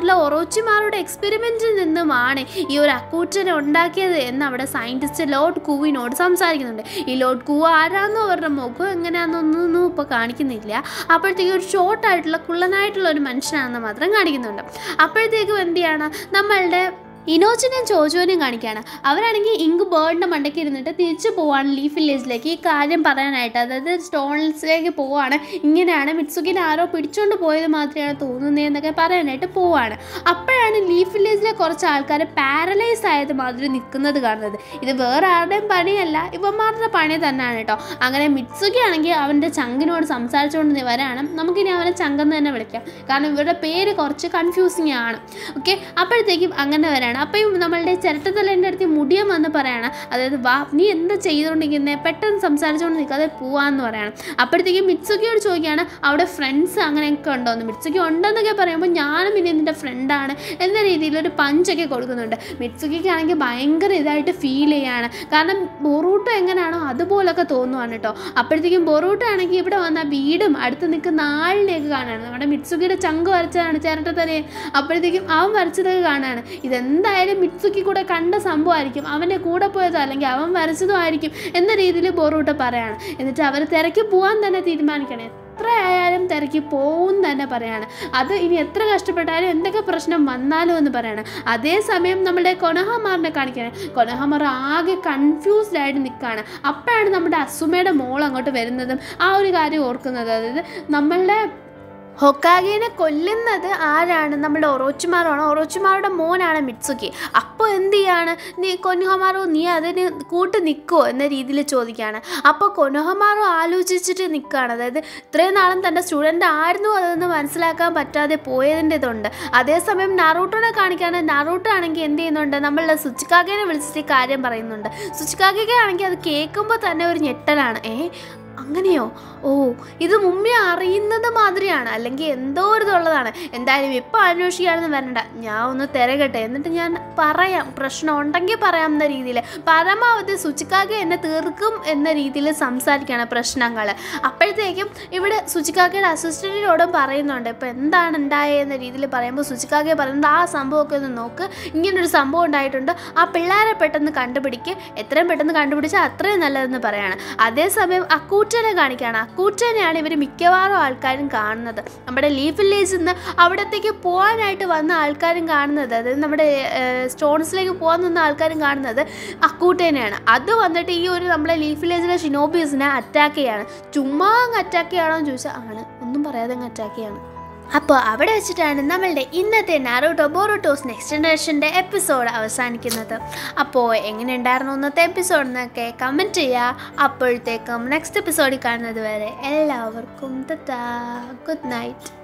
ഒറോച്ചിമാരുടെ എക്സ്പെരിമെൻറ്റിൽ നിന്നുമാണ് ഈ ഒരു അക്കൂറ്റനെ ഉണ്ടാക്കിയത് എന്ന് അവിടെ സയൻറ്റിസ്റ്റ് ലോർഡ് കൂവിനോട് സംസാരിക്കുന്നുണ്ട് ഈ ലോർഡ് കൂവ് ആരാന്നോ അവരുടെ മുഖം എങ്ങനെയാണെന്നൊന്നും ഇപ്പോൾ കാണിക്കുന്നില്ല അപ്പോഴത്തേക്കും ഒരു ഷോർട്ടായിട്ടുള്ള കുള്ളനായിട്ടുള്ള ഒരു മനുഷ്യനാണെന്ന് മാത്രം കാണിക്കുന്നുണ്ട് അപ്പോഴത്തേക്കും എന്ത് ചെയ്യണം നമ്മളുടെ ഇനോച്ചിനെയും ചോജോനെയും കാണിക്കുകയാണ് അവരാണെങ്കിൽ ഇങ്ക് ബേർഡിൻ്റെ മണ്ടയ്ക്ക് ഇരുന്നിട്ട് തിരിച്ചു പോവാണ് ലീഫ് വില്ലേജിലേക്ക് ഈ കാര്യം പറയാനായിട്ട് അതായത് സ്റ്റോൺസിലേക്ക് പോവാണ് ഇങ്ങനെയാണ് മിത്സുകിനെ ആരോ പിടിച്ചോണ്ട് പോയത് മാത്രമാണ് തോന്നുന്നതെന്നൊക്കെ പറയാനായിട്ട് പോവാണ് അപ്പോഴാണ് ലീഫ് വില്ലേജിലെ കുറച്ച് ആൾക്കാർ പാരലൈസ് ആയത് മാതിരി നിൽക്കുന്നത് കാണുന്നത് ഇത് വേറെ ആരുടെയും പണിയല്ല ഇവന്മാരുടെ പണി തന്നെയാണ് കേട്ടോ അങ്ങനെ മിത്സുകി ആണെങ്കിൽ അവൻ്റെ ചങ്കിനോട് സംസാരിച്ചുകൊണ്ട് വരാണ് നമുക്കിനി അവനെ ചങ്കെന്ന് തന്നെ വിളിക്കാം കാരണം ഇവരുടെ പേര് കുറച്ച് കൺഫ്യൂസിങ് ആണ് ഓക്കെ അപ്പോഴത്തേക്കും അങ്ങനെ വരാണ് അപ്പം നമ്മളുടെ ചിരട്ടത്തലേൻ്റെ അടുത്ത് മുടിയം വന്ന് പറയാണ് അതായത് വാ നീ എന്താ ചെയ്തുകൊണ്ടിരിക്കുന്നത് പെട്ടെന്ന് സംസാരിച്ചുകൊണ്ട് നിൽക്കാതെ പോവാന്ന് പറയണം അപ്പോഴത്തേക്കും മിത്സുകിയോട് ചോദിക്കുകയാണ് അവിടെ ഫ്രണ്ട്സ് അങ്ങനെയൊക്കെ ഉണ്ടോയെന്ന് മിത്സുക്കി ഉണ്ടെന്നൊക്കെ പറയുമ്പോൾ ഞാനും ഇനി നിൻ്റെ ഫ്രണ്ടാണ് എന്ന രീതിയിൽ ഒരു പഞ്ചൊക്കെ കൊടുക്കുന്നുണ്ട് മിത്സുക്കിക്ക് ആണെങ്കിൽ ഭയങ്കര ഇതായിട്ട് ഫീൽ ചെയ്യാണ് കാരണം ബൊറൂട്ടോ എങ്ങനെയാണോ അതുപോലൊക്കെ തോന്നുവാണ് കേട്ടോ അപ്പോഴത്തേക്കും ബൊറൂട്ടോ ആണെങ്കിൽ ഇവിടെ വന്ന വീടും അടുത്ത് നിൽക്കുന്ന ആളിനെയൊക്കെ കാണാണ് നമ്മുടെ മിത്സുക്കിയുടെ ചങ്ക് വരച്ചതാണ് ചിരട്ടത്തലയെ അപ്പോഴത്തേക്കും അവൻ വരച്ചതൊക്കെ കാണാണ് ഇതെന്തായാലും മിത്സുക്കി കൂടെ കണ്ട സംഭവമായിരിക്കും അവൻ്റെ കൂടെ പോയതോ അല്ലെങ്കിൽ അവൻ വരച്ചതും ആയിരിക്കും എന്ന രീതിയിൽ ബൊറൂട്ടോ പറയാണ് എന്നിട്ട് അവർ തിരക്കി പോകാൻ തന്നെ തീരുമാനിക്കണേ എത്ര ആയാലും തിരക്കി പോവും തന്നെ പറയാണ് അത് ഇനി എത്ര കഷ്ടപ്പെട്ടാലും എന്തൊക്കെ പ്രശ്നം വന്നാലും എന്ന് പറയണം അതേസമയം നമ്മുടെ കൊനഹമാറിനെ കാണിക്കണേ കൊനഹമാർ ആകെ കൺഫ്യൂസ്ഡ് ആയിട്ട് നിൽക്കുകയാണ് അപ്പോഴാണ് നമ്മുടെ അസുമയുടെ മോൾ അങ്ങോട്ട് വരുന്നതും ആ ഒരു കാര്യം ഓർക്കുന്നത് അതായത് നമ്മളുടെ ഹൊക്കാഗേനെ കൊല്ലുന്നത് ആരാണ് നമ്മുടെ ഒറോച്ചുമാറാണോ ഒറോച്ചുമാരുടെ മോനാണ് മിത്സുക്കി അപ്പോൾ എന്ത് ചെയ്യാണ് നീ കൊനുഹമാറോ നീ അതിന് കൂട്ട് നിൽക്കുമോ എന്ന രീതിയിൽ ചോദിക്കുകയാണ് അപ്പോൾ കൊനുഹമാറോ ആലോചിച്ചിട്ട് നിൽക്കുകയാണ് അതായത് ഇത്രയും നാളും തൻ്റെ സ്റ്റുഡൻ്റ് ആയിരുന്നു അതെന്ന് മനസ്സിലാക്കാൻ പറ്റാതെ പോയതിൻ്റെ ഇതുണ്ട് അതേസമയം നറൂട്ടോനെ കാണിക്കുകയാണ് നറൂട്ടോ ആണെങ്കിൽ എന്ത് ചെയ്യുന്നുണ്ട് നമ്മളുടെ സുച്ചിക്കാഗേനെ വിളിച്ചിട്ട് ഈ കാര്യം പറയുന്നുണ്ട് സുച്ചിക്കാഗെ ആണെങ്കിൽ അത് കേൾക്കുമ്പോൾ തന്നെ ഒരു ഞെട്ടലാണ് ഏ അങ്ങനെയോ ഓ ഇത് മുമ്പേ അറിയുന്നത് മാതിരിയാണ് അല്ലെങ്കിൽ എന്തോ ഒരു ഇതുള്ളതാണ് എന്തായാലും ഇപ്പം അന്വേഷിക്കുകയാണെന്ന് വരണ്ട ഞാൻ ഒന്ന് തിരകട്ടെ എന്നിട്ട് ഞാൻ പറയാം പ്രശ്നം ഉണ്ടെങ്കിൽ പറയാം എന്ന രീതിയിൽ പരമാവധി സുച്ചിക്കാക്ക എന്നെ തീർക്കും എന്ന രീതിയിൽ സംസാരിക്കുകയാണ് പ്രശ്നങ്ങൾ അപ്പോഴത്തേക്കും ഇവിടെ സുച്ചിക്കാക്കയുടെ അസിസ്റ്റൻറ്റിനോടും പറയുന്നുണ്ട് ഇപ്പം എന്താണ് ഉണ്ടായെന്ന രീതിയിൽ പറയുമ്പോൾ സുച്ചിക്കാക്കയെ പറയുന്നത് ആ സംഭവമൊക്കെ ഒന്ന് നോക്ക് ഇങ്ങനൊരു സംഭവം ഉണ്ടായിട്ടുണ്ട് ആ പിള്ളേരെ പെട്ടെന്ന് കണ്ടുപിടിക്ക് എത്രയും പെട്ടെന്ന് കണ്ടുപിടിച്ചാൽ അത്രയും നല്ലതെന്ന് പറയാണ് അതേസമയം അക്കൂറ്റനെ കാണിക്കുകയാണ് അക്കൂറ്റനെയാണ് ഇവർ മിക്കവാറും ആൾക്കാരും കാണുന്നത് നമ്മുടെ ലീഫ് വില്ലേജിൽ നിന്ന് അവിടത്തേക്ക് പോകാനായിട്ട് വന്ന ആൾക്കാരും കാണുന്നത് അതായത് നമ്മുടെ സ്റ്റോൺസിലേക്ക് പോകാൻ നിന്ന ആൾക്കാരും കാണുന്നത് അക്കൂട്ടേനെയാണ് അത് വന്നിട്ട് ഈ ഒരു നമ്മുടെ ലീഫ് വില്ലേജിലെ ഷിനോബീസിനെ അറ്റാക്ക് ചെയ്യാണ് ചുമ്മാ അങ്ങ് അറ്റാക്ക് ചെയ്യണോ എന്ന് ചോദിച്ചാൽ ആണ് ഒന്നും പറയാതെ അങ്ങ് അറ്റാക്ക് ചെയ്യാണ് അപ്പോൾ അവിടെ വെച്ചിട്ടാണ് നമ്മളുടെ ഇന്നത്തെ നാരോട്ടോ ബോറോട്ടോസ് നെക്സ്റ്റ് ജനറേഷൻ്റെ എപ്പിസോഡ് അവസാനിക്കുന്നത് അപ്പോൾ എങ്ങനെ ഉണ്ടായിരുന്നു ഇന്നത്തെ എപ്പിസോഡ് എന്നൊക്കെ കമൻറ്റ് ചെയ്യുക അപ്പോഴത്തേക്കും നെക്സ്റ്റ് എപ്പിസോഡിൽ കാണുന്നത് വരെ എല്ലാവർക്കും ഗുഡ് നൈറ്റ്